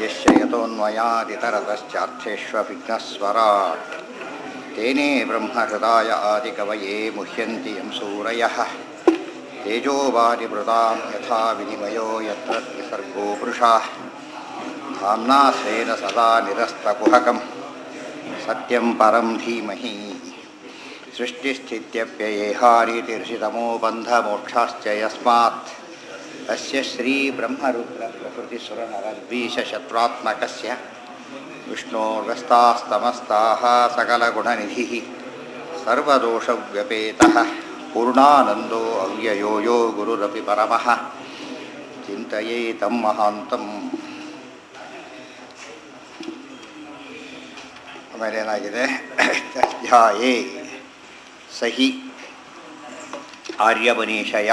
यस्य यतोऽन्वयादितरतश्चार्थेष्वभिघ्नस्वराट् तेने ब्रह्महृदाय आदिकवये मुह्यन्ति यं सूरयः तेजोवारिमृतां यथा विनिमयो यत्र विसर्गो वृषाः धाम्ना स्वेन सदा निरस्तकुहकं सत्यं परं धीमहि सृष्टिस्थित्यप्ययेहारीतिर्षितमो बन्धमोक्षाश्च यस्मात् तस्य श्रीब्रह्मरुद्रप्रभृतिसुरनरद्वीषशत्रुत्मकस्य विष्णोर्व्यस्तास्तमस्ताः सकलगुणनिधिः सर्वदोषव्यपेतः पूर्णानन्दो अव्ययो यो गुरुरपि परमः चिन्तयेतं महान्तम् ಆಮೇಲೆ ಏನಾಗಿದೆ ಧ್ಯಾಯೇ ಸಹಿ ಆರ್ಯವನೀಶಯ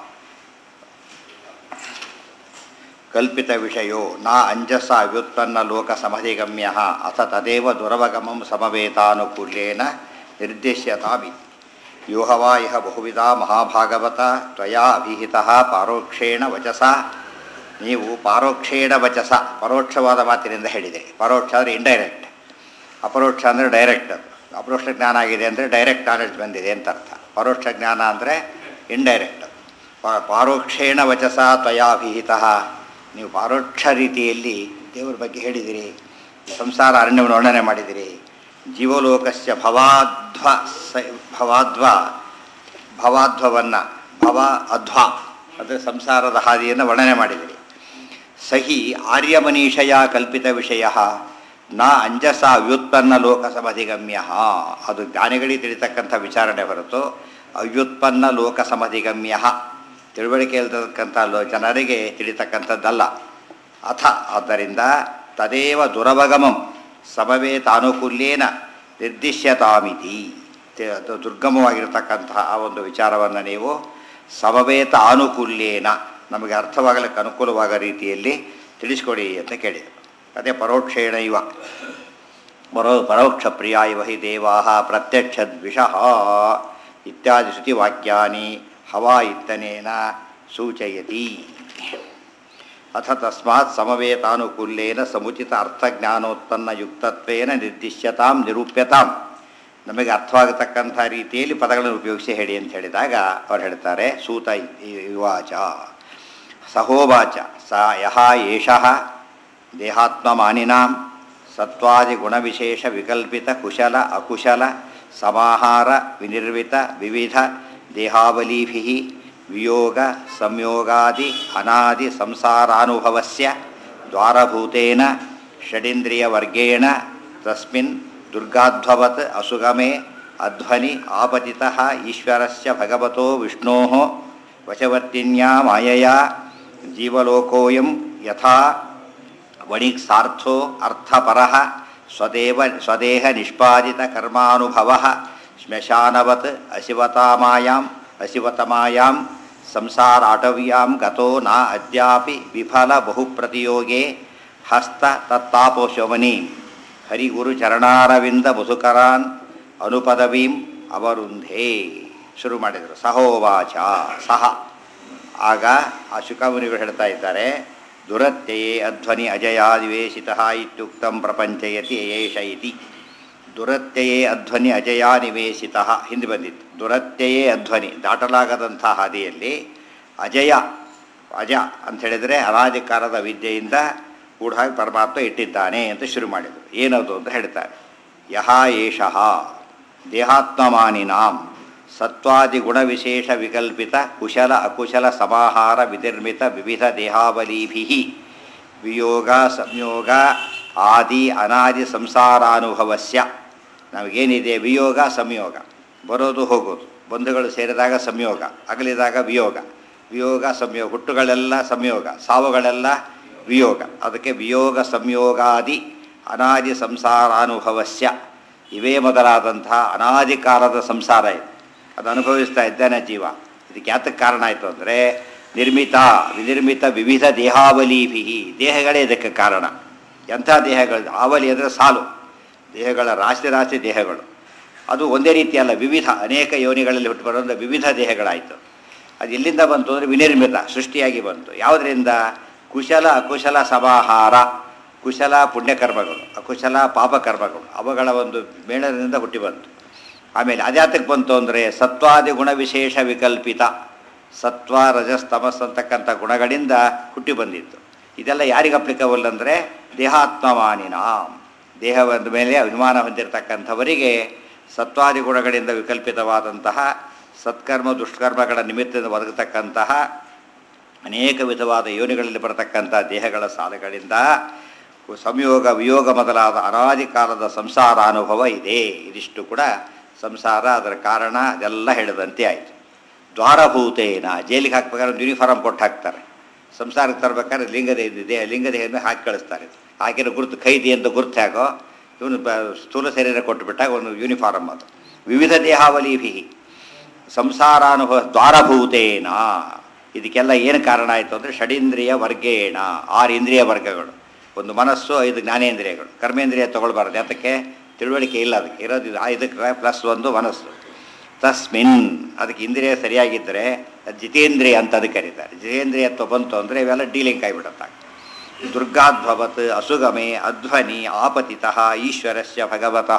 ಕಲ್ಪಿತ ವಿಷಯೋ ನ ಅಂಜಸ ವ್ಯುತ್ಪನ್ನ ಲೋಕ ಸಮಧಿಗಮ್ಯ ಅಥ ತದೇವ ದುರವಗಮಂ ಸಮವೇತಾನುಕೂಲ್ಯೇನ ನಿರ್ದಿಶ್ಯತಾಮಿ ಯೋಹವಾ ಇಹ ಬಹುವಿಧ ಮಹಾಭಾಗವತ ತ್ವಯಾ ಅಭಿಹಿತ ಪಾರೋಕ್ಷೇಣ ವಚಸ ನೀವು ಪಾರೋಕ್ಷೇಣ ವಚಸ ಪರೋಕ್ಷವಾದ ಮಾತಿನಿಂದ ಹೇಳಿದೆ ಪರೋಕ್ಷ ಅಂದರೆ ಇಂಡೈರೆಕ್ಟ್ ಅಪರೋಕ್ಷ ಅಂದರೆ ಡೈರೆಕ್ಟ್ ಅದು ಅಪರೋಕ್ಷ ಜ್ಞಾನ ಆಗಿದೆ ಅಂದರೆ ಡೈರೆಕ್ಟ್ ನಾಲೆಡ್ಜ್ ಬಂದಿದೆ ಅಂತ ಅರ್ಥ ಪರೋಕ್ಷ ಜ್ಞಾನ ಅಂದರೆ ಇಂಡೈರೆಕ್ಟ್ ಪಾರೋಕ್ಷೇಣ ವಚಸ ತ್ವಯಾಭಿಹಿತ ನೀವು ಪರೋಕ್ಷ ರೀತಿಯಲ್ಲಿ ದೇವರ ಬಗ್ಗೆ ಹೇಳಿದಿರಿ ಸಂಸಾರ ಅರಣ್ಯವನ್ನು ವರ್ಣನೆ ಮಾಡಿದಿರಿ ಜೀವಲೋಕಸ್ಯ ಭವಾಧ್ವ ಸ ಭವಾಧ್ವ ಭವಾಧ್ವವನ್ನು ಭವ ಅಧ್ವ ಅಂದರೆ ಸಂಸಾರದ ಹಾದಿಯನ್ನು ವರ್ಣನೆ ಮಾಡಿದಿರಿ ಸಹಿ ಆರ್ಯಮನೀಷಯ ಕಲ್ಪಿತ ವಿಷಯ ನ ಅಂಜಸ ವ್ಯುತ್ಪನ್ನ ಲೋಕ ಸಮಧಿಗಮ್ಯ ಅದು ಜ್ಞಾನಿಗಳಿಗೆ ತಿಳಿತಕ್ಕಂಥ ವಿಚಾರಣೆ ಹೊರತು ಅವ್ಯುತ್ಪನ್ನ ಲೋಕ ಸಮಧಿಗಮ್ಯ ತಿಳುವಳಿಕೆ ಇಲ್ತಕ್ಕಂಥ ಲೋ ಜನರಿಗೆ ತಿಳಿತಕ್ಕಂಥದ್ದಲ್ಲ ಅಥ ಆದ್ದರಿಂದ ತದೇವ ದುರವಗಮಂ ಸಮವೇತಾನುಕೂಲ್ಯೇನ ನಿರ್ದಿಶ್ಯತಾಮಿತಿ ಅದು ದುರ್ಗಮವಾಗಿರತಕ್ಕಂತಹ ಆ ಒಂದು ವಿಚಾರವನ್ನು ನೀವು ಸಮವೇತ ಆನುಕೂಲ್ಯೇನ ನಮಗೆ ಅರ್ಥವಾಗಲಿಕ್ಕೆ ಅನುಕೂಲವಾದ ರೀತಿಯಲ್ಲಿ ತಿಳಿಸ್ಕೊಡಿ ಅಂತ ಕೇಳಿದರು ಅದೇ ಪರೋಕ್ಷೇಣ ಇವ ಪರೋ ಪರೋಕ್ಷ ಪ್ರಿಯ ಇವ ಹಿ ದೇವಾ ಪ್ರತ್ಯಕ್ಷದ್ವಿಷಃ ಇತ್ಯಾದಿ ಶ್ರುತಿವಾಕ್ಯಾನಿ ಹವಾ ಇತ್ತನೇನ ಸೂಚಯತಿ ಅಥ ತಸ್ಮಾತ್ ಸಮವೇತಾನುಕೂಲ್ಯೇನ ಸಮುಚಿತ ಅರ್ಥಜ್ಞಾನೋತ್ಪನ್ನ ಯುಕ್ತತ್ವೇನ ನಿರ್ದಿಶ್ಯತಾಂ ನಿರೂಪ್ಯತಾಂ ನಮಗೆ ಅರ್ಥವಾಗತಕ್ಕಂಥ ರೀತಿಯಲ್ಲಿ ಪದಗಳನ್ನು ಉಪಯೋಗಿಸಿ ಹೇಳಿ ಅಂತ ಹೇಳಿದಾಗ ಅವ್ರು ಹೇಳ್ತಾರೆ ಸೂತ ಯುವಾಚ ಸಹೋವಾಚ ಸ ಯಹ ಏಷಃ ದೇಹಾತ್ಮಮಾನಿನಾಂ ಸತ್ವಾದಿಗುಣವಿಶೇಷ ವಿಕಲ್ಪಿತ ಕುಶಲ ಅಕುಶಲ ಸಮಾಹಾರ ವಿನಿರ್ವಿತ ವಿವಿಧ ದೇಹಾವಲೀಭಿ ವಿಯೋಗ ಸಂಯೋಗಾದಿ ಅನಾದಿ ಸಂಸಾರಾನುಭವಸ್ಯ ದ್ವಾರಭೂತೇನ ಷಡಿಂದ್ರಿಯವರ್ಗೇಣ ತಸ್ಮಿನ್ ದುರ್ಗಾಧ್ವವತ್ ಅಸುಗಮೆ ಅಧ್ವನಿ ಆಪತಿತಃ ಈಶ್ವರಸ್ಯ ಭಗವತೋ ವಿಷ್ಣೋಃ ವಶವರ್ತಿನ್ಯಾ ಮಾಯಯಾ ಜೀವಲೋಕೋಯಂ ಯಥಾ ವಣಿಕ್ಸಾರ್ಥೋ ಅರ್ಥಪರಃ ಸ್ವದೇವ ಸ್ವದೇಹ ನಿಷ್ಪಾದಿತ ಕರ್ಮಾನುಭವ ಶ್ಮಶಾನವತ್ ಅಶಿವತಾಮಾಯಾಂ ಅಶಿವತಮಾಯಾಂ ಸಂಸಾರಾಟವ್ಯಾಂ ಗತೋ ನ ಅದ್ಯಾಪಿ ವಿಫಲ ಬಹುಪ್ರತಿಯೋಗೆ ಹಸ್ತ ತತ್ತಾಪೋಶಮನಿ ಹರಿಗುರು ಚರಣಾರವಿಂದ ಮಧುಕರಾನ್ ಅನುಪದವೀಂ ಅವರುಂಧೇ ಶುರು ಮಾಡಿದರು ಸಹೋವಾಚ ಸಹ ಆಗ ಆ ಶುಕಮುನಿಗಳು ಹೇಳ್ತಾ ಇದ್ದಾರೆ ದುರತ್ಯಯೇ ಅಧ್ವನಿ ಅಜಯಾದಿವೇಶಿತ ಇತ್ಯುಕ್ತಂ ಪ್ರಪಂಚಯತಿ ಏಷ ಇತಿ ದುರತ್ಯಯೇ ಅಧ್ವನಿ ಅಜಯ ನಿವೇಶಿತ ಹಿಂದೆ ಬಂದಿತ್ತು ದುರತ್ಯಯೇ ಅಧ್ವನಿ ದಾಟಲಾಗದಂಥ ಹಾದಿಯಲ್ಲಿ ಅಜಯ ಅಜ ಅಂತ ಹೇಳಿದರೆ ಅನಾಧಿಕಾರದ ವಿದ್ಯೆಯಿಂದ ಕೂಡ ಪರಮಾತ್ಮ ಇಟ್ಟಿದ್ದಾನೆ ಅಂತ ಶುರು ಮಾಡಿದರು ಏನದು ಅಂತ ಹೇಳ್ತಾರೆ ಯಹ ಏಷಃ ದೇಹಾತ್ಮಮಾನಿನಾಂ ಸತ್ವಾದಿ ಗುಣವಿಶೇಷ ವಿಕಲ್ಪಿತ ಕುಶಲ ಅಕುಶಲ ಸಮಾಹಾರ ವಿನಿರ್ಮಿತ ವಿವಿಧ ದೇಹಾವಲೀಭಿ ವಿಯೋಗ ಸಂಯೋಗ ಆದಿ ಅನಾದಿ ಸಂಸಾರಾನುಭವಸ್ಯ ನಮಗೇನಿದೆ ವಿಯೋಗ ಸಂಯೋಗ ಬರೋದು ಹೋಗೋದು ಬಂಧುಗಳು ಸೇರಿದಾಗ ಸಂಯೋಗ ಅಗಲಿದಾಗ ವಿಯೋಗ ವಿಯೋಗ ಸಂಯೋಗ ಹುಟ್ಟುಗಳೆಲ್ಲ ಸಂಯೋಗ ಸಾವುಗಳೆಲ್ಲ ವಿಯೋಗ ಅದಕ್ಕೆ ವಿಯೋಗ ಸಂಯೋಗಾದಿ ಅನಾದಿ ಸಂಸಾರಾನುಭವಸ್ಯ ಇವೇ ಮೊದಲಾದಂತಹ ಅನಾದಿಕಾರದ ಸಂಸಾರ ಇದೆ ಅದು ಅನುಭವಿಸ್ತಾ ಇದ್ದಾನೆ ಜೀವ ಇದಕ್ಕೆ ಯಾತಕ್ಕೆ ಕಾರಣ ಆಯಿತು ಅಂದರೆ ನಿರ್ಮಿತ ವಿನಿರ್ಮಿತ ವಿವಿಧ ದೇಹಾವಲೀಭಿ ದೇಹಗಳೇ ಇದಕ್ಕೆ ಕಾರಣ ಎಂಥ ದೇಹಗಳು ಆವಲಿ ಅಂದರೆ ಸಾಲು ದೇಹಗಳ ರಾಶಿ ರಾಶಿ ದೇಹಗಳು ಅದು ಒಂದೇ ರೀತಿ ಅಲ್ಲ ವಿವಿಧ ಅನೇಕ ಯೋನಿಗಳಲ್ಲಿ ಹುಟ್ಟು ಬರೋಂಥ ವಿವಿಧ ದೇಹಗಳಾಯಿತು ಅದು ಎಲ್ಲಿಂದ ಬಂತು ಅಂದರೆ ವಿನಿರ್ಮಿತ ಸೃಷ್ಟಿಯಾಗಿ ಬಂತು ಯಾವುದರಿಂದ ಕುಶಲ ಅಕುಶಲ ಸಮಾಹಾರ ಕುಶಲ ಪುಣ್ಯಕರ್ಮಗಳು ಅಕುಶಲ ಪಾಪಕರ್ಮಗಳು ಅವುಗಳ ಒಂದು ಮೇಳದಿಂದ ಹುಟ್ಟಿ ಬಂತು ಆಮೇಲೆ ಅದ್ಯಾತಕ್ಕೆ ಬಂತು ಅಂದರೆ ಸತ್ವಾದಿ ಗುಣ ವಿಶೇಷ ವಿಕಲ್ಪಿತ ಸತ್ವ ರಜಸ್ ತಮಸ್ ಅಂತಕ್ಕಂಥ ಗುಣಗಳಿಂದ ಹುಟ್ಟಿ ಬಂದಿತ್ತು ಇದೆಲ್ಲ ಯಾರಿಗೆ ಅಪ್ಲಿಕಬಲ್ ಅಂದರೆ ದೇಹಾತ್ಮವಾನಿನ ದೇಹದ ಮೇಲೆ ಅಭಿಮಾನ ಹೊಂದಿರತಕ್ಕಂಥವರಿಗೆ ಸತ್ವಾದಿ ಗುಣಗಳಿಂದ ವಿಕಲ್ಪಿತವಾದಂತಹ ಸತ್ಕರ್ಮ ದುಷ್ಕರ್ಮಗಳ ನಿಮಿತ್ತದಿಂದ ಒದಗತಕ್ಕಂತಹ ಅನೇಕ ವಿಧವಾದ ಯೋನಿಗಳಲ್ಲಿ ಬರತಕ್ಕಂಥ ದೇಹಗಳ ಸಾಲಗಳಿಂದ ಸಂಯೋಗ ವಿಯೋಗ ಮೊದಲಾದ ಅನಾದಿ ಕಾಲದ ಸಂಸಾರ ಅನುಭವ ಇದೆ ಇದಿಷ್ಟು ಕೂಡ ಸಂಸಾರ ಅದರ ಕಾರಣ ಅದೆಲ್ಲ ಹೇಳಿದಂತೆ ಆಯಿತು ದ್ವಾರಭೂತೇನ ಜೈಲಿಗೆ ಹಾಕ್ಬೇಕಾದ್ರೆ ಒಂದು ಯೂನಿಫಾರ್ಮ್ ಕೊಟ್ಟು ಹಾಕ್ತಾರೆ ಸಂಸಾರಕ್ಕೆ ತರಬೇಕಾದ್ರೆ ಲಿಂಗದೇ ದೇಹ ಲಿಂಗದೇಹವನ್ನು ಹಾಕಿ ಕಳಿಸ್ತಾರೆ ಹಾಕಿರೋ ಗುರುತು ಖೈದಿ ಅಂತ ಗುರುತು ಹಾಕೋ ಇವನು ಬ ಸ್ಥೂಲ ಶರೀರ ಕೊಟ್ಟುಬಿಟ್ಟಾಗ ಒಂದು ಯೂನಿಫಾರ್ಮ್ ಅದು ವಿವಿಧ ದೇಹಾವಲಿಭಿ ಸಂಸಾರಾನುಭವ ದ್ವಾರಭೂತೇನ ಇದಕ್ಕೆಲ್ಲ ಏನು ಕಾರಣ ಆಯಿತು ಅಂದರೆ ಷಡೀಂದ್ರಿಯ ವರ್ಗೇಣ ಆರು ಇಂದ್ರಿಯ ವರ್ಗಗಳು ಒಂದು ಮನಸ್ಸು ಐದು ಜ್ಞಾನೇಂದ್ರಿಯಗಳು ಕರ್ಮೇಂದ್ರಿಯ ತೊಗೊಳ್ಬಾರ್ದು ಯಾತಕ್ಕೆ ತಿಳುವಳಿಕೆ ಇಲ್ಲ ಅದಕ್ಕೆ ಇರೋದು ಇದು ಇದಕ್ಕೆ ಪ್ಲಸ್ ಒಂದು ಮನಸ್ಸು ತಸ್ಮಿನ್ ಅದಕ್ಕೆ ಇಂದ್ರಿಯ ಸರಿಯಾಗಿದ್ದರೆ ಅದು ಜಿತೇಂದ್ರಿಯ ಅಂತ ಅದಕ್ಕೆ ಕರೀತಾರೆ ಜಿತೇಂದ್ರಿಯತ್ವ ಬಂತು ಅಂದರೆ ಇವೆಲ್ಲ ಡೀಲಿಂಗ್ ಆಗಿಬಿಡುತ್ತೆ ದುರ್ಗಾಧ್ವವತ್ ಅಸುಗಮೆ ಅಧ್ವನಿ ಆಪತಿತಃ ಈಶ್ವರಸ್ಯ ಭಗವತಃ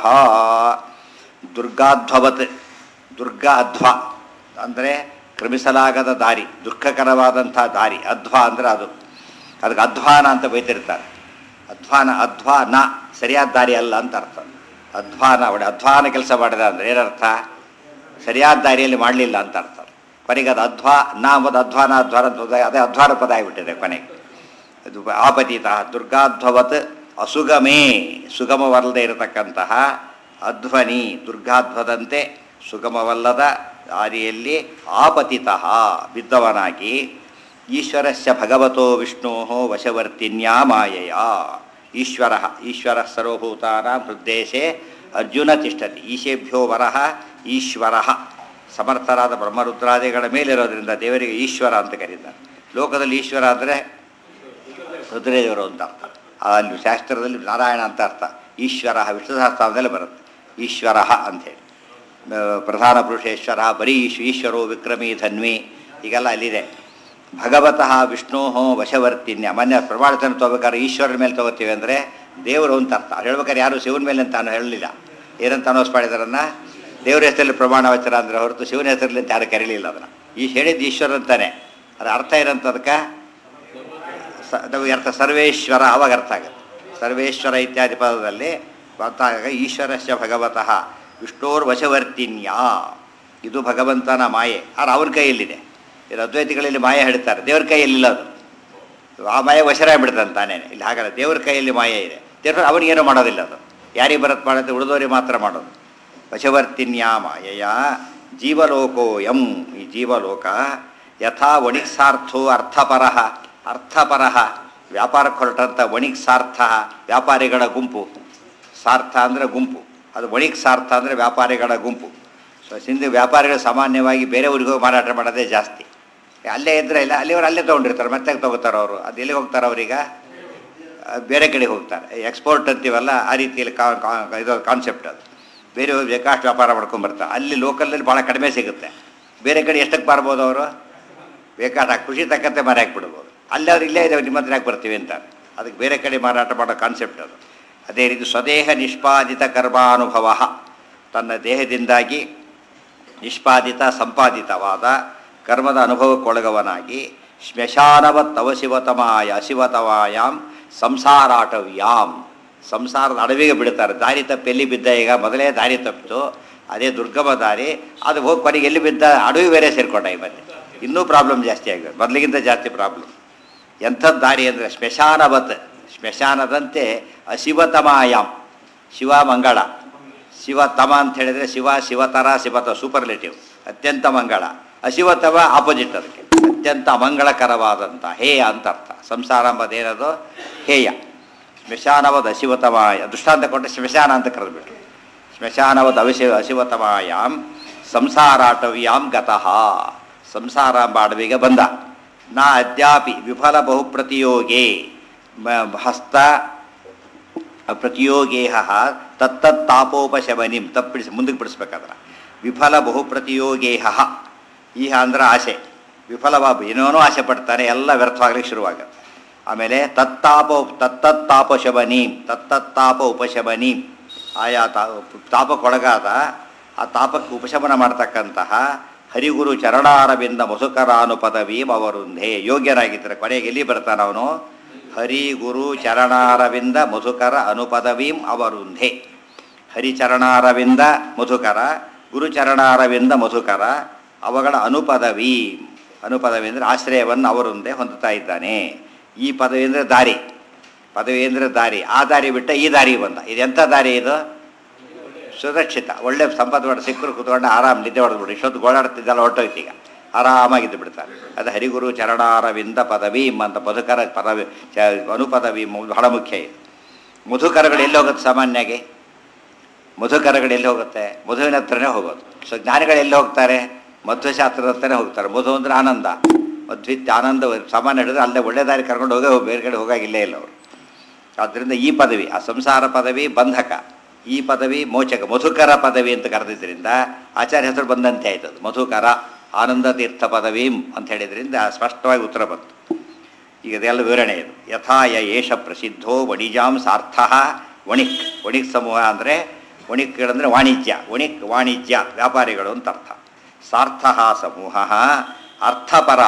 ದುರ್ಗಾಧ್ವವತ್ ದುರ್ಗಾ ಅಧ್ವ ಅಂದರೆ ಕ್ರಮಿಸಲಾಗದ ದಾರಿ ದುಃಖಕರವಾದಂಥ ದಾರಿ ಅಧ್ವ ಅಂದರೆ ಅದು ಅದಕ್ಕೆ ಅಧ್ವಾನ ಅಂತ ಬೈತಿರ್ತಾರೆ ಅಧ್ವಾನ ಅಧ್ವಾ ನ ಸರಿಯಾದ ದಾರಿ ಅಲ್ಲ ಅಂತ ಅರ್ಥ ಅಧ್ವಾನ ಅವಡೆ ಅಧ್ವಾನ ಕೆಲಸ ಮಾಡಿದ ಅಂದರೆ ಏನರ್ಥ ಸರಿಯಾದ ದಾರಿಯಲ್ಲಿ ಮಾಡಲಿಲ್ಲ ಅಂತ ಅರ್ಥ ಕೊನೆಗೆ ಅದು ಅಧ್ವಾ ನ ಅಂಬುದು ಅಧ್ವಾನ ಅಧ್ವಾನ ಅಂತ ಹೋದಾಗ ಅದೇ ಅಧ್ವಾನ ಪದ ಆಗಿಬಿಟ್ಟಿದೆ ಕೊನೆಗೆ ಅದು ಆಪತಿತ ದುರ್ಗಾಧ್ವವತ್ ಅಸುಗಮೇ ಸುಗಮವಲ್ಲದೆ ಇರತಕ್ಕಂತಹ ಅಧ್ವನಿ ದುರ್ಗಾಧ್ವದಂತೆ ಸುಗಮವಲ್ಲದ ದಾರಿಯಲ್ಲಿ ಆಪತಿತಃ ಬಿದ್ದವನಾಗಿ ಈಶ್ವರಸ್ಯ ಭಗವತೋ ವಿಷ್ಣೋ ವಶವರ್ತಿನ್ಯಾ ಮಾಯೆಯ ಈಶ್ವರ ಈಶ್ವರ ಸರ್ವಭೂತಾನ ಹೃದ್ದೇಶೆ ಅರ್ಜುನ ತಿಷ್ಠತಿ ಈಶೇಭ್ಯೋ ವರಹ ಈಶ್ವರ ಸಮರ್ಥರಾದ ಬ್ರಹ್ಮರುದ್ರಾದಿಗಳ ಮೇಲಿರೋದ್ರಿಂದ ದೇವರಿಗೆ ಈಶ್ವರ ಅಂತ ಕರೀತಾರೆ ಲೋಕದಲ್ಲಿ ಈಶ್ವರ ಅಂದರೆ ರುದ್ರದೇವರು ಅಂತ ಅರ್ಥ ಅಲ್ಲಿ ಶಾಸ್ತ್ರದಲ್ಲಿ ನಾರಾಯಣ ಅಂತ ಅರ್ಥ ಈಶ್ವರ ವಿಷ್ಣು ಸಹಸ್ರನಾಮದಲ್ಲಿ ಬರುತ್ತೆ ಈಶ್ವರ ಅಂಥೇಳಿ ಆ, ಪ್ರಧಾನ ಪುರುಷೇಶ್ವರ ಬರೀ ಈಶ್ ಈಶ್ವರೋ ವಿಕ್ರಮಿ ಧನ್ವಿ ಹೀಗೆಲ್ಲ ಅಲ್ಲಿದೆ ಭಗವತಃ ವಿಷ್ಣು ವಶವರ್ತಿನ್ಯ ಮೊನ್ನೆ ಪ್ರಮಾಣತನ ತಗೋಬೇಕಾದ್ರೆ ಈಶ್ವರನ ಮೇಲೆ ತಗೋತೀವಿ ಅಂದರೆ ದೇವರು ಅಂತ ಅರ್ಥ ಅವ್ರು ಹೇಳ್ಬೇಕಾದ್ರೆ ಯಾರು ಶಿವನ ಮೇಲೆ ಅಂತ ನಾನು ಹೇಳಲಿಲ್ಲ ಏನಂತ ಅನೌನ್ಸ್ ಮಾಡಿದಾರನ್ನ ದೇವರ ಹೆಸರಲ್ಲಿ ಪ್ರಮಾಣ ವಚನ ಅಂದರೆ ಹೊರತು ಶಿವನ ಹೆಸರಲ್ಲಿ ಅಂತ ಯಾರು ಕರೀಲಿಲ್ಲ ಅದನ್ನು ಈ ಹೇಳಿದ್ದು ಈಶ್ವರ ಅಂತಾನೆ ಅದರ ಅರ್ಥ ಏನಂತ ಅದಕ್ಕೆ ಸ ನಮಗೆ ಅರ್ಥ ಸರ್ವೇಶ್ವರ ಅವಾಗ ಅರ್ಥ ಆಗುತ್ತೆ ಸರ್ವೇಶ್ವರ ಇತ್ಯಾದಿ ಪದದಲ್ಲಿ ಅರ್ಥ ಆಗ ಈಶ್ವರಸ್ಯ ಭಗವತಃ ವಿಷ್ಣೋರ್ ವಶವರ್ತಿನ್ಯಾ ಇದು ಭಗವಂತನ ಮಾಯೆ ಆದ್ರೆ ಅವನ ಕೈಯಲ್ಲಿದೆ ಇದು ಅದ್ವೈತಿಗಳಲ್ಲಿ ಮಾಯೆ ಹೇಳ್ತಾರೆ ದೇವ್ರ ಕೈಯಲ್ಲಿಲ್ಲ ಅದು ಆ ಮಾಯೆ ವಶರಾಗ್ಬಿಡ್ತಾನೆ ತಾನೇ ಇಲ್ಲಿ ಹಾಗಲ್ಲ ದೇವ್ರ ಕೈಯಲ್ಲಿ ಮಾಯೆ ಇದೆ ದೇವ್ರ ಅವನಿಗೇನು ಮಾಡೋದಿಲ್ಲ ಅದು ಯಾರಿಗೆ ಬರತ್ ಮಾಡುತ್ತೆ ಉಳಿದವರಿಗೆ ಮಾತ್ರ ಮಾಡೋದು ವಶವರ್ತಿನ್ಯಾ ಮಾಯೆಯ ಜೀವಲೋಕೋಯಂ ಈ ಜೀವಲೋಕ ಯಥಾ ವಣಿಕ್ಸಾರ್ಥೋ ಅರ್ಥಪರಃ ಅರ್ಥಪರಃ ವ್ಯಾಪಾರಕ್ಕೆ ಹೊರಟಂಥ ವಣಿಕ್ ಸಾರ್ಥ ವ್ಯಾಪಾರಿಗಳ ಗುಂಪು ಸಾರ್ಥ ಅಂದರೆ ಗುಂಪು ಅದು ವಣಿಕ್ ಸಾರ್ಥ ಅಂದರೆ ವ್ಯಾಪಾರಿಗಳ ಗುಂಪು ಸೊ ಸಿಂಧು ವ್ಯಾಪಾರಿಗಳು ಸಾಮಾನ್ಯವಾಗಿ ಬೇರೆ ಊರಿಗೆ ಹೋಗಿ ಮಾರಾಟ ಮಾಡೋದೇ ಜಾಸ್ತಿ ಅಲ್ಲೇ ಇದ್ರೆ ಇಲ್ಲ ಅಲ್ಲಿವ್ರು ಅಲ್ಲೇ ತೊಗೊಂಡಿರ್ತಾರೆ ಮತ್ತೆ ತೊಗೋತಾರೆ ಅವರು ಅದು ಎಲ್ಲಿಗೆ ಹೋಗ್ತಾರೆ ಅವ್ರೀಗ ಆ, ಬೇರೆ ಕಡೆ ಹೋಗ್ತಾರೆ ಎಕ್ಸ್ಪೋರ್ಟ್ ಅಂತೀವಲ್ಲ ಆ ರೀತಿಯಲ್ಲಿ ಕಾ ಕಾ- ಇದು ಕಾನ್ಸೆಪ್ಟ್ ಅದು ಬೇರೆ ಹೋಗಿ ಬೇಕಾಷ್ಟು ವ್ಯಾಪಾರ ಮಾಡ್ಕೊಂಬರ್ತಾರೆ ಅಲ್ಲಿ ಲೋಕಲಲ್ಲಿ ಭಾಳ ಕಡಿಮೆ ಸಿಗುತ್ತೆ ಬೇರೆ ಕಡೆ ಎಷ್ಟಕ್ಕೆ ಮಾರ್ಬೋದು ಅವರು ಬೇಕಾದ ಖುಷಿ ತಕ್ಕಂತೆ ಮಾರಿ ಹಾಕ್ಬಿಡ್ಬೋದು ಅಲ್ಲಿ ಅವ್ರು ಇಲ್ಲೇ ಇದ್ದಾವೆ ನಿಮ್ಮ ಹತ್ರ ಯಾಕೆ ಬರ್ತೀವಿ ಅಂತ ಅದಕ್ಕೆ ಬೇರೆ ಕಡೆ ಮಾರಾಟ ಮಾಡೋ ಕಾನ್ಸೆಪ್ಟ್ ಅದು ಅದೇ ರೀತಿ ಸ್ವದೇಹ ನಿಷ್ಪಾದಿತ ಕರ್ಮಾನುಭವ ತನ್ನ ದೇಹದಿಂದಾಗಿ ನಿಷ್ಪಾದಿತ ಸಂಪಾದಿತವಾದ ಕರ್ಮದ ಅನುಭವಕ್ಕೊಳಗವನಾಗಿ ಶ್ಮಶಾನವತ್ ಅವಶಿವತಮಾಯ ಅಶಿವತಮಾಯಾಮ್ ಸಂಸಾರಾಟವ್ಯಾಮ್ ಸಂಸಾರದ ಅಡವಿಗೆ ಬಿಡ್ತಾರೆ ದಾರಿ ತಪ್ಪಿ ಎಲ್ಲಿ ಬಿದ್ದ ಈಗ ಮೊದಲೇ ದಾರಿ ತಪ್ಪಿತು ಅದೇ ದುರ್ಗಮ ದಾರಿ ಅದು ಹೋಗಿ ಕೊನೆಗೆ ಎಲ್ಲಿ ಬಿದ್ದ ಅಡವಿ ಬೇರೆ ಸೇರ್ಕೊಂಡ ಈ ಮತ್ತೆ ಇನ್ನೂ ಪ್ರಾಬ್ಲಮ್ ಜಾಸ್ತಿ ಆಗಿದೆ ಮೊದಲಿಗಿಂತ ಜಾಸ್ತಿ ಪ್ರಾಬ್ಲಮ್ ಎಂಥದ್ದು ದಾರಿ ಅಂದರೆ ಶ್ಮಶಾನವತ್ ಶ್ಮಶಾನದಂತೆ ಅಶಿವತಮಾಯಾಮ್ ಶಿವ ಮಂಗಳ ಶಿವ ತಮ ಅಂತ ಹೇಳಿದರೆ ಶಿವ ಶಿವತರ ಶಿವತ ಸೂಪರ್ಲೇಟಿವ್ ಅತ್ಯಂತ ಮಂಗಳ ಅಶಿವತಮ ಆಪೋಸಿಟ್ ಅದಕ್ಕೆ ಅತ್ಯಂತ ಅಮಂಗಳಕರವಾದಂಥ ಹೇಯ ಅಂತ ಅರ್ಥ ಸಂಸಾರ ಎಂಬುದೇನದು ಹೇಯ ಶ್ಮಶಾನವದ ಅಶಿವತಮಾಯ ದೃಷ್ಟಾಂತ ಕೊಟ್ಟು ಶ್ಮಶಾನ ಅಂತ ಕರೆದ್ಬಿಟ್ರು ಶ್ಮಶಾನವದ ಅವಿಶಿ ಅಶಿವತಮಾಯಾಮ್ ಸಂಸಾರಾಟವ್ಯಾಂ ಗತಃ ಸಂಸಾರ ಎಂಬ ಅಡವಿಗೆ ಬಂದ ನಾ ಅದ್ಯಾಪಿ ವಿಫಲ ಬಹುಪ್ರತಿಯೋಗೇ ಮ- ಹಸ್ತ ಪ್ರತಿಯೋಗೇಹ ತತ್ತತ್ತಾಪೋಪಶಮನಿಂ ತಪ್ಪಿಡಿಸಿ ಮುಂದಕ್ಕೆ ಬಿಡಿಸ್ಬೇಕಾದ್ರೆ ವಿಫಲ ಬಹು ಪ್ರತಿಯೋಗೇಹ ಈಹ ಅಂದ್ರೆ ಆಸೆ ವಿಫಲವಾಗು ಏನೇನೋ ಆಸೆ ಪಡ್ತಾನೆ ಎಲ್ಲ ವ್ಯರ್ಥವಾಗ್ಲಿಕ್ಕೆ ಶುರುವಾಗುತ್ತೆ ಆಮೇಲೆ ತತ್ತಾಪ ತತ್ತತ್ತಾಪಶಮನೀಂ ತತ್ತತ್ತಾಪ ಉಪಶಮನೀಂ ಆಯಾ ತಾ ತಾಪಕ್ಕೊಳಗಾದ ಆ ತಾಪಕ್ಕೆ ಉಪಶಮನ ಮಾಡ್ತಕ್ಕಂತಹ ಹರಿಗುರು ಚರಣಾರವಿಂದ ಮುಸುಕರಾನು ಪದವೀಂ ಅವರುಂಧೆ ಯೋಗ್ಯನಾಗಿದ್ದರೆ ಕೊನೆಗೆ ಎಲ್ಲಿ ಬರ್ತಾನೆ ಅವನು ಹರಿ ಗುರು ಚರಣಾರವಿಂದ ಮಧುಕರ ಅನುಪದವೀಂ ಅವರುಂಧೆ ಹರಿಚರಣಾರವಿಂದ ಮಧುಕರ ಗುರುಚರಣಾರವಿಂದ ಮಧುಕರ ಅವುಗಳ ಅನುಪದವಿ ಅನುಪದವಿ ಅಂದರೆ ಆಶ್ರಯವನ್ನು ಅವರೊಂದೇ ಹೊಂದುತ್ತಾ ಇದ್ದಾನೆ ಈ ಪದವಿ ಅಂದರೆ ದಾರಿ ಪದವಿ ಅಂದರೆ ದಾರಿ ಆ ದಾರಿ ಬಿಟ್ಟ ಈ ದಾರಿ ಬಂದ ಇದು ಎಂಥ ದಾರಿ ಇದು ಸುರಕ್ಷಿತ ಒಳ್ಳೆ ಸಂಪತ್ತು ಮಾಡಿ ಸಿಕ್ಕರು ಕೂತ್ಕೊಂಡು ಆರಾಮ್ ನಿದ್ದೆ ಹೊಡೆದ್ಬಿಡು ಇಷ್ಟೊತ್ತು ಗೋಳಾಡ್ತಿದ್ದಲ್ಲ ಹೊರಟೋಯ್ತು ಈಗ ಆರಾಮಾಗಿದ್ದು ಬಿಡ್ತಾರೆ ಅದು ಹರಿಗುರು ಚರಣಾರವಿಂದ ಪದವೀಂ ಅಂತ ಮಧುಕರ ಪದವಿ ಚ ಅನುಪದವಿ ಮು- ಬಹಳ ಮುಖ್ಯ ಇದು ಮಧುಕರಗಳು ಎಲ್ಲಿ ಹೋಗುತ್ತೆ ಸಾಮಾನ್ಯವಾಗಿ ಮಧುಕರಗಳು ಎಲ್ಲಿ ಹೋಗುತ್ತೆ ಮಧುವಿನ ಹತ್ರನೇ ಹೋಗೋದು ಸೊ ಜ್ಞಾನಿಗಳು ಎಲ್ಲಿ ಹೋಗ್ತಾರೆ ಮಧ್ವಶಾಸ್ತ್ರದ ಹತ್ರನೇ ಹೋಗ್ತಾರೆ ಮಧು ಅಂದರೆ ಆನಂದ ಮಧ್ವಿತ್ಯ ಆನಂದ ಸಾಮಾನ್ಯ ಹಿಡಿದ್ರೆ ಅಲ್ಲದೆ ಒಳ್ಳೆ ದಾರಿ ಕರ್ಕೊಂಡು ಹೋಗೇ ಹೋಗಿ ಬೇರೆ ಕಡೆ ಹೋಗಾಗಿಲ್ಲೇ ಇಲ್ಲ ಅವರು ಆದ್ದರಿಂದ ಈ ಪದವಿ ಆ ಸಂಸಾರ ಪದವಿ ಬಂಧಕ ಈ ಪದವಿ ಮೋಚಕ ಮಧುಕರ ಪದವಿ ಅಂತ ಕರೆದಿದ್ದರಿಂದ ಆಚಾರ್ಯ ಹೆಸರು ಬಂದಂತೆ ಆಯ್ತು ಅದು ಮಧುಕರ ಆನಂದ ತೀರ್ಥ ಪದವೀಂ ಅಂತ ಹೇಳಿದ್ರಿಂದ ಸ್ಪಷ್ಟವಾಗಿ ಉತ್ತರ ಬಂತು ಈಗ ಇದೆಲ್ಲ ವಿವರಣೆ ಇದು ಯಥಾಯ ಏಷ ಪ್ರಸಿದ್ಧೋ ವಣಿಜಾಂ ಸಾರ್ಥ ವಣಿಕ್ ವಣಿಕ್ ಸಮೂಹ ಅಂದರೆ ವಣಿಕ್ಗಳಂದರೆ ವಾಣಿಜ್ಯ ವಣಿಕ್ ವಾಣಿಜ್ಯ ವ್ಯಾಪಾರಿಗಳು ಅಂತ ಅರ್ಥ ಸಾರ್ಥ ಸಮೂಹ ಅರ್ಥಪರ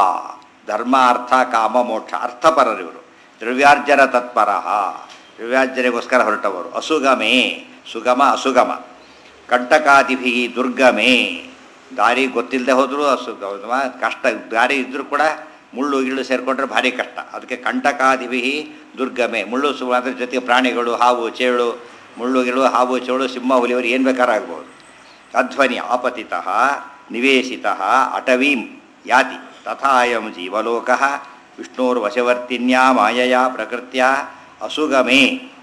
ಧರ್ಮ ಅರ್ಥ ಕಾಮ ಮೋಕ್ಷ ಅರ್ಥಪರರಿವರು ದ್ರವ್ಯಾರ್ಜನ ತತ್ಪರ ದ್ರವ್ಯಾರ್ಜನೆಗೋಸ್ಕರ ಹೊರಟವರು ಅಸುಗಮೇ ಸುಗಮ ಅಸುಗಮ ಕಂಟಕಾದಿಭಿ ದುರ್ಗಮೇ ದಾರಿ ಗೊತ್ತಿಲ್ಲದೆ ಹೋದರೂ ಅಸುಗಮ ಕಷ್ಟ ದಾರಿ ಇದ್ದರೂ ಕೂಡ ಮುಳ್ಳು ಗಿಳ್ಳು ಸೇರಿಕೊಂಡ್ರೆ ಭಾರಿ ಕಷ್ಟ ಅದಕ್ಕೆ ಕಂಟಕಾದಿಭಿ ದುರ್ಗಮೆ ಮುಳ್ಳು ಸು ಅದ್ರ ಜೊತೆಗೆ ಪ್ರಾಣಿಗಳು ಹಾವು ಚೇಳು ಮುಳ್ಳು ಗಿಳು ಹಾವು ಚೇಳು ಸಿಂಹ ಹುಲಿಯವರು ಏನು ಬೇಕಾರಾಗ್ಬೋದು ಅಧ್ವನಿ ಆಪತಿತ ನಿವೇಶಿತ ಅಟವೀಂ ಯಾತಿ ತಥಾಯಂ ಜೀವಲೋಕ ವಿಷ್ಣೋರ್ವಶವರ್ತಿನ್ಯಾ ಮಾಯಯ ಪ್ರಕೃತ್ಯ ಅಸುಗಮೇ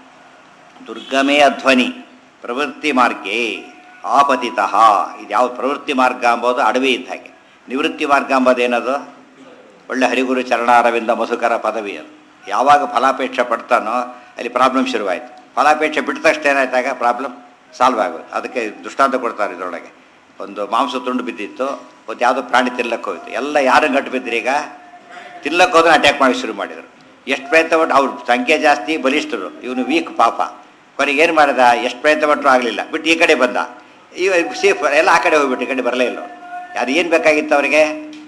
ದುರ್ಗಮೇ ಅಧ್ವನಿ ಪ್ರವೃತ್ತಿ ಮಾರ್ಗೇ ಆಪತಿತಃ ಇದು ಯಾವ ಪ್ರವೃತ್ತಿ ಮಾರ್ಗ ಅಂಬೋದು ಅಡವಿ ಇದ್ದ ಹಾಗೆ ನಿವೃತ್ತಿ ಮಾರ್ಗ ಅಂಬೋದೇನದು ಒಳ್ಳೆ ಹರಿಗುರು ಚರಣಾರವಿಂದ ಮಧುಕರ ಪದವಿ ಅದು ಯಾವಾಗ ಫಲಾಪೇಕ್ಷೆ ಪಡ್ತಾನೋ ಅಲ್ಲಿ ಪ್ರಾಬ್ಲಮ್ ಶುರುವಾಯಿತು ಫಲಾಪೇಕ್ಷೆ ಬಿಟ್ಟ ತಕ್ಷಣ ಏನಾಯ್ತಾಗ ಪ್ರಾಬ್ಲಮ್ ಸಾಲ್ವ್ ಆಗೋದು ಅದಕ್ಕೆ ದೃಷ್ಟಾಂತ ಕೊಡ್ತಾರೆ ಇದರೊಳಗೆ ಒಂದು ಮಾಂಸ ತುಂಡು ಬಿದ್ದಿತ್ತು ಒಂದು ಯಾವುದೋ ಪ್ರಾಣಿ ತಿನ್ನಕ್ಕೆ ಹೋಯ್ತು ಎಲ್ಲ ಯಾರು ಗಂಟು ಬಿದ್ದರು ಈಗ ತಿನ್ನಕ್ಕೆ ಹೋದ್ರೆ ಅಟ್ಯಾಕ್ ಮಾಡಿ ಶುರು ಮಾಡಿದರು ಎಷ್ಟು ಪ್ರಯತ್ನ ಪಟ್ಟು ಅವ್ರ ಸಂಖ್ಯೆ ಜಾಸ್ತಿ ಬಲಿಷ್ಠರು ಇವನು ವೀಕ್ ಪಾಪ ಕೊನೆಗೆ ಏನು ಮಾಡಿದ ಎಷ್ಟು ಪ್ರಯತ್ನ ಪಟ್ಟರು ಆಗಲಿಲ್ಲ ಬಿಟ್ಟು ಈ ಕಡೆ ಬಂದ ಇವ ಸೇಫ್ ಎಲ್ಲ ಆ ಕಡೆ ಹೋಗ್ಬಿಟ್ಟು ಈ ಕಡೆ ಬರಲೇ ಇಲ್ಲ ಅವ್ರು. ಯಾರು ಏನು ಬೇಕಾಗಿತ್ತು ಅವರಿಗೆ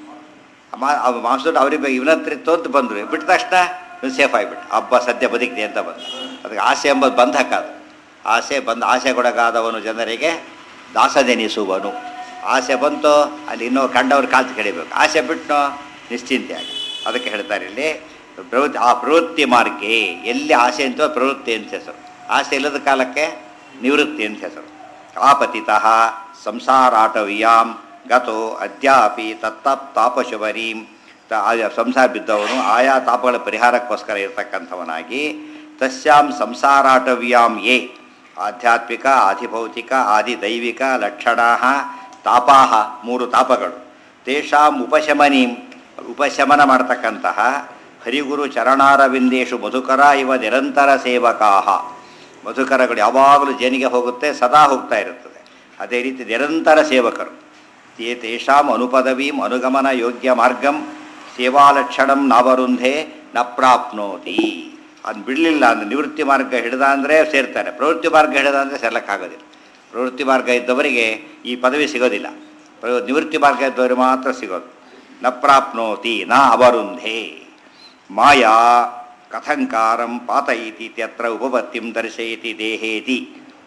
ಮಾಂಸದ ಅವ್ರಿಗೆ ಇವನ ಹತ್ರ ಇತ್ತು ಅಂತ ಬಂದರು ಬಿಟ್ಟ ತಕ್ಷಣ ಇವನು ಸೇಫ್ ಆಗಿಬಿಟ್ಟು ಹಬ್ಬ ಸದ್ಯ ಬದುಕಿದೆ ಅಂತ ಬಂದ ಅದಕ್ಕೆ ಆಸೆ ಎಂಬುದು ಬಂಧಕ ಅದು ಆಸೆ ಬಂದ ಆಸೆಗೊಳಗಾದವನು ಜನರಿಗೆ ದಾಸದೆನಿಸುವನು ಆಸೆ ಬಂತು ಅಲ್ಲಿ ಇನ್ನೂ ಕಂಡವ್ರು ಕಾಲ್ತು ಕಡಿಬೇಕು ಆಸೆ ಬಿಟ್ಟು ನಿಶ್ಚಿಂತೆಯಾಗಿ ಅದಕ್ಕೆ ಹೇಳ್ತಾರೆ ಇಲ್ಲಿ ಪ್ರವೃತ್ತಿ ಆ ಪ್ರವೃತ್ತಿ ಮಾರ್ಗೆ ಎಲ್ಲಿ ಆಸೆ ಅಂತೋ ಪ್ರವೃತ್ತಿ ಅಂತ ಹೆಸರು ಆಸೆ ಇಲ್ಲದ ಕಾಲಕ್ಕೆ ನಿವೃತ್ತಿ ಅಂತ ಹೆಸರು ಆಪತಿತಃ ಸಂಸಾರಾಟವಿಯಾಂ ಗತೋ ಅದ್ಯಾಪಿ ತತ್ತಪ್ ತಾಪಶುಭರೀಂ ತ ಆಯಾ ಸಂಸಾರ ಬಿದ್ದವನು ಆಯಾ ತಾಪಗಳ ಪರಿಹಾರಕ್ಕೋಸ್ಕರ ಇರತಕ್ಕಂಥವನಾಗಿ ತಸ್ಯಾಂ ಸಂಸಾರಾಟವ್ಯಾಂ ಯೇ ಆಧ್ಯಾತ್ಮಿಕ ಆದಿಭೌತಿಕ ಆದಿದೈವಿಕ ಲಕ್ಷಣಾ ತಾಪಾಹ ಮೂರು ತಾಪಗಳು ತೇಷಾಂ ಉಪಶಮನೀಂ ಉಪಶಮನ ಮಾಡ್ತಕ್ಕಂತಹ ಹರಿಗುರು ಚರಣಾರವಿಂದೇಶು ಮಧುಕರ ಇವ ನಿರಂತರ ಸೇವಕಾಹ ಮಧುಕರಗಳು ಯಾವಾಗಲೂ ಜೇನಿಗೆ ಹೋಗುತ್ತೆ ಸದಾ ಹೋಗ್ತಾ ಇರುತ್ತದೆ ಅದೇ ರೀತಿ ನಿರಂತರ ಸೇವಕರು ತೇ ತೇಷಾಂ ಅನುಪದವೀಂ ಅನುಗಮನ ಯೋಗ್ಯ ಮಾರ್ಗಂ ಸೇವಾಲಕ್ಷಣಂ ನಾವರುಂಧೆ ನ ಪ್ರಾಪ್ನೋತಿ ಅದು ಬಿಡಲಿಲ್ಲ ಅಂದರೆ ನಿವೃತ್ತಿ ಮಾರ್ಗ ಹಿಡಿದ ಅಂದರೆ ಸೇರ್ತಾರೆ ಪ್ರವೃತ್ತಿ ಮಾರ್ಗ ಹಿಡಿದ ಅಂದರೆ ಸೇರ್ಲಕ್ಕಾಗೋದಿಲ್ಲ ಪ್ರವೃತ್ತಿ ಮಾರ್ಗ ಇದ್ದವರಿಗೆ ಈ ಪದವಿ ಸಿಗೋದಿಲ್ಲ ಪ್ರವ ನಿವೃತ್ತಿ ಮಾರ್ಗ ಇದ್ದವರಿಗೆ ಮಾತ್ರ ಸಿಗೋದು ನ ಪ್ರಾಪ್ನೋತಿ ನ ಅವರುಂಧೆ ಮಾಯಾ ಕಥಂಕಾರಂ ಪಾತಯಿತಿ ಇತ್ಯತ್ರ ಉಪಪತ್ತಿಂ ದರ್ಶಯತಿ ದೇಹೇತಿ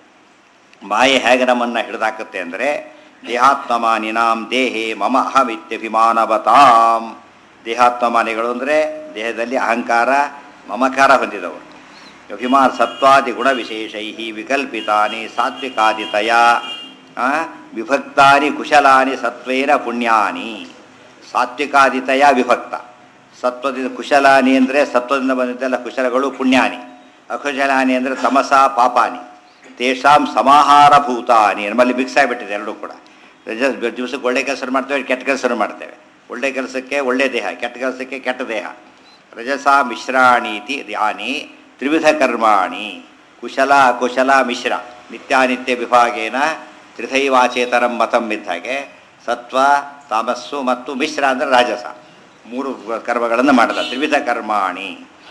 ಮಾಯೆ ಹೇಗೆ ನಮ್ಮನ್ನು ಹಿಡಿದಾಕುತ್ತೆ ಅಂದರೆ ದೇಹಾತ್ಮಮಾನಿನಾಂ ದೇಹೇ ಮಮ ಅಹಮಿತ್ಯಭಿಮಾನವತಾಂ ದೇಹಾತ್ಮಮಾನಿಗಳು ಅಂದರೆ ದೇಹದಲ್ಲಿ ಅಹಂಕಾರ ಮಮಕಾರ ಹೊಂದಿದವರು ಅಭಿಮಾನ ಸತ್ವಾದಿ ಗುಣವಿಶೇಷೈ ವಿಕಲ್ಪಿತಾನಿ ಸಾತ್ವಿಕಾದಿತಯ ಆ, ವಿಭಕ್ತಾನಿ ಕುಶಲಾನಿ ಸತ್ವೇನ ಪುಣ್ಯಾನಿ ಸಾತ್ವಿಕಾದಿತಯ ವಿಭಕ್ತ ಸತ್ವದಿಂದ ಕುಶಲಾನಿ ಅಂದರೆ ಸತ್ವದಿಂದ ಬಂದಿದ್ದೆಲ್ಲ ಕುಶಲಗಳು ಪುಣ್ಯಾನಿ ಅಕುಶಲಾನಿ ಅಂದರೆ ತಮಸ ಪಾಪಾನಿ ತೇಷಾಂ ಸಮಾಹಾರಭೂತಾನಿ ನಮ್ಮಲ್ಲಿ ಮಿಕ್ಸ್ ಆಗಿಬಿಟ್ಟಿದೆ ಎರಡೂ ಕೂಡ ರಜ ದಿವಸಕ್ಕೆ ಒಳ್ಳೆ ಕೆಲಸ ಮಾಡ್ತೇವೆ ಕೆಟ್ಟ ಕೆಲಸ ಮಾಡ್ತೇವೆ ಒಳ್ಳೆ ಕೆಲಸಕ್ಕೆ ಒಳ್ಳೆ ದೇಹ ಕೆಟ್ಟ ಕೆಲಸಕ್ಕೆ ಕೆಟ್ಟ ದೇಹ ರಜಸ ಮಿಶ್ರಾಣೀತಿ ಯಾನಿ ತ್ರಿವಿಧ ಕರ್ಮಾಣಿ ಕುಶಲ ಅಕುಶಲ ಮಿಶ್ರ ನಿತ್ಯಾನಿತ್ಯ ವಿಭಾಗೇನ ತ್ರಿಧೈವಾಚೇತನಂ ಮತಂ ಇದ್ದ ಹಾಗೆ ಸತ್ವ ತಾಮಸ್ಸು ಮತ್ತು ಮಿಶ್ರ ಅಂದರೆ ರಾಜಸ ಮೂರು ಕರ್ಮಗಳನ್ನು ಮಾಡಲ್ಲ ತ್ರಿವಿಧ ಕರ್ಮಾಣಿ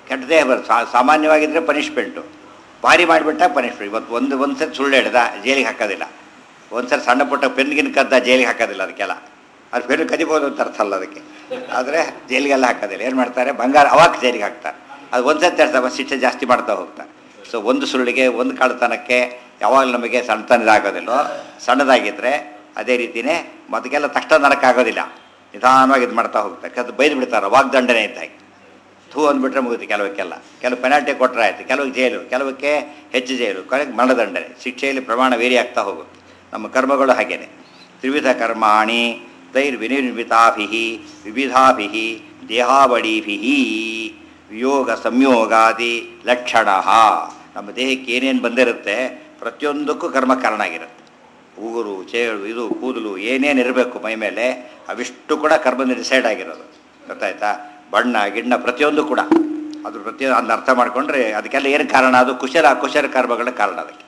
ಕೆಟ್ಟದೇ ಬರುತ್ತೆ ಸಾ- ಸಾಮಾನ್ಯವಾಗಿದ್ದರೆ ಪನಿಷ್ಮೆಂಟು ಭಾರಿ ಮಾಡಿಬಿಟ್ಟ ಪನಿಷ್ಮೆಂಟ್ ಇವತ್ತು ಒಂದು ಒಂದು ಸರಿ ಸುಳ್ಳು ಹೇಳ್ದ ಜೈಲಿಗೆ ಹಾಕೋದಿಲ್ಲ ಒಂದು ಸರಿ ಸಣ್ಣ ಪುಟ್ಟ ಪೆನ್ಗಿನ ಕದ್ದ ಜೈಲಿಗೆ ಹಾಕೋದಿಲ್ಲ ಅದಕ್ಕೆಲ್ಲ ಅದು ಪೆನ್ ಕದಿಬೋದು ಅಂತ ಅರ್ಥ ಅಲ್ಲ ಅದಕ್ಕೆ ಆದರೆ ಜೈಲಿಗೆಲ್ಲ ಹಾಕೋದಿಲ್ಲ ಏನು ಮಾಡ್ತಾರೆ ಬಂಗಾರ ಅವಾಗ ಜೈಲಿಗೆ ಹಾಕ್ತಾರೆ ಅದು ಒಂದು ಸತಿ ಹೇಳ್ತಾರೆ ಶಿಕ್ಷೆ ಜಾಸ್ತಿ ಮಾಡ್ತಾ ಹೋಗ್ತಾರೆ ಸೊ ಒಂದು ಸುಳ್ಳಿಗೆ ಒಂದು ಕಳ್ಳತನಕ್ಕೆ ಯಾವಾಗ ನಮಗೆ ಸಣ್ಣತನ ಇದಾಗೋದಿಲ್ಲೋ ಸಣ್ಣದಾಗಿದ್ದರೆ ಅದೇ ರೀತಿಯೇ ಅದಕ್ಕೆಲ್ಲ ತಕ್ಷಣ ನರಕ ಆಗೋದಿಲ್ಲ ನಿಧಾನವಾಗಿ ಇದು ಮಾಡ್ತಾ ಹೋಗ್ತಾರೆ ಅದು ಬೈದು ಬಿಡ್ತಾರೆ ವಾಗ್ದಂಡನೆ ಇದ್ದಾಗಿ ಥೂ ಅಂದ್ಬಿಟ್ರೆ ಮುಗಿತು ಕೆಲವಕ್ಕೆಲ್ಲ ಕೆಲವು ಪೆನಾಲ್ಟಿ ಕೊಟ್ಟರೆ ಆಯ್ತು ಕೆಲವಕ್ಕೆ ಜೈಲು ಕೆಲವಕ್ಕೆ ಹೆಚ್ಚು ಜೈಲು ಕೊನೆಗೆ ಮರಣದಂಡನೆ ಶಿಕ್ಷೆಯಲ್ಲಿ ಪ್ರಮಾಣ ವೇರಿ ಆಗ್ತಾ ಹೋಗುತ್ತೆ ನಮ್ಮ ಕರ್ಮಗಳು ಹಾಗೇನೆ ತ್ರಿವಿಧ ಕರ್ಮಾಣಿ ತೈರ್ ವಿನಿರ್ಮಿತಾಭಿ ವಿವಿಧಾಭಿ ದೇಹಾವಳಿಭಿ ವಿಯೋಗ ಸಂಯೋಗಾದಿ ಲಕ್ಷಣ ನಮ್ಮ ದೇಹಕ್ಕೆ ಏನೇನು ಬಂದಿರುತ್ತೆ ಪ್ರತಿಯೊಂದಕ್ಕೂ ಕರ್ಮ ಕಾರಣ ಆಗಿರುತ್ತೆ ಉಗುರು ಚೇಳು ಇದು ಕೂದಲು ಏನೇನು ಇರಬೇಕು ಮೈ ಮೇಲೆ ಅವಿಷ್ಟು ಕೂಡ ಕರ್ಮದಿಂದ ಡಿಸೈಡ್ ಆಗಿರೋದು ಗೊತ್ತಾಯ್ತಾ ಬಣ್ಣ ಗಿಣ್ಣ ಪ್ರತಿಯೊಂದು ಕೂಡ ಅದ್ರ ಪ್ರತಿಯೊಂದು ಅದನ್ನ ಅರ್ಥ ಮಾಡ್ಕೊಂಡ್ರೆ ಅದಕ್ಕೆಲ್ಲ ಏನು ಕಾರಣ ಅದು ಕುಶಲ ಅಕುಶಲ ಕರ್ಮಗಳ ಕಾರಣ ಅದಕ್ಕೆ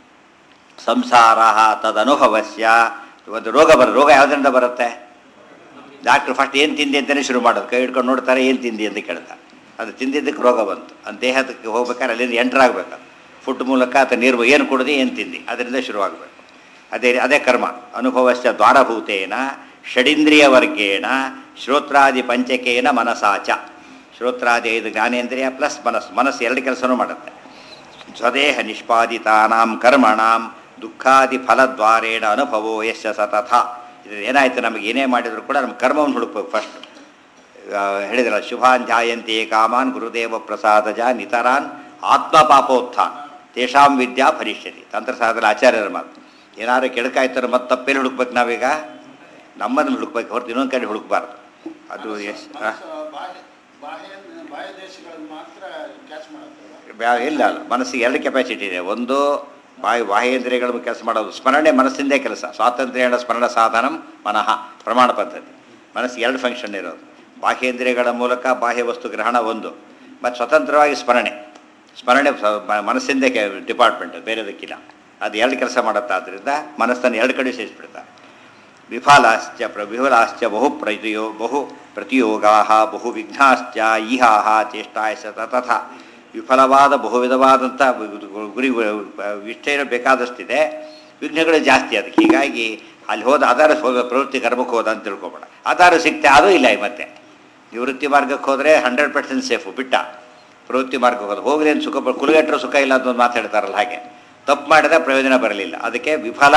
ಸಂಸಾರ ತದನುಭವಸ್ಯ ಒಂದು ರೋಗ ಬರ ರೋಗ ಯಾವುದರಿಂದ ಬರುತ್ತೆ ಡಾಕ್ಟ್ರು ಫಸ್ಟ್ ಏನು ತಿಂದಿ ಅಂತಲೇ ಶುರು ಮಾಡೋದು ಕೈ ಹಿಡ್ಕೊಂಡು ನೋಡ್ತಾರೆ ಏನು ತಿಂದಿ ಅಂತ ಕೇಳ್ತಾರೆ ಅದು ತಿಂದಿದ್ದಕ್ಕೆ ರೋಗ ಬಂತು ಅದು ದೇಹಕ್ಕೆ ಹೋಗ್ಬೇಕಾದ್ರೆ ಅಲ್ಲಿಂದ ಎಂಟ್ರ್ ಆಗಬೇಕು ಫುಡ್ ಮೂಲಕ ಅಥವಾ ನೀರು ಏನು ಕುಡ್ದು ಏನು ತಿಂದಿ ಅದರಿಂದ ಶುರುವಾಗಬೇಕು ಅದೇ ಅದೇ ಕರ್ಮ ಅನುಭವಶ್ಚ ದ್ವಾರಭೂತೇನ ಷಡಿಂದ್ರಿಯ ವರ್ಗೇಣ ಶ್ರೋತ್ರಾದಿ ಪಂಚಕೇನ ಮನಸಾಚ ಶ್ರೋತ್ರಾದಿ ಐದು ಜ್ಞಾನೇಂದ್ರಿಯ ಪ್ಲಸ್ ಮನಸ್ಸು ಮನಸ್ಸು ಎರಡು ಕೆಲಸನೂ ಮಾಡುತ್ತೆ ಸ್ವದೇಹ ನಿಷ್ಪಾದಿತಾನಾಂ ಕರ್ಮಣಾಂ ದುಃಖಾದಿ ಫಲದ್ವಾರೇಣ ಅನುಭವೋ ಯಶ ಸತತ ಇದು ಏನಾಯ್ತು ನಮಗೆ ಏನೇ ಮಾಡಿದ್ರು ಕೂಡ ನಮ್ಮ ಕರ್ಮವನ್ನು ಹುಡುಕ್ಬೇಕು ಫಸ್ಟ್ ಹೇಳಿದ್ರಲ್ಲ ಶುಭಾನ್ ಧ್ಯಾಯಂತೆ ಕಾಮಾನ್ ಗುರುದೇವ ಪ್ರಸಾದಜ ನಿತರಾನ್ ಆತ್ಮ ಪಾಪೋತ್ಥಾನ್ ತೇಷಾಂ ವಿದ್ಯಾ ಭರಿಷ್ಯತಿ ತಂತ್ರಸಾಧನ ಆಚಾರ್ಯರ ಮಾತು ಏನಾದ್ರು ಕೆಡಕಾಯ್ತಾರೆ ಮತ್ತೆ ತಪ್ಪೇನು ಹುಡುಕ್ಬೇಕು ನಾವೀಗ ನಮ್ಮನ್ನು ಹುಡುಕ್ಬೇಕು ಹೊರತು ಇನ್ನೊಂದು ಕಡೆ ಹುಡುಕ್ಬಾರ್ದು ಅದು ಎಷ್ಟು ಬಾಹ್ಯ ಬಾಹ್ಯ ಬಾಹ್ಯ ದೇಶಗಳನ್ನು ಮಾತ್ರ ಕ್ಯಾಚ್ ಮಾಡುತ್ತಲ್ಲ ಬ್ಯಾ- ಇಲ್ಲ ಅಲ್ಲ ಮನಸ್ಸಿಗೆ ಎರಡು ಕೆಪಾಸಿಟಿ ಇದೆ ಒಂದು ಬಾಯಿ ಬಾಹ್ಯೇಂದ್ರಿಯಗಳು ಕೆಲಸ ಮಾಡೋದು ಸ್ಮರಣೆ ಮನಸ್ಸಿಂದೇ ಕೆಲಸ ಸ್ವಾತಂತ್ರ್ಯ ಸ್ಮರಣ ಸಾಧನಂ ಮನಃ ಪ್ರಮಾಣ ಪದ್ಧತಿ ಮನಸ್ಸಿಗೆ ಎರಡು ಫಂಕ್ಷನ್ ಇರೋದು ಬಾಹ್ಯೇಂದ್ರಿಯಗಳ ಮೂಲಕ ಬಾಹ್ಯ ವಸ್ತು ಗ್ರಹಣ ಒಂದು ಮತ್ತು ಸ್ವತಂತ್ರವಾಗಿ ಸ್ಮರಣೆ ಸ್ಮರಣೆ ಸ- ಮ- ಮನಸ್ಸಿಂದೇ ಕೆ ಡಿಪಾರ್ಟ್ಮೆಂಟ್ ಬೇರೆದಕ್ಕಿಲ್ಲ ಅದು ಎರಡು ಕೆಲಸ ಮಾಡುತ್ತೆ ಆದ್ದರಿಂದ ಮನಸ್ಸನ್ನು ಎರಡು ಕಡೆ ಸೇರಿಸ್ಬಿಡ್ತಾರೆ ವಿಫಲಾಶ್ಚ ಪ್ರ ವಿಫಲಾಶ್ಚ ಬಹು ಪ್ರತಿಯೋ ಬಹು ಪ್ರತಿಯೋಗಾ ಬಹು ವಿಘ್ನಾಶ್ಚ ಈಹಾಹ ಚೇಷ್ಟಾಯಸ ತಥಾ ವಿಫಲವಾದ ಬಹು ವಿಧವಾದಂಥ ಗುರಿ ಇಷ್ಟೇನೋ ಬೇಕಾದಷ್ಟಿದೆ ವಿಘ್ನಗಳು ಜಾಸ್ತಿ ಅದಕ್ಕೆ ಹೀಗಾಗಿ ಅಲ್ಲಿ ಹೋದ ಆಧಾರ ಹೋದ ಪ್ರವೃತ್ತಿ ಕರ್ಮಕ್ಕೆ ಹೋದ ಅಂತ ತಿಳ್ಕೊಬೇಡ ಆಧಾರ ಸಿಗ್ತೆ ಅದೂ ಇಲ್ಲ ಈ ಮತ್ತೆ ನಿವೃತ್ತಿ ಮಾರ್ಗಕ್ಕೆ ಹೋದರೆ ಹಂಡ್ರೆಡ್ ಪರ್ಸೆಂಟ್ ಸೇಫು ಬಿಟ್ಟ ಪ್ರವೃತ್ತಿ ಮಾರ್ಗಕ್ಕೆ ಹೋದ ಹೋಗ್ಲಿ ಅಂತ ಸುಖ ಪಡ್- ಕುಲಗೆಟ್ಟರು ಸುಖ ಇಲ್ಲ ಅಂತ ಒಂದು ಮಾತಾಡ್ತಾರಲ್ಲ ಹಾಗೆ ತಪ್ಪು ಮಾಡಿದ ಪ್ರಯೋಜನ ಬರಲಿಲ್ಲ ಅದಕ್ಕೆ ವಿಫಲ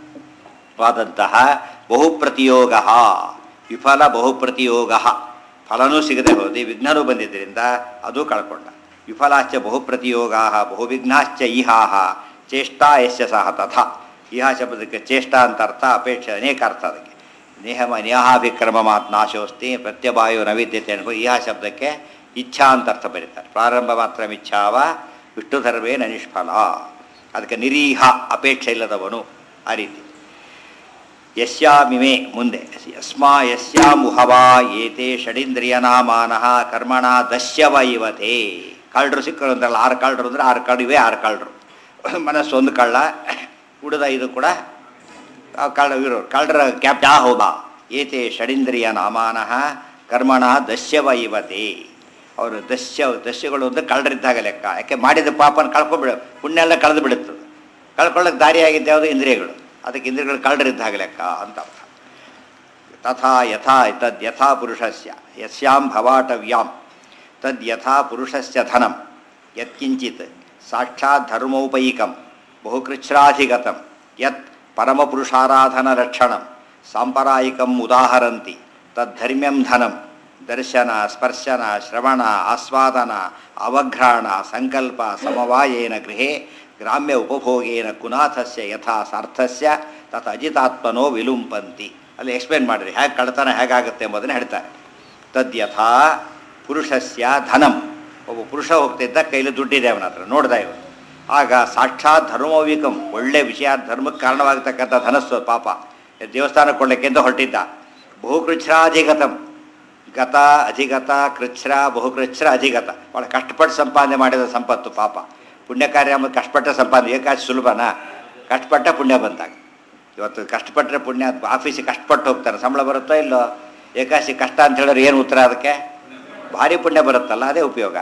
ವಾದಂತಹ ಬಹುಪ್ರತಿಯೋಗ ವಿಫಲ ಬಹುಪ್ರತಿಯೋಗ ಫಲನೂ ಸಿಗದೆ ಹೋದಿ ವಿಘ್ನನೂ ಬಂದಿದ್ದರಿಂದ ಅದು ಕಳ್ಕೊಂಡ ವಿಫಲಾಶ್ಚ ಬಹುಪ್ರತಿಯೋಗ ಬಹುವಿಘ್ನಾಶ್ಚ ಇಹಾಹ ಚೇಷ್ಟಾ ಯಶ್ಯ ಸಹ ತಥಾ ಇಹ ಶಬ್ದಕ್ಕೆ ಚೇಷ್ಟಾ ಅಂತ ಅರ್ಥ ಅಪೇಕ್ಷೆ ಅನೇಕ ಅರ್ಥ ಅದಕ್ಕೆ ನೇಹಮ ನೇಹಾಭಿಕ್ರಮ ಮಾತ್ ನಾಶೋಸ್ತಿ ಪ್ರತ್ಯವಾಯು ನವಿದ್ಯತೆ ಅನ್ಕೋ ಇಹ ಶಬ್ದಕ್ಕೆ ಇಚ್ಛಾ ಅಂತ ಅರ್ಥ ಬರೀತಾರೆ ಪ್ರಾರಂಭ ಮಾತ್ರ ಇಚ್ಛಾವ ವಿಷ್ಣು ಧರ್ಮೇನ ನಿಷ್ಫಲ ಅದಕ್ಕೆ ನಿರೀಹ ಅಪೇಕ್ಷೆ ಇಲ್ಲದವನು ಆ ರೀತಿ ಯಸ್ಯಾಮಿಮೆ ಮುಂದೆ ಯಸ್ಮಾ ಯಸ್ಯಾಮುಹವಾ ಏತೆ ಷಡೀಂದ್ರಿಯನಾಮಾನಃ ಕರ್ಮಣ ದಶ್ಯವ ಇವತೆ ಕಳ್ಳರು ಸಿಕ್ಕರು ಅಂದ್ರಲ್ಲ ಆರು ಕಳ್ಳರು ಅಂದ್ರೆ ಆರು ಕಳ್ಳು ಇವೆ ಆರು ಕಳ್ಳರು ಮನಸ್ಸು ಒಂದು ಕಳ್ಳ ಉಳಿದ ಇದು ಕೂಡ ಆ ಕಳ್ಳ ಇರೋರು ಕಳ್ಳರ ಕ್ಯಾಪ್ ಯಾ ಹೋದ ಏತೆ ಷಡೀಂದ್ರಿಯ ನಾಮಾನಃ ಕರ್ಮಣ ದಶ್ಯವ ಇವತೆ ಅವರು ದಶ್ಯ ದಶ್ಯಗಳು ಅಂದ್ರೆ ಕಳ್ಳರಿದ್ದಾಗ ಲೆಕ್ಕ ಯಾಕೆ ಮಾಡಿದ ಪಾಪನ ಕಳ್ಕೊಂಡ್ಬಿಡ ಪುಣ್ಯ ಎಲ್ಲ ಕಳೆದು ಬಿಡುತ್ತದೆ ಕಳ್ಕೊಳ್ಳೋಕೆ ದಾರಿಯಾಗಿದ್ದು ಯಾವುದು ಇಂದ್ರಿಯಗಳು ಅದಕ್ಕೆ ಇಂದ್ರಿಯಗಳು ಕಳ್ಳರಿದ್ದಾಗ ಲೆಕ್ಕ ಅಂತ ಅರ್ಥ ತಥಾ ಯಥಾ ತದ್ ಯಥಾ ಪುರುಷಸ್ಯ ಯಸ್ಯಾಂ ಭವಾಟವ್ಯಾಂ ತದ್ ಯಥಾ ಪುರುಷಸ್ಯ ಧನಂ ಯತ್ಕಿಂಚಿತ್ ಸಾಕ್ಷಾತ್ ಧರ್ಮೋಪೈಕಂ ಬಹುಕೃಚ್ಛ್ರಾಧಿಗತಂ ಯತ್ ಪರಮಪುರುಷಾರಾಧನಲಕ್ಷಣಂ ಸಾಂಪರಾಯಿಕಂ ಉದಾಹರಂತಿ ತದ್ಧರ್ಮ್ಯಂ ಧನಂ ದರ್ಶನ ಸ್ಪರ್ಶನ ಶ್ರವಣ ಆಸ್ವಾದನ ಅವಘ್ರಾಣ ಸಂಕಲ್ಪ ಸಮವಾಯೇನ ಗೃಹೇ ಗ್ರಾಮ್ಯ ಉಪಭೋಗೇನ ಕುನಾಥಸ್ಯ ಯಥಾ ಸಾರ್ಥಸ್ಯ ತತ್ ಅಜಿತಾತ್ಮನೋ ವಿಲುಂಪಂತಿ ಅಲ್ಲಿ ಎಕ್ಸ್ಪ್ಲೇನ್ ಮಾಡಿರಿ ಹೇಗೆ ಕಳ್ತನ ಹೇಗಾಗುತ್ತೆ ಎಂಬುದನ್ನು ಹೇಳ್ತಾರೆ ತದ್ಯಥಾ ಪುರುಷಸ್ಯ ಧನಂ ಒಬ್ಬ ಪುರುಷ ಹೋಗ್ತಿದ್ದ ಕೈಲಿ ದುಡ್ಡಿದೆ ಅವನ ಹತ್ರ ನೋಡ್ದ ಇವನು ಆಗ ಸಾಕ್ಷಾತ್ ಧರ್ಮವಿಕಂ ಒಳ್ಳೆ ವಿಷಯ ಧರ್ಮಕ್ಕೆ ಕಾರಣವಾಗತಕ್ಕಂಥ ಧನಸ್ಸು ಪಾಪ ದೇವಸ್ಥಾನ ಕೊಡ್ಲಿಕ್ಕೆ ಅಂತ ಹೊರಟಿದ್ದ ಬಹುಕೃಚ್ಛ್ರಾಧಿಗತಂ ಗತ ಅಧಿಗತ ಕೃಚ್ಛ್ರ ಬಹುಕೃಚ್ಛ್ರ ಅಧಿಗತ ಭಾಳ ಕಷ್ಟಪಟ್ಟು ಸಂಪಾದನೆ ಮಾಡಿದ ಸಂಪತ್ತು ಪಾಪ ಪುಣ್ಯ ಕಾರ್ಯ ಅಂಬುದು ಕಷ್ಟಪಟ್ಟ ಸಂಪಾದನೆ ಏಕಾಚಿ ಸುಲಭನಾ ಕಷ್ಟಪಟ್ಟ ಪುಣ್ಯ ಬಂದಾಗ ಇವತ್ತು ಕಷ್ಟಪಟ್ಟರೆ ಪುಣ್ಯ ಆಫೀಸಿಗೆ ಕಷ್ಟಪಟ್ಟು ಹೋಗ್ತಾರೆ ಸಂಬಳ ಬರುತ್ತೋ ಇಲ್ಲೋ ಏಕಾಸಿ ಕಷ್ಟ ಅಂತ ಹೇಳಿದ್ರೆ ಏನು ಉತ್ತರ ಅದಕ್ಕೆ ಭಾರಿ ಪುಣ್ಯ ಬರುತ್ತಲ್ಲ ಅದೇ ಉಪಯೋಗ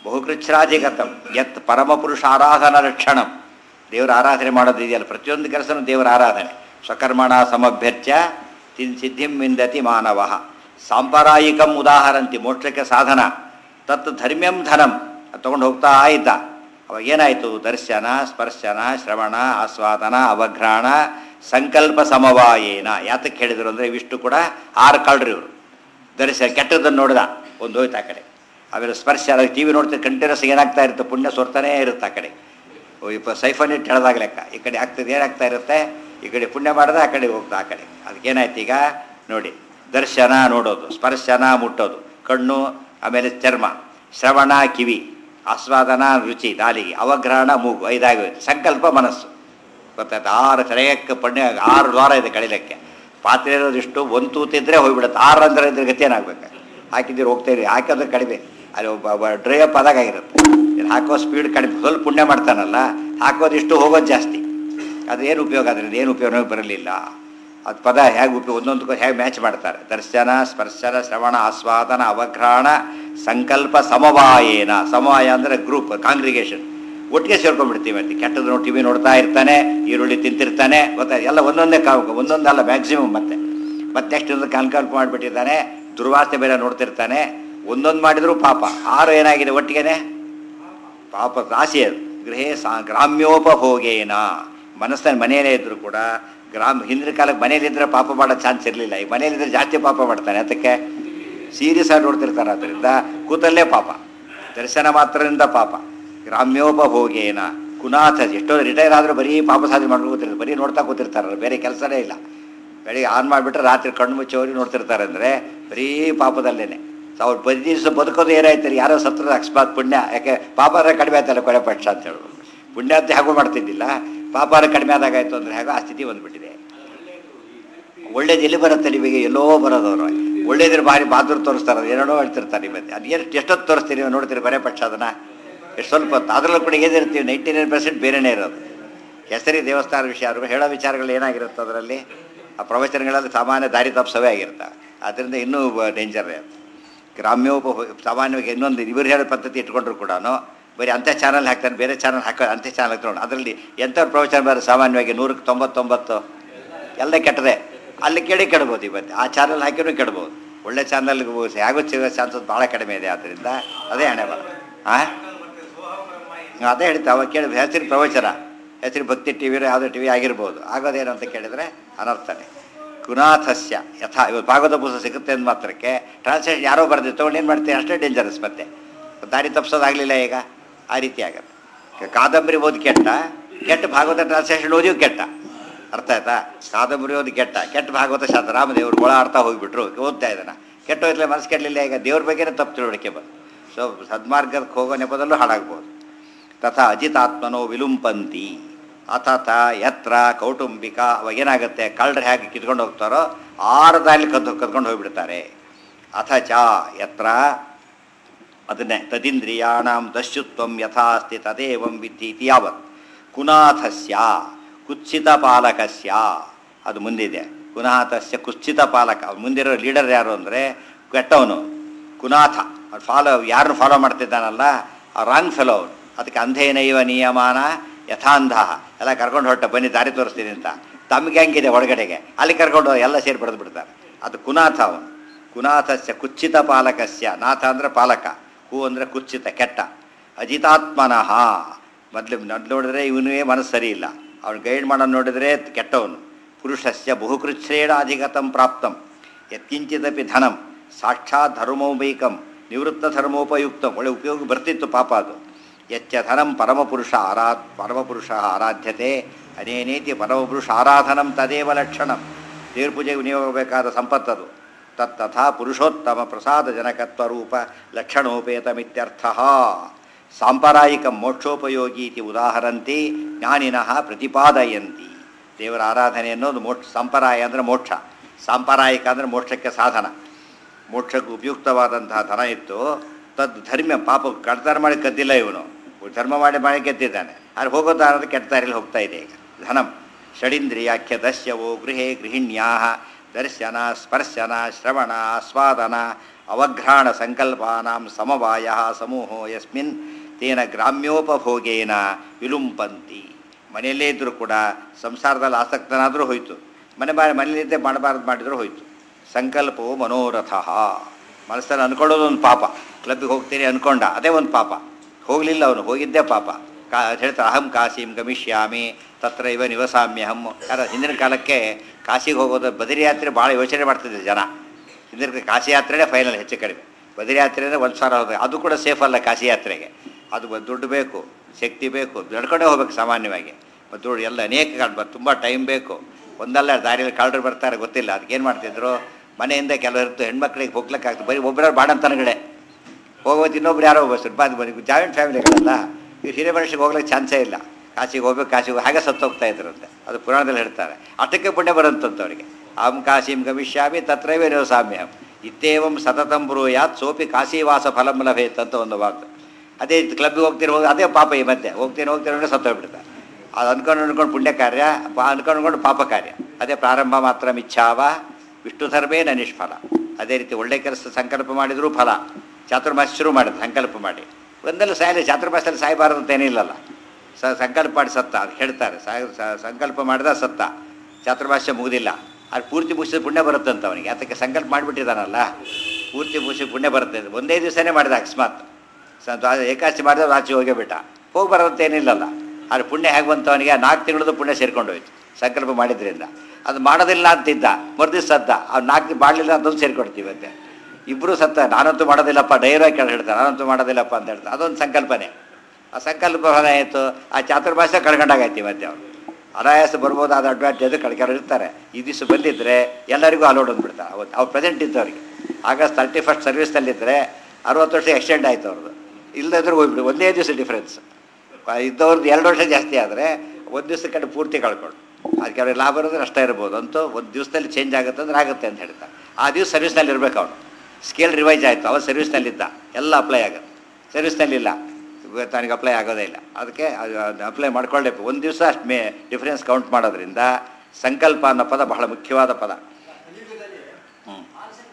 ಬಹುಕೃಚ್ಛ್ರಾಧಿಗತಂ ಯತ್ ಪರಮಪುರುಷ ಆರಾಧನ ಲಕ್ಷಣಂ ದೇವರ ಆರಾಧನೆ ಮಾಡೋದು ಇದೆಯಲ್ಲ ಪ್ರತಿಯೊಂದು ಕೆಲಸನೂ ದೇವರ ಆರಾಧನೆ ಸ್ವಕರ್ಮಣ ಸಮಭ್ಯರ್ಚ್ಯ ತಿನ್ ಸಿದ್ಧಿಂ ವಿಂದತಿ ಮಾನವ ಸಾಂಪ್ರದಾಯಿಕಂ ಉದಾಹರಂತಿ ಮೋಕ್ಷಕ್ಕೆ ಸಾಧನ ತತ್ ಧರ್ಮ್ಯಂ ಧನಂ ಅದು ತಗೊಂಡು ಹೋಗ್ತಾ ಇದ್ದ ಅವಾಗ ಏನಾಯಿತು ದರ್ಶನ ಸ್ಪರ್ಶನ ಶ್ರವಣ ಆಸ್ವಾದನ ಅವಘ್ರಾಣ ಸಂಕಲ್ಪ ಸಮವಾಯೇನ ಯಾತಕ್ಕೆ ಹೇಳಿದರು ಅಂದರೆ ಇವಿಷ್ಟು ಕೂಡ ಆರು ಕಳ್ರಿ ಇವರು ದರ್ಶನ ಕೆಟ್ಟದ್ದನ್ನು ನೋಡಿದ ಒಂದು ಹೋಯ್ತು ಆ ಕಡೆ ಆಮೇಲೆ ಸ್ಪರ್ಶ ಟಿ ವಿ ನೋಡ್ತಾರೆ ಕಂಟಿನ್ಯೂಸ್ ಏನಾಗ್ತಾ ಇರುತ್ತೆ ಪುಣ್ಯ ಸೋರ್ತಾನೇ ಇರುತ್ತೆ ಆ ಕಡೆ ಓ ಇಪ್ಪ ಸೈಫನ್ ಇಟ್ಟು ಹೇಳ್ದಾಗ ಲೆಕ್ಕ ಈ ಕಡೆ ಆಗ್ತದೆ ಏನಾಗ್ತಾ ಇರುತ್ತೆ ಈ ಕಡೆ ಪುಣ್ಯ ಮಾಡಿದ್ರೆ ಆ ಕಡೆ ಹೋಗ್ತಾ ಆ ಕಡೆ ಅದಕ್ಕೇನಾಯ್ತು ಈಗ ನೋಡಿ ದರ್ಶನ ನೋಡೋದು ಸ್ಪರ್ಶನ ಮುಟ್ಟೋದು ಕಣ್ಣು ಆಮೇಲೆ ಚರ್ಮ ಶ್ರವಣ ಕಿವಿ ಆಸ್ವಾದನ ರುಚಿ ನಾಲಿಗೆ ಅವಗ್ರಹಣ ಮೂಗು ಐದಾಗೋಯ್ತು ಸಂಕಲ್ಪ ಮನಸ್ಸು ಗೊತ್ತಾಯ್ತು ಆರು ಸರಿಯಕ್ಕೆ ಪುಣ್ಯ ಆರು ದ್ವಾರ ಇದೆ ಕಳಿಲಿಕ್ಕೆ ಪಾತ್ರೆ ಇರೋದಿಷ್ಟು ಒಂದು ತೂತಿದ್ರೆ ಹೋಗ್ಬಿಡುತ್ತೆ ಆರು ಅಂದ್ರೆ ಇದ್ರೆ ಗತಿ ಏನಾಗ್ಬೇಕು ಹಾಕಿದ್ದೀರಿ ಹೋಗ್ತೀರಿ ಹಾಕೋದ್ರೆ ಕಡಿಮೆ ಅಲ್ಲಿ ಒಬ್ಬ ಡ್ರೈ ಅಪ್ ಆದಾಗ ಆಗಿರುತ್ತೆ ಇದು ಹಾಕೋ ಸ್ಪೀಡ್ ಕಡಿಮೆ ಸ್ವಲ್ಪ ಪುಣ್ಯ ಮಾಡ್ತಾನಲ್ಲ ಹಾಕೋದಿಷ್ಟು ಹೋಗೋದು ಜಾಸ್ತಿ ಅದು ಏನು ಉಪಯೋಗ ಅದರಿಂದ ಏನು ಉಪಯೋಗ ಬರಲಿಲ್ಲ ಅದು ಪದ ಹೇಗೆ ಉಪಯೋಗ ಒಂದೊಂದಕ್ಕೂ ಹೇಗೆ ಮ್ಯಾಚ್ ಮಾಡ್ತಾರೆ ದರ್ಶನ ಸ್ಪರ್ಶನ ಶ್ರವಣ ಆಸ್ವಾದನ ಅವಘ್ರಾಣ ಸಂಕಲ್ಪ ಸಮವಾಯೇನ ಸಮವಾಯ ಅಂದರೆ ಗ್ರೂಪ್ ಕಾಂಗ್ರಿಗೇಷನ್ ಒಟ್ಟಿಗೆ ಸೇರ್ಕೊಂಡ್ಬಿಡ್ತೀವಿ ಅಂತ ಕೆಟ್ಟದ್ದು ನೋಡಿ ಟಿ ವಿ ನೋಡ್ತಾ ಇರ್ತಾನೆ ಈರುಳ್ಳಿ ತಿಂತಿರ್ತಾನೆ ಗೊತ್ತಾ ಎಲ್ಲ ಒಂದೊಂದೇ ಕಾ ಒಂದೊಂದಲ್ಲ ಮ್ಯಾಕ್ಸಿಮಮ್ ಮತ್ತೆ ಮತ್ತೆ ನೆಕ್ಸ್ಟ್ ಒಂದು ಕಲ್ಕಲ್ಪ ಮಾಡಿಬಿಟ್ಟಿದ್ದಾನೆ ದುರ್ವಾಸನೆ ಬೇರೆ ನೋಡ್ತಿರ್ತಾನೆ ಒಂದೊಂದು ಮಾಡಿದ್ರು ಪಾಪ ಆರು ಏನಾಗಿದೆ ಒಟ್ಟಿಗೆನೆ ಪಾಪ ರಾಶಿ ಅದು ಗೃಹೇ ಸಾ ಗ್ರಾಮ್ಯೋಪಭೋಗೇನ ಮನಸ್ಸಲ್ಲಿ ಮನೆಯಲ್ಲೇ ಇದ್ದರೂ ಕೂಡ ಗ್ರಾಮ ಹಿಂದಿನ ಕಾಲಕ್ಕೆ ಮನೇಲಿದ್ದರೆ ಪಾಪ ಮಾಡೋ ಚಾನ್ಸ್ ಇರಲಿಲ್ಲ ಈ ಮನೇಲಿದ್ದರೆ ಜಾಸ್ತಿ ಪಾಪ ಮಾಡ್ತಾನೆ ಅದಕ್ಕೆ ಸೀರಿಯಸ್ ಆಗಿ ನೋಡ್ತಿರ್ತಾರೆ ಅದರಿಂದ ಕೂತಲ್ಲೇ ಪಾಪ ದರ್ಶನ ಮಾತ್ರದಿಂದ ಪಾಪ ಗ್ರಾಮ್ಯೋಪಭೋಗೇನ ಕುನಾಥ ಎಷ್ಟೋ ರಿಟೈರ್ ಆದರೂ ಬರೀ ಪಾಪ ಸಾಧನೆ ಮಾಡ್ಕೊಂಡು ಕೂತಿರ್ತಾರೆ ಬರೀ ನೋಡ್ತಾ ಕೂತಿರ್ತಾರಲ್ಲ ಬೇರೆ ಕೆಲಸನೇ ಇಲ್ಲ ಬೆಳಿಗ್ಗೆ ಆನ್ ಮಾಡಿಬಿಟ್ರೆ ರಾತ್ರಿ ಕಣ್ಣು ಮುಚ್ಚೋರಿ ನೋಡ್ತಿರ್ತಾರೆ ಅಂದರೆ ಬರೀ ಪಾಪದಲ್ಲೇನೆ ಸೊ ಅವ್ರು ಬರೀ ದಿವಸ ಬದುಕೋದು ಏನಾಯ್ತಾರೆ ಯಾರೋ ಸತ್ರದ ಅಕಸ್ಮಾತ್ ಪುಣ್ಯ ಯಾಕೆ ಪಾಪಾರ ಕಡಿಮೆ ಆಯ್ತಲ್ಲ ಕೊನೆ ಪಕ್ಷ ಅಂತ ಹೇಳೋದು ಪುಣ್ಯ ಅಂತ ಹೇಗೂ ಮಾಡ್ತಿದ್ದಿಲ್ಲ ಪಾಪಾರ ಕಡಿಮೆ ಆದಾಗಾಯ್ತು ಅಂದರೆ ಹೇಗೋ ಆ ಸ್ಥಿತಿ ಬಂದುಬಿಟ್ಟಿದೆ ಒಳ್ಳೇದು ಎಲ್ಲಿ ಬರುತ್ತೆ ನಿಮಗೆ ಎಲ್ಲೋ ಬರೋದವರು ಒಳ್ಳೇದ್ರ ಭಾರಿ ಬಹಾದೂರ್ ತೋರಿಸ್ತಾರೆ ಏನೇನೋ ಹೇಳ್ತಿರ್ತಾರೆ ನಿಮಗೆ ಅದು ಏನು ಎಷ್ಟೊತ್ತು ತೋರಿಸ್ತೀರಿ ನೀವು ನೋಡ್ತೀರಿ ಬರೇ ಪಕ್ಷ ಅದನ್ನು ಎಷ್ಟು ಸ್ವಲ್ಪ ಹೊತ್ತು ಅದರಲ್ಲೂ ಕೂಡ ಏನಿರ್ತೀವಿ ನೈಂಟಿ ನೈನ್ ಪರ್ಸೆಂಟ್ ಬೇರೆನೇ ಇರೋದು ಹೆಸರಿ ದೇವಸ್ಥಾನ ವಿಷಯ ಅವ್ರಿಗೆ ಹೇಳೋ ವಿಚಾರಗಳು ಏನಾಗಿರುತ್ತೆ ಅದರಲ್ಲಿ ಆ ಪ್ರವಚನಗಳಲ್ಲಿ ಸಾಮಾನ್ಯ ದಾರಿ ತಪ್ಪಿಸವೇ ಆಗಿರ್ತವೆ ಅದರಿಂದ ಇನ್ನೂ ಡೇಂಜರ್ ಅದು ಗ್ರಾಮ್ಯೋಪ ಸಾಮಾನ್ಯವಾಗಿ ಇನ್ನೊಂದು ಇವರು ಹೇಳೋ ಪದ್ಧತಿ ಇಟ್ಕೊಂಡ್ರು ಕೂಡ ಬರೀ ಅಂಥ ಚಾನಲ್ ಹಾಕ್ತಾನೆ ಬೇರೆ ಚಾನಲ್ ಹಾಕೋ ಅಂಥ ಚಾನಲ್ ಹಾಕ್ಕೊಂಡು ಅದರಲ್ಲಿ ಎಂಥವ್ರ ಪ್ರವಚನ ಬೇರೆ ಸಾಮಾನ್ಯವಾಗಿ ನೂರಕ್ಕೆ ತೊಂಬತ್ತೊಂಬತ್ತು ಎಲ್ಲ ಕೆಟ್ಟದೆ ಅಲ್ಲಿ ಕೇಳಿ ಕೆಡ್ಬೋದು ಇವತ್ತು ಆ ಚಾನಲ್ ಹಾಕಿನೂ ಕೆಡ್ಬೋದು ಒಳ್ಳೆ ಚಾನಲ್ಗೆ ಹೇಗೋ ಸಿಗೋ ಚಾನ್ಸಸ್ ಭಾಳ ಕಡಿಮೆ ಇದೆ ಆದ್ದರಿಂದ ಅದೇ ಹಣೆ ಬರ ಹಾಂ ಅದೇ ಹೇಳ್ತಾ ಅವಾಗ ಕೇಳಿ ಹೆಸರು ಪ್ರವಚನ ಹೆಸರು ಭಕ್ತಿ ಟಿ ವಿರೋ ಯಾವುದೋ ಟಿ ವಿ ಆಗಿರ್ಬೋದು ಆಗೋದೇನು ಅಂತ ಕೇಳಿದರೆ ಅನರ್ಥನೆ ಕುನಾಥಸ್ಯ ಯಥಾ ಇವತ್ತು ಭಾಗವತ ಪುಸ್ತಕ ಸಿಗುತ್ತೆ ಅಂದ ಮಾತ್ರಕ್ಕೆ ಟ್ರಾನ್ಸ್ಲೇಷನ್ ಯಾರೋ ಬರೆದು ತೊಗೊಂಡು ಏನು ಮಾಡ್ತೀವಿ ಅಷ್ಟೇ ಡೇಂಜರಸ್ ಮತ್ತೆ ದಾರಿ ತಪ್ಪಿಸೋದಾಗಲಿಲ್ಲ ಈಗ ಆ ರೀತಿ ಆಗತ್ತೆ ಕಾದಂಬರಿ ಓದಿ ಕೆಟ್ಟ ಕೆಟ್ಟ ಭಾಗವತ ಟ್ರಾನ್ಸ್ಲೇಷನ್ ಓದಿಯೂ ಕೆಟ್ಟ ಅರ್ಥ ಆಯ್ತಾ ಕಾದಂಬರಿ ಓದಿ ಕೆಟ್ಟ ಕೆಟ್ಟ ಭಾಗವತ ಶಾಸ್ತ್ರ ರಾಮದೇವರು ಒಳ ಅರ್ಥ ಹೋಗಿಬಿಟ್ರು ಓದ್ತಾ ಇದ್ದಾನ ಕೆಟ್ಟ ಹೋಯ್ತಲೆ ಮನಸ್ಸು ಕೆಡಲಿಲ್ಲ ಈಗ ದೇವ್ರ ಬಗ್ಗೆನೇ ತಪ್ಪು ತಿಳುವಳಿಕೆ ಬಂದು ಸೊ ಸದ್ಮಾರ್ಗಕ್ಕೆ ಹೋಗೋ ನೆಪದಲ್ಲೂ ಹಾಳಾಗ್ಬೋದು ತಥಾ ಅಜಿತಾತ್ಮನೋ ವಿಲುಂಪಂತಿ ಅಥತ ಯತ್ರ ಕೌಟುಂಬಿಕ ಅವಾಗ ಏನಾಗುತ್ತೆ ಕಳ್ಳರು ಹೇಗೆ ಕಿತ್ಕೊಂಡು ಹೋಗ್ತಾರೋ ಆರು ದಾರಿ ಕದ್ದು ಕದ್ಕೊಂಡು ಹೋಗ್ಬಿಡ್ತಾರೆ ಅಥ ಚ ಯತ್ರ ಅದನ್ನೇ ತದಿಂದ್ರಿಯಾಣಂ ದಸ್ಯುತ್ವಂ ಯಥಾಸ್ತಿ ತದೇವಂ ವಿದ್ಧಿ ಇತಿ ಯಾವತ್ ಕುನಾಥಸ್ಯ ಕುತ್ಸಿತ ಪಾಲಕಸ್ಯ ಅದು ಮುಂದಿದೆ ಕುನಾಥಸ್ಯ ಕುತ್ಸಿತ ಪಾಲಕ ಅವ್ನು ಮುಂದಿರೋ ಲೀಡರ್ ಯಾರು ಅಂದರೆ ಕೆಟ್ಟವನು ಕುನಾಥ ಅವ್ನು ಫಾಲೋ ಯಾರನ್ನು ಫಾಲೋ ಮಾಡ್ತಿದ್ದಾನಲ್ಲ ಆ ರಾಂಗ್ ಫೆಲೋ ಅವನು ಅದಕ್ಕೆ ಅಂಧೇನೈವ ನಿಯಮಾನ ಯಥಾಂಧ ಎಲ್ಲ ಕರ್ಕೊಂಡು ಹೊರಟ ಬನ್ನಿ ದಾರಿ ತೋರಿಸ್ತೀನಿ ಅಂತ ತಮಗೆ ಹೆಂಗಿದೆ ಒಳಗಡೆಗೆ ಅಲ್ಲಿ ಕರ್ಕೊಂಡು ಎಲ್ಲ ಸೇರಿ ಬರೆದು ಬಿಡ್ತಾರೆ ಅದು ಕುನಾಥ ಅವನು ಕುನಾಥಸ್ಯ ಕುಚ್ಚಿತ ಪಾಲಕಸ್ಯ ನಾಥ ಅಂದರೆ ಪಾಲಕ ಹೂ ಅಂದರೆ ಕುಚ್ಚಿತ ಕೆಟ್ಟ ಅಜಿತಾತ್ಮನಃ ಮೊದಲು ಮೊದಲು ನೋಡಿದ್ರೆ ಇವನೇ ಮನಸ್ಸು ಸರಿ ಇಲ್ಲ ಅವನು ಗೈಡ್ ಮಾಡೋನು ನೋಡಿದರೆ ಕೆಟ್ಟವನು ಪುರುಷಸ್ಯ ಬಹುಕೃಚ್ಛ್ರೇಣ ಅಧಿಗತಂ ಪ್ರಾಪ್ತಂ ಯತ್ಕಿಂಚಿದಪಿ ಧನಂ ಸಾಕ್ಷಾತ್ ಧರ್ಮೋಪೈಕಂ ನಿವೃತ್ತ ಧರ್ಮೋಪಯುಕ್ತಂ ಒಳ್ಳೆ ಉಪಯೋಗ ಬರ್ತಿತ್ತು ಪಾಪ ಅದು ಯಚ್ಚ ಧನಂ ಪರಮಪುರುಷ ಆರಾ ಪರಮಪುರುಷ ಆರಾಧ್ಯತೆ ಅನೇನೇತಿ ಪರಮಪುರುಷ ಆರಾಧನಂ ತದೇವ ಲಕ್ಷಣಂ ದೇವ್ರ ಪೂಜೆಗೆ ವಿನಿಯೋಗಬೇಕಾದ ಸಂಪತ್ತದು ತತ್ತಥಾ ಪುರುಷೋತ್ತಮ ಪ್ರಸಾದ ಜನಕತ್ವ ರೂಪ ಲಕ್ಷಣೋಪೇತಮಿತ್ಯರ್ಥ ಸಾಂಪ್ರದಾಯಿಕ ಮೋಕ್ಷೋಪಯೋಗಿ ಇತಿ ಉದಾಹರಂತಿ ಜ್ಞಾನಿನಃ ಪ್ರತಿಪಾದಯಂತಿ ದೇವರ ಆರಾಧನೆ ಅನ್ನೋದು ಮೋಕ್ಷ ಸಂಪ್ರದಾಯ ಅಂದರೆ ಮೋಕ್ಷ ಸಾಂಪ್ರದಾಯಿಕ ಅಂದರೆ ಮೋಕ್ಷಕ್ಕೆ ಸಾಧನ ಮೋಕ್ಷಕ್ಕೆ ಉಪಯುಕ್ತವಾದಂತಹ ಧನ ಇತ್ತು ತದ್ ಧರ್ಮ ಪಾಪ ಕಡ್ತಾರ ಮಾಡಿ ಕದ್ದಿಲ್ಲ ಇವನು ಧರ್ಮ ಮಾಡಿ ಮಾಡಿ ಗೆದ್ದಿದ್ದಾನೆ ಅಲ್ಲಿ ಹೋಗೋ ದಾರದ ಕೆಟ್ಟ ದಾರಿಯಲ್ಲಿ ಹೋಗ್ತಾ ಇದೆ ಈಗ ಧನಂ ಷಡಿಂದ್ರಿಯಾಖ್ಯ ದಸ್ಯವೋ ಗೃಹೇ ಗೃಹಿಣ್ಯಾ ದರ್ಶನ ಸ್ಪರ್ಶನ ಶ್ರವಣ ಆಸ್ವಾದನ ಅವಘ್ರಾಣ ಸಂಕಲ್ಪಾನಾಂ ಸಮವಾಯ ಸಮೂಹೋ ಯಸ್ಮಿನ್ ತೇನ ಗ್ರಾಮ್ಯೋಪಭೋಗೇನ ವಿಲುಂಪಂತಿ ಮನೆಯಲ್ಲೇ ಇದ್ದರೂ ಕೂಡ ಸಂಸಾರದಲ್ಲಿ ಆಸಕ್ತನಾದರೂ ಹೋಯಿತು ಮನೆ ಬಾ ಮನೆಯಲ್ಲಿದ್ದೇ ಮಾಡಬಾರ್ದು ಮಾಡಿದರೂ ಹೋಯಿತು ಸಂಕಲ್ಪವು ಮನೋರಥ ಮನಸ್ಸಲ್ಲಿ ಅನ್ಕೊಳ್ಳೋದು ಒಂದು ಪಾಪ ಕ್ಲಬ್ಬಿಗೆ ಹೋಗ್ತೀನಿ ಅನ್ಕೊಂಡ ಅದೇ ಒಂದು ಪಾಪ ಹೋಗಲಿಲ್ಲ ಅವನು ಹೋಗಿದ್ದೇ ಪಾಪ ಕಾ ಹೇಳ್ತಾರೆ ಅಹಂ ಕಾಶಿಂ ಗಮಿಷ್ಯಾಮಿ ತತ್ರ ಇವ ನಿವಸಾಮ್ಯಹಂ ಯಾರ ಹಿಂದಿನ ಕಾಲಕ್ಕೆ ಕಾಶಿಗೆ ಹೋಗೋದು ಬದರಿ ಯಾತ್ರೆ ಭಾಳ ಯೋಚನೆ ಮಾಡ್ತಿದ್ರು ಜನ ಹಿಂದಿನ ಕಾಶಿ ಯಾತ್ರೆನೇ ಫೈನಲ್ ಹೆಚ್ಚು ಕಡಿಮೆ ಬದರಿ ಯಾತ್ರೆನೇ ಒಂದು ಸಾವಿರ ಹೋದ ಅದು ಕೂಡ ಸೇಫ್ ಅಲ್ಲ ಕಾಶಿ ಯಾತ್ರೆಗೆ ಅದು ಬ- ದುಡ್ಡು ಬೇಕು ಶಕ್ತಿ ಬೇಕು ನಡ್ಕೊಂಡೇ ಹೋಗ್ಬೇಕು ಸಾಮಾನ್ಯವಾಗಿ ಮತ್ತು ದುಡ್ಡು ಎಲ್ಲ ಅನೇಕ ಕಾಲ ತುಂಬ ಟೈಮ್ ಬೇಕು ಒಂದಲ್ಲ ದಾರಿಯಲ್ಲಿ ಕಾಲ್ಡ್ರು ಬರ್ತಾರೆ ಗೊತ್ತಿಲ್ಲ ಅದಕ್ಕೆ ಏನು ಮಾಡ್ತಿದ್ರು ಮನೆಯಿಂದ ಕೆಲವರಿತ್ತು ಹೆಣ್ಮಕ್ಳಿಗೆ ಹೋಗ್ಲಿಕ್ಕಾಗ್ತದೆ ಬರೀ ಒಬ್ಬರ ಬಾಣಂತನಗಳೇ ಹೋಗೋದು ಇನ್ನೊಬ್ರು ಯಾರೋ ಬಸ್ರು ಬಾದ್ ಬನ್ನಿ ಜಾಯಿಂಟ್ ಫ್ಯಾಮಿಲಿಗಳಲ್ಲ ಈ ಹಿರಿಯ ಮನುಷ್ಯಗೆ ಹೋಗ್ಲಿಕ್ಕೆ ಚಾನ್ಸೇ ಇಲ್ಲ ಕಾಶಿಗೆ ಹೋಗ್ಬೇಕು ಕಾಶಿಗೆ ಹೋಗಿ ಹಾಗೆ ಸತ್ತೋಗ್ತಾ ಇದ್ರಂತೆ ಅದು ಪುರಾಣದಲ್ಲಿ ಹೇಳ್ತಾರೆ ಅಷ್ಟಕ್ಕೆ ಪುಣ್ಯ ಬರುತ್ತಂತವರಿಗೆ ಆಂ ಕಾಶಿಂ ಗಮಿಷ್ಯಾಮಿ ತತ್ರೈವೇ ನಿವಸಾಮ್ಯಹಂ ಇತ್ತೇವಂ ಸತತಂ ಬ್ರೂಯಾತ್ ಸೋಪಿ ಕಾಶಿವಾಸ ಫಲಂ ಲಭೇತ್ ಅಂತ ಒಂದು ವಾಕ್ಯ ಅದೇ ಕ್ಲಬ್ಬಿಗೆ ಹೋಗ್ತಿರೋ ಅದೇ ಪಾಪ ಈ ಮಧ್ಯೆ ಹೋಗ್ತೀನಿ ಹೋಗ್ತೀನಿ ಸತ್ತೋಗ್ಬಿಡ್ತಾರೆ ಅದು ಅನ್ಕೊಂಡು ಅನ್ಕೊಂಡು ಪುಣ್ಯ ಕಾರ್ಯ ಪಾ ಅನ್ಕೊಂಡು ಅನ್ಕೊಂಡು ಪಾಪ ಕಾರ್ಯ ಅದೇ ಪ್ರಾರಂಭ ಮಾತ್ರ ಮಿಚ್ಛಾವ ವಿಷ್ಣು ಧರ್ಮೇನ ನಿಷ್ಫಲ ಅದೇ ರೀತಿ ಒಳ್ಳೆ ಕೆಲಸ ಸಂಕಲ್ಪ ಮಾಡಿದರೂ ಫಲ ಚಾತುರ್ಮಾಸ ಶುರು ಮಾಡಿದ ಸಂಕಲ್ಪ ಮಾಡಿ ಒಂದೆಲ್ಲ ಸಾಯಲಿ ಚಾತುರ್ಮಾಸದಲ್ಲಿ ಸಾಯಬಾರದು ಅಂತ ಏನಿಲ್ಲಲ್ಲ ಸ ಸಂಕಲ್ಪ ಮಾಡಿ ಸತ್ತ ಅದು ಹೇಳ್ತಾರೆ ಸಾಯ ಸ- ಸಂಕಲ್ಪ ಮಾಡಿದ ಸತ್ತ ಚಾತುರ್ಮಾಸ ಮುಗುದಿಲ್ಲ ಅದು ಪೂರ್ತಿ ಮುಗಿಸಿದ ಪುಣ್ಯ ಬರುತ್ತಂತ ಅವನಿಗೆ ಅದಕ್ಕೆ ಸಂಕಲ್ಪ ಮಾಡಿಬಿಟ್ಟಿದ್ದಾನಲ್ಲ ಪೂರ್ತಿ ಮುಗಿಸಿ ಪುಣ್ಯ ಬರುತ್ತೆ ಅಂತ. ಒಂದೇ ದಿವಸನೇ ಮಾಡಿದ ಅಕಸ್ಮಾತ್ ಸ- ದ್ವಾ- ಏಕಾದಶಿ ಮಾಡಿದ್ರೆ ಆಚೆ ಹೋಗೇ ಬಿಟ್ಟ ಹೋಗಿ ಬರೋದಂತ ಏನಿಲ್ಲಲ್ಲ ಆದರೆ ಪುಣ್ಯ ಹೇಗೆ ಬಂತು ಅವನಿಗೆ ನಾಲ್ಕು ತಿಂಗಳದ್ದು ಪುಣ್ಯ ಸೇರ್ಕೊಂಡು ಹೋಯ್ತು ಸಂಕಲ್ಪ ಮಾಡಿದ್ರಿಂದ ಅದು ಮಾಡೋದಿಲ್ಲ ಅಂತಿದ್ದ ಮರುದಿವ್ಸ ಸತ್ತ ಅವ್ನು ನಾಲ್ಕು ಮಾಡಲಿಲ್ಲ ಅದೊಂದು ಸೇರ್ಕೊಡ್ತೀವಿ ಮತ್ತೆ ಇಬ್ಬರು ಸತ್ತ ನಾನಂತೂ ಮಾಡೋದಿಲ್ಲಪ್ಪ ಡೈರಾಗಿ ಕೇಳಿ ಹೇಳ್ತಾರೆ ನಾನಂತೂ ಮಾಡೋದಿಲ್ಲಪ್ಪ ಅಂತ ಹೇಳ್ತಾರೆ ಅದೊಂದು ಸಂಕಲ್ಪನೆ ಆ ಸಂಕಲ್ಪ ಫಲ ಆಯಿತು ಆ ಚಾತುರ್ಭಾಷೆ ಕಳ್ಕೊಂಡಾಗೈತಿ ಮತ್ತೆ ಅವ್ರು ಅನಾಯಾಸ ಬರ್ಬೋದಾದ ಅಡ್ವಾಂಟೇಜ್ ಕಳ್ಕೊಂಡು ಇರ್ತಾರೆ ಈ ದಿವಸ ಬಂದಿದ್ದರೆ ಎಲ್ಲರಿಗೂ ಅಲೋಡ್ ಅಂದ್ಬಿಡ್ತಾರೆ ಅವತ್ತು ಅವ್ರು ಪ್ರೆಸೆಂಟ್ ಇದ್ದವ್ರಿಗೆ ಆಗಸ್ಟ್ ತರ್ಟಿ ಫಸ್ಟ್ ಸರ್ವಿಸ್ನಲ್ಲಿದ್ದರೆ ಅರವತ್ತು ವರ್ಷ ಎಕ್ಸ್ಟೆಂಡ್ ಆಯ್ತು ಅವ್ರದ್ದು ಇಲ್ಲದ್ರೆ ಹೋಗ್ಬಿಡು ಒಂದೇ ದಿವಸ ಡಿಫ್ರೆನ್ಸ್ ಇದ್ದವ್ರದ್ದು ಎರಡು ವರ್ಷ ಜಾಸ್ತಿ ಆದರೆ ಒಂದು ದಿವಸ ಕಡೆ ಪೂರ್ತಿ ಕಳ್ಕೊಂಡು ಅದಕ್ಕೆ ಅವ್ರಿಗೆ ಲಾಭ ಇರೋದ್ರೆ ನಷ್ಟ ಇರ್ಬೋದು ಅಂತೂ ಒಂದು ದಿವಸದಲ್ಲಿ ಚೇಂಜ್ ಆಗುತ್ತೆ ಅಂದ್ರೆ ಆಗುತ್ತೆ ಅಂತ ಹೇಳ್ತಾರೆ ಆ ದಿವಸ ಸರ್ವಿಸ್ನಲ್ಲಿ ಇರಬೇಕು ಅವನು ಸ್ಕೇಲ್ ರಿವೈಸ್ ಆಯಿತು ಅವ ಸರ್ವಿಸ್ನಲ್ಲಿದ್ದ ಎಲ್ಲ ಅಪ್ಲೈ ಆಗುತ್ತೆ ಸರ್ವಿಸ್ನಲ್ಲಿಲ್ಲ ತನಗೆ ಅಪ್ಲೈ ಆಗೋದೇ ಇಲ್ಲ ಅದಕ್ಕೆ ಅಪ್ಲೈ ಮಾಡ್ಕೊಳ್ಳೇ ಒಂದು ದಿವಸ ಅಷ್ಟು ಮೇ ಡಿಫ್ರೆನ್ಸ್ ಕೌಂಟ್ ಮಾಡೋದ್ರಿಂದ ಸಂಕಲ್ಪ ಅನ್ನೋ ಪದ ಬಹಳ ಮುಖ್ಯವಾದ ಪದ ಹ್ಮ್.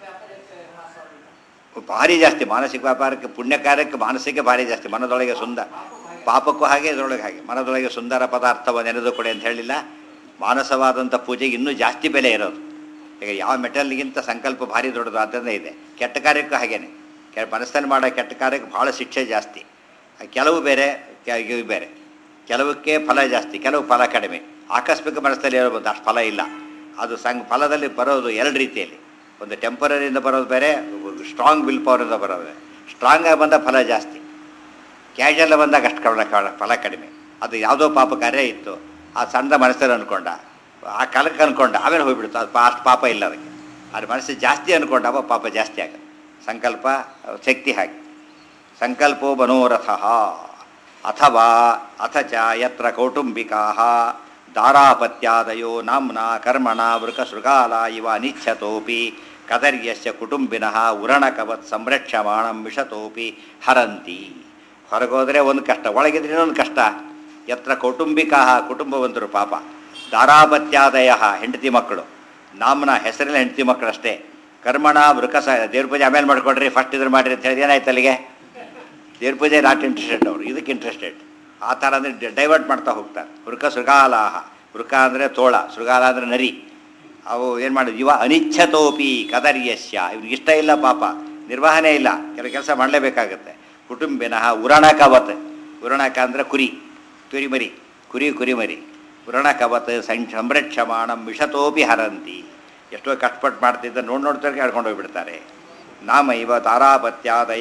ಭಾರಿ ಜಾಸ್ತಿ ಮಾನಸಿಕ ವ್ಯಾಪಾರಕ್ಕೆ ಪುಣ್ಯ ಕಾರ್ಯಕ್ಕೆ ಮಾನಸಿಕ ಭಾರಿ ಜಾಸ್ತಿ ಮನದೊಳಗೆ ಸುಂದರ ಪಾಪಕ್ಕೂ ಹಾಗೆ ಇದರೊಳಗೆ ಹಾಗೆ ಮನದೊಳಗೆ ಸುಂದರ ಪದಾರ್ಥವ ನೆನೆದು ಕೊಡಿ ಅಂತ ಹೇಳಿಲ್ಲ ಮಾನಸವಾದಂಥ ಪೂಜೆಗೆ ಇನ್ನೂ ಜಾಸ್ತಿ ಬೆಲೆ ಇರೋದು ಈಗ ಯಾವ ಮೆಟಲ್ಗಿಂತ ಸಂಕಲ್ಪ ಭಾರಿ ದೊಡ್ಡದು ಆದ್ದರಿಂದ ಇದೆ ಕೆಟ್ಟ ಕಾರ್ಯಕ್ಕೂ ಹಾಗೇನೆ ಕೆ ಮನಸ್ಸಲ್ಲಿ ಮಾಡೋ ಕೆಟ್ಟ ಕಾರ್ಯಕ್ಕೆ ಭಾಳ ಶಿಕ್ಷೆ ಜಾಸ್ತಿ ಕೆಲವು ಬೇರೆ ಕೆ- ಇವು ಬೇರೆ ಕೆಲವಕ್ಕೆ ಫಲ ಜಾಸ್ತಿ ಕೆಲವು ಫಲ ಕಡಿಮೆ ಆಕಸ್ಮಿಕ ಮನಸ್ಸಲ್ಲಿ ಹೇಳ್ಬೋದು ಅಷ್ಟು ಫಲ ಇಲ್ಲ ಅದು ಸಂಗ್ ಫಲದಲ್ಲಿ ಬರೋದು ಎರಡು ರೀತಿಯಲ್ಲಿ ಒಂದು ಟೆಂಪರರಿಯಿಂದ ಬರೋದು ಬೇರೆ ಸ್ಟ್ರಾಂಗ್ ವಿಲ್ ಪವರಿಂದ ಬರೋದು ಬೇರೆ ಸ್ಟ್ರಾಂಗ್ ಆಗಿ ಬಂದ ಫಲ ಜಾಸ್ತಿ ಕ್ಯಾಶುವಲ್ ಬಂದಾಗ ಅಷ್ಟು ಕಡ ಕಡ- ಫಲ ಕಡಿಮೆ ಅದು ಯಾವುದೋ ಪಾಪ ಕಾರ್ಯ ಇತ್ತು ಆ ಸಣ್ಣ ಮನಸ್ಸಲ್ಲಿ ಅನ್ಕೊಂಡ ಆ ಕಾಲಕ್ಕೆ ಅನ್ಕೊಂಡ ಆಮೇಲೆ ಹೋಗ್ಬಿಡ್ತು ಅದು ಪಾ- ಅಷ್ಟು ಪಾಪ ಇಲ್ಲ ಅದಕ್ಕೆ ಅದ್ರ ಮನಸ್ಸು ಜಾಸ್ತಿ ಅನ್ಕೊಂಡ ಅವ ಪಾಪ ಜಾಸ್ತಿ ಆಗುತ್ತೆ ಸಂಕಲ್ಪ ಅಹ್, ಶಕ್ತಿ ಹಾಗೆ ಸಂಕಲ್ಪೋ ಮನೋರಥ ಅಥವಾ ಅಥ ಚ ಯತ್ರ ಕೌಟುಂಬಿಕಾ ದಾರಾಪತ್ಯಾದಯೋ ನಾಮ್ನ ಕರ್ಮಣ ವೃಕಶೃಗಾಲ ಇವ ಅನಿಚ್ಛತೋಪಿ ಕದರ್ಯಸ್ಯ ಕುಟುಂಬಿನಃ ಉರಣಕವತ್ ಸಂರಕ್ಷಮಾಣಂ ವಿಷತೋಪಿ ಹರಂತಿ ಹೊರಗೋದ್ರೆ ಒಂದು ಕಷ್ಟ ಒಳಗಿದ್ರೆ ಇನ್ನೊಂದು ಕಷ್ಟ ಯತ್ರ ಕೌಟುಂಬಿಕಾ ಕುಟುಂಬವಂತರು ಪಾಪ ದಾರಾಪತ್ಯಾದಯ ಹೆಂಡತಿ ಮಕ್ಕಳು ನಾಮ್ನ ಹೆಸರಿನ ಹೆಂಡತಿ ಮಕ್ಕಳಷ್ಟೇ ಕರ್ಮಣ ವೃಕಸ ದೇವ್ರ ಪೂಜೆ ಆಮೇಲೆ ಮಾಡ್ಕೊಡ್ರಿ ಫಸ್ಟ್ ಇದ್ರ ಮಾಡಿರಿ ಅಂತ ಹೇಳಿದ್ರೆ ಏನಾಯ್ತು ಅಲ್ಲಿಗೆ ದೇವ್ರ ಪೂಜೆ ನಾಟ್ ಇಂಟ್ರೆಸ್ಟೆಡ್ ಅವರು ಇದಕ್ಕೆ ಇಂಟ್ರೆಸ್ಟೆಡ್ ಆ ಥರ ಅಂದರೆ ಡೈವರ್ಟ್ ಮಾಡ್ತಾ ಹೋಗ್ತಾರೆ ವೃಕ ಶೃಗಾಲಾಹ ವೃಕ ಅಂದರೆ ತೋಳ ಶೃಗಾಲ ಅಂದರೆ ನರಿ ಅವು ಏನು ಮಾಡೋದು ಇವ ಅನಿಚ್ಛತೋಪಿ ಕದರ್ಯಸ್ಯ ಇವ್ನಿಗೆ ಇಷ್ಟ ಇಲ್ಲ ಪಾಪ ನಿರ್ವಹಣೆ ಇಲ್ಲ ಕೆಲವು ಕೆಲಸ ಮಾಡಲೇಬೇಕಾಗತ್ತೆ ಕುಟುಂಬಿನಃ ಉರಣಕವತ್ ಉರಣಕ ಅಂದರೆ ಕುರಿ ಕುರಿಮರಿ ಕುರಿ ಕುರಿಮರಿ ಉರಣಕವತ್ ಸಂ ಸಂರಕ್ಷಮಾಣಂ ವಿಷತೋಪಿ ಹರಂತಿ ಎಷ್ಟೋ ಕಷ್ಟಪಟ್ಟು ಮಾಡ್ತಿದ್ದ ನೋಡಿ ನೋಡ್ತಾರೆ ಹೇಳ್ಕೊಂಡು ಹೋಗ್ಬಿಡ್ತಾರೆ ನಾಮ ಇವ ತಾರಾಪತ್ಯಾದಯ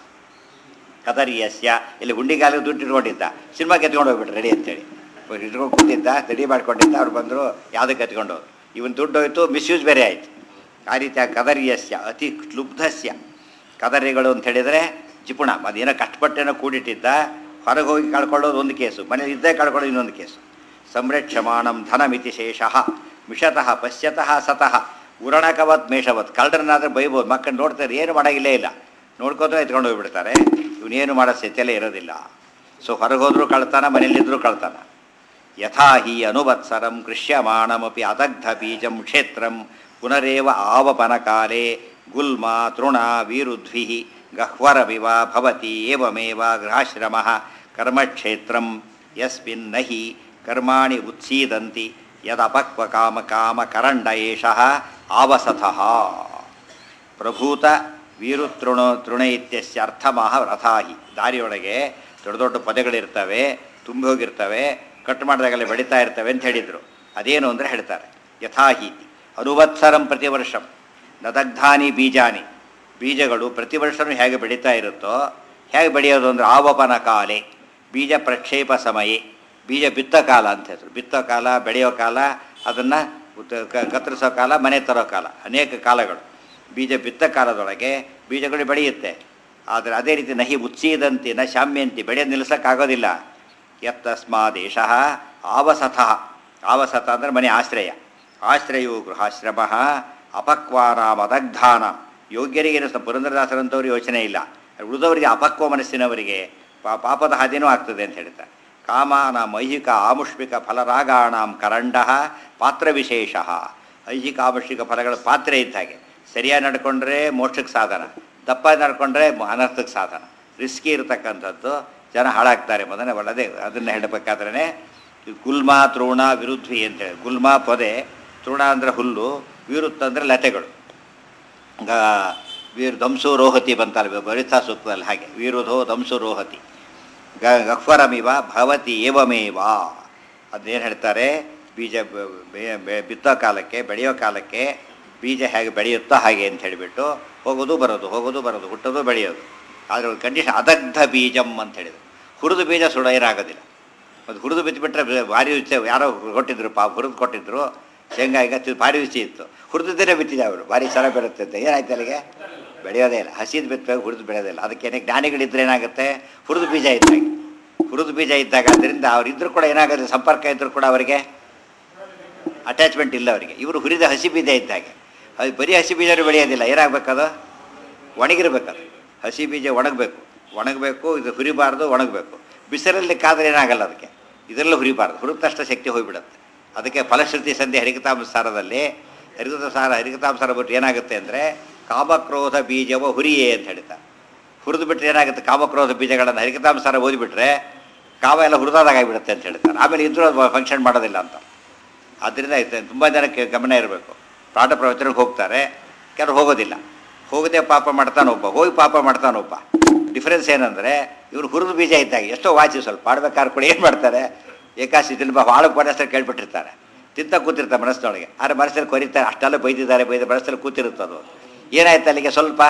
ಕದರಿಯಸ್ಯ ಇಲ್ಲಿ ಗುಂಡಿಗಾಲಿಗೆ ದುಡ್ಡು ಇಟ್ಕೊಂಡಿದ್ದ ಸಿನಿಮಾಗೆ ಎತ್ಕೊಂಡು ಹೋಗ್ಬಿಟ್ರು ರೆಡಿ ಅಂತೇಳಿ ಇಟ್ಕೊಂಡು ಕೂತಿದ್ದ ರೆಡಿ ಮಾಡ್ಕೊಂಡಿದ್ದ ಅವ್ರು ಬಂದರು ಯಾವುದಕ್ಕೆ ಎತ್ಕೊಂಡು ಹೋದ್ರು ಇವನ್ ದುಡ್ಡು ಹೋಯ್ತು ಮಿಸ್ಯೂಸ್ ಬೇರೆ ಆಯಿತು ಆ ರೀತಿಯ ಕದರಿಯಸ್ಯ ಅತಿ ಕ್ಲುಬ್ಧಸ್ಯ ಕದರಿಗಳು ಅಂತ ಹೇಳಿದರೆ ಜಿಪುಣ ಅದೇನೋ ಕಷ್ಟಪಟ್ಟೇನೋ ಕೂಡಿಟ್ಟಿದ್ದ ಹೊರಗೆ ಹೋಗಿ ಕಳ್ಕೊಳ್ಳೋದು ಒಂದು ಕೇಸು ಮನೇಲಿ ಇದ್ದೇ ಕಳ್ಕೊಳ್ಳೋದು ಇನ್ನೊಂದು ಕೇಸು ಸಂರಕ್ಷಮಾಣಂ ಧನಮಿತಿ ಶೇಷಃ ಮಿಷತಃ ಪಶ್ಯತಃ ಸತಃ ಉರಣಕವತ್ ಮೇಷವತ್ ಕಳ್ಳರನ್ನಾದ್ರೆ ಬೈಬೋದು ಮಕ್ಕಳು ನೋಡ್ತಾರೆ ಏನು ಮಾಡೋಂಗಿಲ್ಲೇ ಇಲ್ಲ ನೋಡ್ಕೋತ ಎತ್ಕೊಂಡು ಹೋಗ್ಬಿಡ್ತಾರೆ ಇವನೇನು ಮಾಡೋ ಸ್ಥಿತಿಯಲ್ಲೇ ಇರೋದಿಲ್ಲ ಸೊ ಹೊರಗೆ ಹೋದ್ರೂ ಕಳ್ತಾನ ಮನೇಲಿದ್ದರೂ ಕಳ್ತಾನ ಯಥಾ ಹಿ ಅನುವತ್ಸರಂ ಕೃಷ್ಯಮಾಣಮಪಿ ಅದಗ್ಧ ಬೀಜಂ ಕ್ಷೇತ್ರಂ ಪುನರೇವ ಆವಪನಕಾಲೇ ಗುಲ್ಮ ತೃಣ ವೀರುದ್ಭಿ ಗಹ್ವರವಿವ ಭವತಿ ಏವಮೇವ ಗೃಹಾಶ್ರಮ ಕರ್ಮಕ್ಷೇತ್ರಂ ಯಸ್ಮಿನ್ ನಹಿ ಕರ್ಮಾಣಿ ಉತ್ಸೀದಂತಿ ಯದಪಕ್ವ ಕಾಮ ಕಾಮ ಕರಂಡ ಏಷಃ ಆವಸತಃ ಪ್ರಭೂತ ವೀರುತೃಣ ತೃಣ ಇತ್ಯಸ್ಯ ಅರ್ಥಮಃ ರಥಾಹಿ ದಾರಿಯೊಳಗೆ ದೊಡ್ಡ ದೊಡ್ಡ ಪದಗಳಿರ್ತವೆ ತುಂಬಿ ಹೋಗಿರ್ತವೆ ಕಟ್ ಮಾಡಿದಾಗಲೇ ಬೆಳೀತಾ ಇರ್ತವೆ ಅಂತ ಹೇಳಿದರು ಅದೇನು ಅಂದರೆ ಹೇಳ್ತಾರೆ ಯಥಾಹೀತಿ ಅನುವತ್ಸರಂ ಪ್ರತಿ ವರ್ಷಂ ನದಗ್ಧಾನಿ ಬೀಜಾನಿ ಬೀಜಗಳು ಪ್ರತಿ ವರ್ಷವೂ ಹೇಗೆ ಬೆಳೀತಾ ಇರುತ್ತೋ ಹೇಗೆ ಬೆಳೆಯೋದು ಅಂದರೆ ಆವಪನ ಕಾಲೆ ಬೀಜ ಪ್ರಕ್ಷೇಪ ಸಮಯೇ ಬೀಜ ಬಿತ್ತ ಕಾಲ ಅಂತ ಹೆಸರು ಬಿತ್ತೋ ಕಾಲ ಬೆಳೆಯೋ ಕಾಲ ಅದನ್ನು ಕತ್ತರಿಸೋ ಕಾಲ ಮನೆ ತರೋ ಕಾಲ ಅನೇಕ ಕಾಲಗಳು ಬೀಜ ಬಿತ್ತ ಕಾಲದೊಳಗೆ ಬೀಜಗಳು ಬೆಳೆಯುತ್ತೆ ಆದರೆ ಅದೇ ರೀತಿ ನಹಿ ಉತ್ಸೀದಂತಿ ನ ಶಾಮ್ಯಂತಿ ಬೆಳೆ ನಿಲ್ಲಿಸೋಕ್ಕಾಗೋದಿಲ್ಲ ಯತ್ತಸ್ಮಾದೇಶ ಆವಸಥ ಆವಸಥ ಅಂದರೆ ಮನೆ ಆಶ್ರಯ ಆಶ್ರಯವು ಗೃಹಾಶ್ರಮ ಅಪಕ್ವಾನಾಂ ಅದಗ್ಧಾನ ಯೋಗ್ಯರಿಗೆ ಏನು ಪುರಂದರದಾಸರಂಥವ್ರು ಯೋಚನೆ ಇಲ್ಲ ಉಳಿದವರಿಗೆ ಅಪಕ್ವ ಮನಸ್ಸಿನವರಿಗೆ ಪಾ ಪಾಪದ ಹಾದಿನೂ ಆಗ್ತದೆ ಅಂತ ಹೇಳ್ತಾರೆ ಕಾಮಾನ ಐಹಿಕ ಆಮುಷ್ಮಿಕ ಫಲರಾಗಾಣಾಂ ಕರಂಡ ಪಾತ್ರ ವಿಶೇಷ ಐಹಿಕ ಆಮುಷ್ಮಿಕ ಫಲಗಳ ಪಾತ್ರೆ ಇದ್ದ ಹಾಗೆ ಸರಿಯಾಗಿ ನಡ್ಕೊಂಡ್ರೆ ಮೋಕ್ಷಕ್ಕೆ ಸಾಧನ ದಪ್ಪ ನಡ್ಕೊಂಡ್ರೆ ಅನರ್ಥಕ್ಕೆ ಸಾಧನ ರಿಸ್ಕಿ ಇರತಕ್ಕಂಥದ್ದು ಜನ ಹಾಳಾಗ್ತಾರೆ ಮೊದಲನೇ ಒಳ್ಳೆದೇ ಅದನ್ನು ಹೇಳಬೇಕಾದ್ರೆ ಗುಲ್ಮ ತೃಣ ವಿರುದ್ಧಿ ಅಂತೇಳಿ ಗುಲ್ಮ ಪೊದೆ ತೃಣ ಅಂದರೆ ಹುಲ್ಲು ವಿರುತ್ ಅಂದರೆ ಲತೆಗಳು ಗ ವೀರ್ ದಂಸು ರೋಹತಿ ಬಂತಲ್ಲ ಬರಿತಾ ಸೂಕ್ತದಲ್ಲಿ ಹಾಗೆ ವೀರುಧೋ ದಂಸು ರೋಹತಿ ಗ ಗಹ್ವರಮಿವ ಭವತಿ ಏವಮೇವ ಅದೇನು ಹೇಳ್ತಾರೆ ಬೀಜ ಬ- ಬೆ- ಬೆ- ಬಿತ್ತೋ ಕಾಲಕ್ಕೆ ಬೆಳೆಯೋ ಕಾಲಕ್ಕೆ ಬೀಜ ಹೇಗೆ ಬೆಳೆಯುತ್ತೋ ಹಾಗೆ ಅಂತ ಹೇಳಿಬಿಟ್ಟು ಹೋಗೋದು ಬರೋದು ಹೋಗೋದು ಬರೋದು ಹುಟ್ಟೋದು ಬೆಳೆಯೋದು ಆದರೆ ಒಂದು ಕಂಡೀಷನ್ ಅದಗ್ಧ ಬೀಜಂ ಅಂತ ಹೇಳಿದ್ರು ಹುರಿದು ಬೀಜ ಸುಡೈರಾಗೋದಿಲ್ಲ ಅದು ಹುರಿದು ಬಿತ್ತುಬಿಟ್ರೆ ಭಾರಿ ರುಚಿ ಯಾರೋ ಕೊಟ್ಟಿದ್ರು ಪಾಪ ಹುರಿದು ಕೊಟ್ಟಿದ್ರು ಶೇಂಗಾ ಈಗ ತಿ- ಭಾರಿ ರುಚಿ ಇತ್ತು ಹುರಿದಿದ್ದೇ ಬಿತ್ತಿದೆ ಅವರು ಭಾರಿ ಚೆನ್ನಾಗಿ ಬರುತ್ತೆ ಅಂತ ಏನಾಯ್ತು ಅಲ್ಲಿಗೆ ಬೆಳೆಯೋದೇ ಇಲ್ಲ ಹಸಿದು ಬಿತ್ತಬೇಕು ಹುರಿದು ಬೆಳೆಯೋದಿಲ್ಲ ಅದಕ್ಕೇನೆ ಜ್ಞಾನಿಗಳಿದ್ರೆ ಏನಾಗುತ್ತೆ ಹುರಿದು ಬೀಜ ಇದ್ದಾಗ ಹುರಿದು ಬೀಜ ಇದ್ದಾಗ ಅದರಿಂದ ಅವರಿದ್ದರೂ ಕೂಡ ಏನಾಗುತ್ತೆ ಸಂಪರ್ಕ ಇದ್ದರೂ ಕೂಡ ಅವರಿಗೆ ಅಟ್ಯಾಚ್ಮೆಂಟ್ ಇಲ್ಲ ಅವರಿಗೆ ಇವರು ಹುರಿದ ಹಸಿ ಬೀಜ ಇದ್ದಾಗೆ ಅದು ಬರೀ ಹಸಿ ಬೀಜನೂ ಬೆಳೆಯೋದಿಲ್ಲ ಏನಾಗಬೇಕದು ಒಣಗಿರ್ಬೇಕದು ಹಸಿ ಬೀಜ ಒಣಗಬೇಕು ಒಣಗಬೇಕು ಇದು ಹುರಿಬಾರ್ದು ಒಣಗಬೇಕು ಬಿಸಿಲಲ್ಲಿ ಕಾದ್ರೆ ಏನಾಗಲ್ಲ ಅದಕ್ಕೆ ಇದರಲ್ಲೂ ಹುರಿಬಾರ್ದು ಹುರಿದ ತಕ್ಷಣ ಶಕ್ತಿ ಹೋಗಿಬಿಡುತ್ತೆ ಅದಕ್ಕೆ ಫಲಶ್ರುತಿ ಸಂಧಿ ಹರಿಕತಾಂಸಾರದಲ್ಲಿ ಹರಿಕತ ಸಾರ ಹರಿಕತಾಂಸಾರ ಬಿಟ್ಟು ಏನಾಗುತ್ತೆ ಅಂದರೆ ಕಾಮಕ್ರೋಧ ಬೀಜವ ಹುರಿಯೇ ಅಂತ ಹೇಳ್ತಾರೆ ಹುರಿದು ಬಿಟ್ಟರೆ ಏನಾಗುತ್ತೆ ಕಾಮಕ್ರೋಧ ಬೀಜಗಳನ್ನು ಹರಿಕತಾಂಸಾರ ಓದಿಬಿಟ್ರೆ ಕಾಮ ಎಲ್ಲ ಹುರಿದಾದಾಗಿಬಿಡುತ್ತೆ ಅಂತ ಹೇಳ್ತಾರೆ ಆಮೇಲೆ ಇದ್ರೂ ಫಂಕ್ಷನ್ ಮಾಡೋದಿಲ್ಲ ಅಂತ ಆದ್ದರಿಂದ ತುಂಬ ಜನಕ್ಕೆ ಗಮನ ಇರಬೇಕು ಪಾಠ ಪ್ರವಚನಕ್ಕೆ ಹೋಗ್ತಾರೆ ಕೆಲವರು ಹೋಗೋದಿಲ್ಲ ಹೋಗದೆ ಪಾಪ ಮಾಡ್ತಾನೊಬ್ಬ ಹೋಗಿ ಪಾಪ ಮಾಡ್ತಾನೊಬ್ಬ ಡಿಫ್ರೆನ್ಸ್ ಏನಂದರೆ ಇವರು ಹುರಿದು ಬೀಜ ಇದ್ದಾಗ ಎಷ್ಟೋ ವಾಚಿ ಸ್ವಲ್ಪ ಆಡ್ಬೇಕಾದ್ರೆ ಕೂಡ ಏನು ಮಾಡ್ತಾರೆ ಏಕಾಸಿ ತಿನ್ಬ ಭಾಳ ಮನಸ್ಸಲ್ಲಿ ಕೇಳ್ಬಿಟ್ಟಿರ್ತಾರೆ ತಿಂತ ಕೂತಿರ್ತಾರೆ ಮನಸ್ಸಿನೊಳಗೆ ಆದರೆ ಮನಸ್ಸಲ್ಲಿ ಕೊರಿತಾರೆ ಅಷ್ಟೆಲ್ಲ ಬೈದಿದ್ದಾರೆ ಬೈದ ಮನಸ್ಸಲ್ಲಿ ಕೂತಿರುತ್ತದು ಏನಾಯ್ತು ಅಲ್ಲಿಗೆ ಸ್ವಲ್ಪ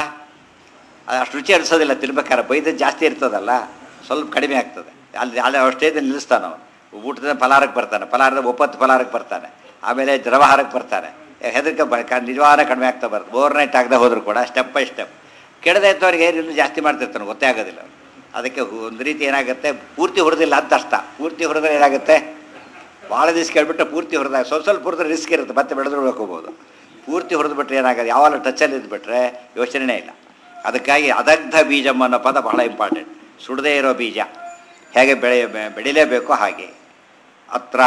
ಅಷ್ಟು ರುಚಿ ಅನಿಸೋದಿಲ್ಲ ತಿನ್ಬೇಕಾದ್ರೆ ಬೈದದ್ದು ಜಾಸ್ತಿ ಇರ್ತದಲ್ಲ ಸ್ವಲ್ಪ ಕಡಿಮೆ ಆಗ್ತದೆ ಅಲ್ಲಿ ಅಲ್ಲಿ ಅಷ್ಟೇದಲ್ಲಿ ನಿಲ್ಲಿಸ್ತಾನೆ ಅವನು ಊಟದ ಫಲಾರಕ್ಕೆ ಬರ್ತಾನೆ ಫಲಾರದ ಒಪ್ಪತ್ತು ಫಲಾರಕ್ಕೆ ಬರ್ತಾನೆ ಆಮೇಲೆ ದ್ರವಹಾರಕ್ಕೆ ಬರ್ತಾನೆ ಹೆದರಿಕೆ ಬ ಕ- ನಿಜವಾದ ಕಡಿಮೆ ಆಗ್ತಾ ಬರ್ತದೆ ಓವರ್ ನೈಟ್ ಆಗದೆ ಹೋದ್ರು ಕೂಡ ಸ್ಟೆಪ್ ಬೈ ಸ್ಟೆಪ್ ಕೆಡದೆ ಇದ್ದವ್ರಿಗೆ ಇನ್ನೂ ಜಾಸ್ತಿ ಮಾಡ್ತಿರ್ತಾನೆ ಗೊತ್ತೇ ಆಗೋದಿಲ್ಲ ಅವ್ನು. ಅದಕ್ಕೆ ಹು- ಒಂದು ರೀತಿ ಏನಾಗುತ್ತೆ ಪೂರ್ತಿ ಹುರಿದಿಲ್ಲ ಅಂತ ಅರ್ಥ ಪೂರ್ತಿ ಹುರಿದ್ರೆ ಏನಾಗುತ್ತೆ ಭಾಳ ದಿವಸ ಕೇಳ್ಬಿಟ್ಟು ಪೂರ್ತಿ ಹುರಿದಾಗ ಸ್ವಲ್ಪ ಸ್ವಲ್ಪ ಹುರಿದ್ರೆ ರಿಸ್ಕ್ ಇರುತ್ತೆ ಮತ್ತೆ ಬೆಳೆದ್ರು ಹೋಗ್ಬೋದು ಪೂರ್ತಿ ಹುರಿದು ಬಿಟ್ರೆ ಏನಾಗೋದು ಯಾವಾಗ ಟಚಲ್ಲಿ ಇದ್ಬಿಟ್ರೆ ಯೋಚನೆ ಇಲ್ಲ ಅದಕ್ಕಾಗಿ ಅದಗ್ಧ ಬೀಜಂ ಅನ್ನೋ ಪದ ಬಹಳ ಇಂಪಾರ್ಟೆಂಟ್ ಸುಡದೇ ಇರೋ ಬೀಜ ಹೇಗೆ ಬೆಳೆ ಬೆ- ಬೆಳಿಲೇಬೇಕೋ ಹಾಗೆ ಅತ್ರ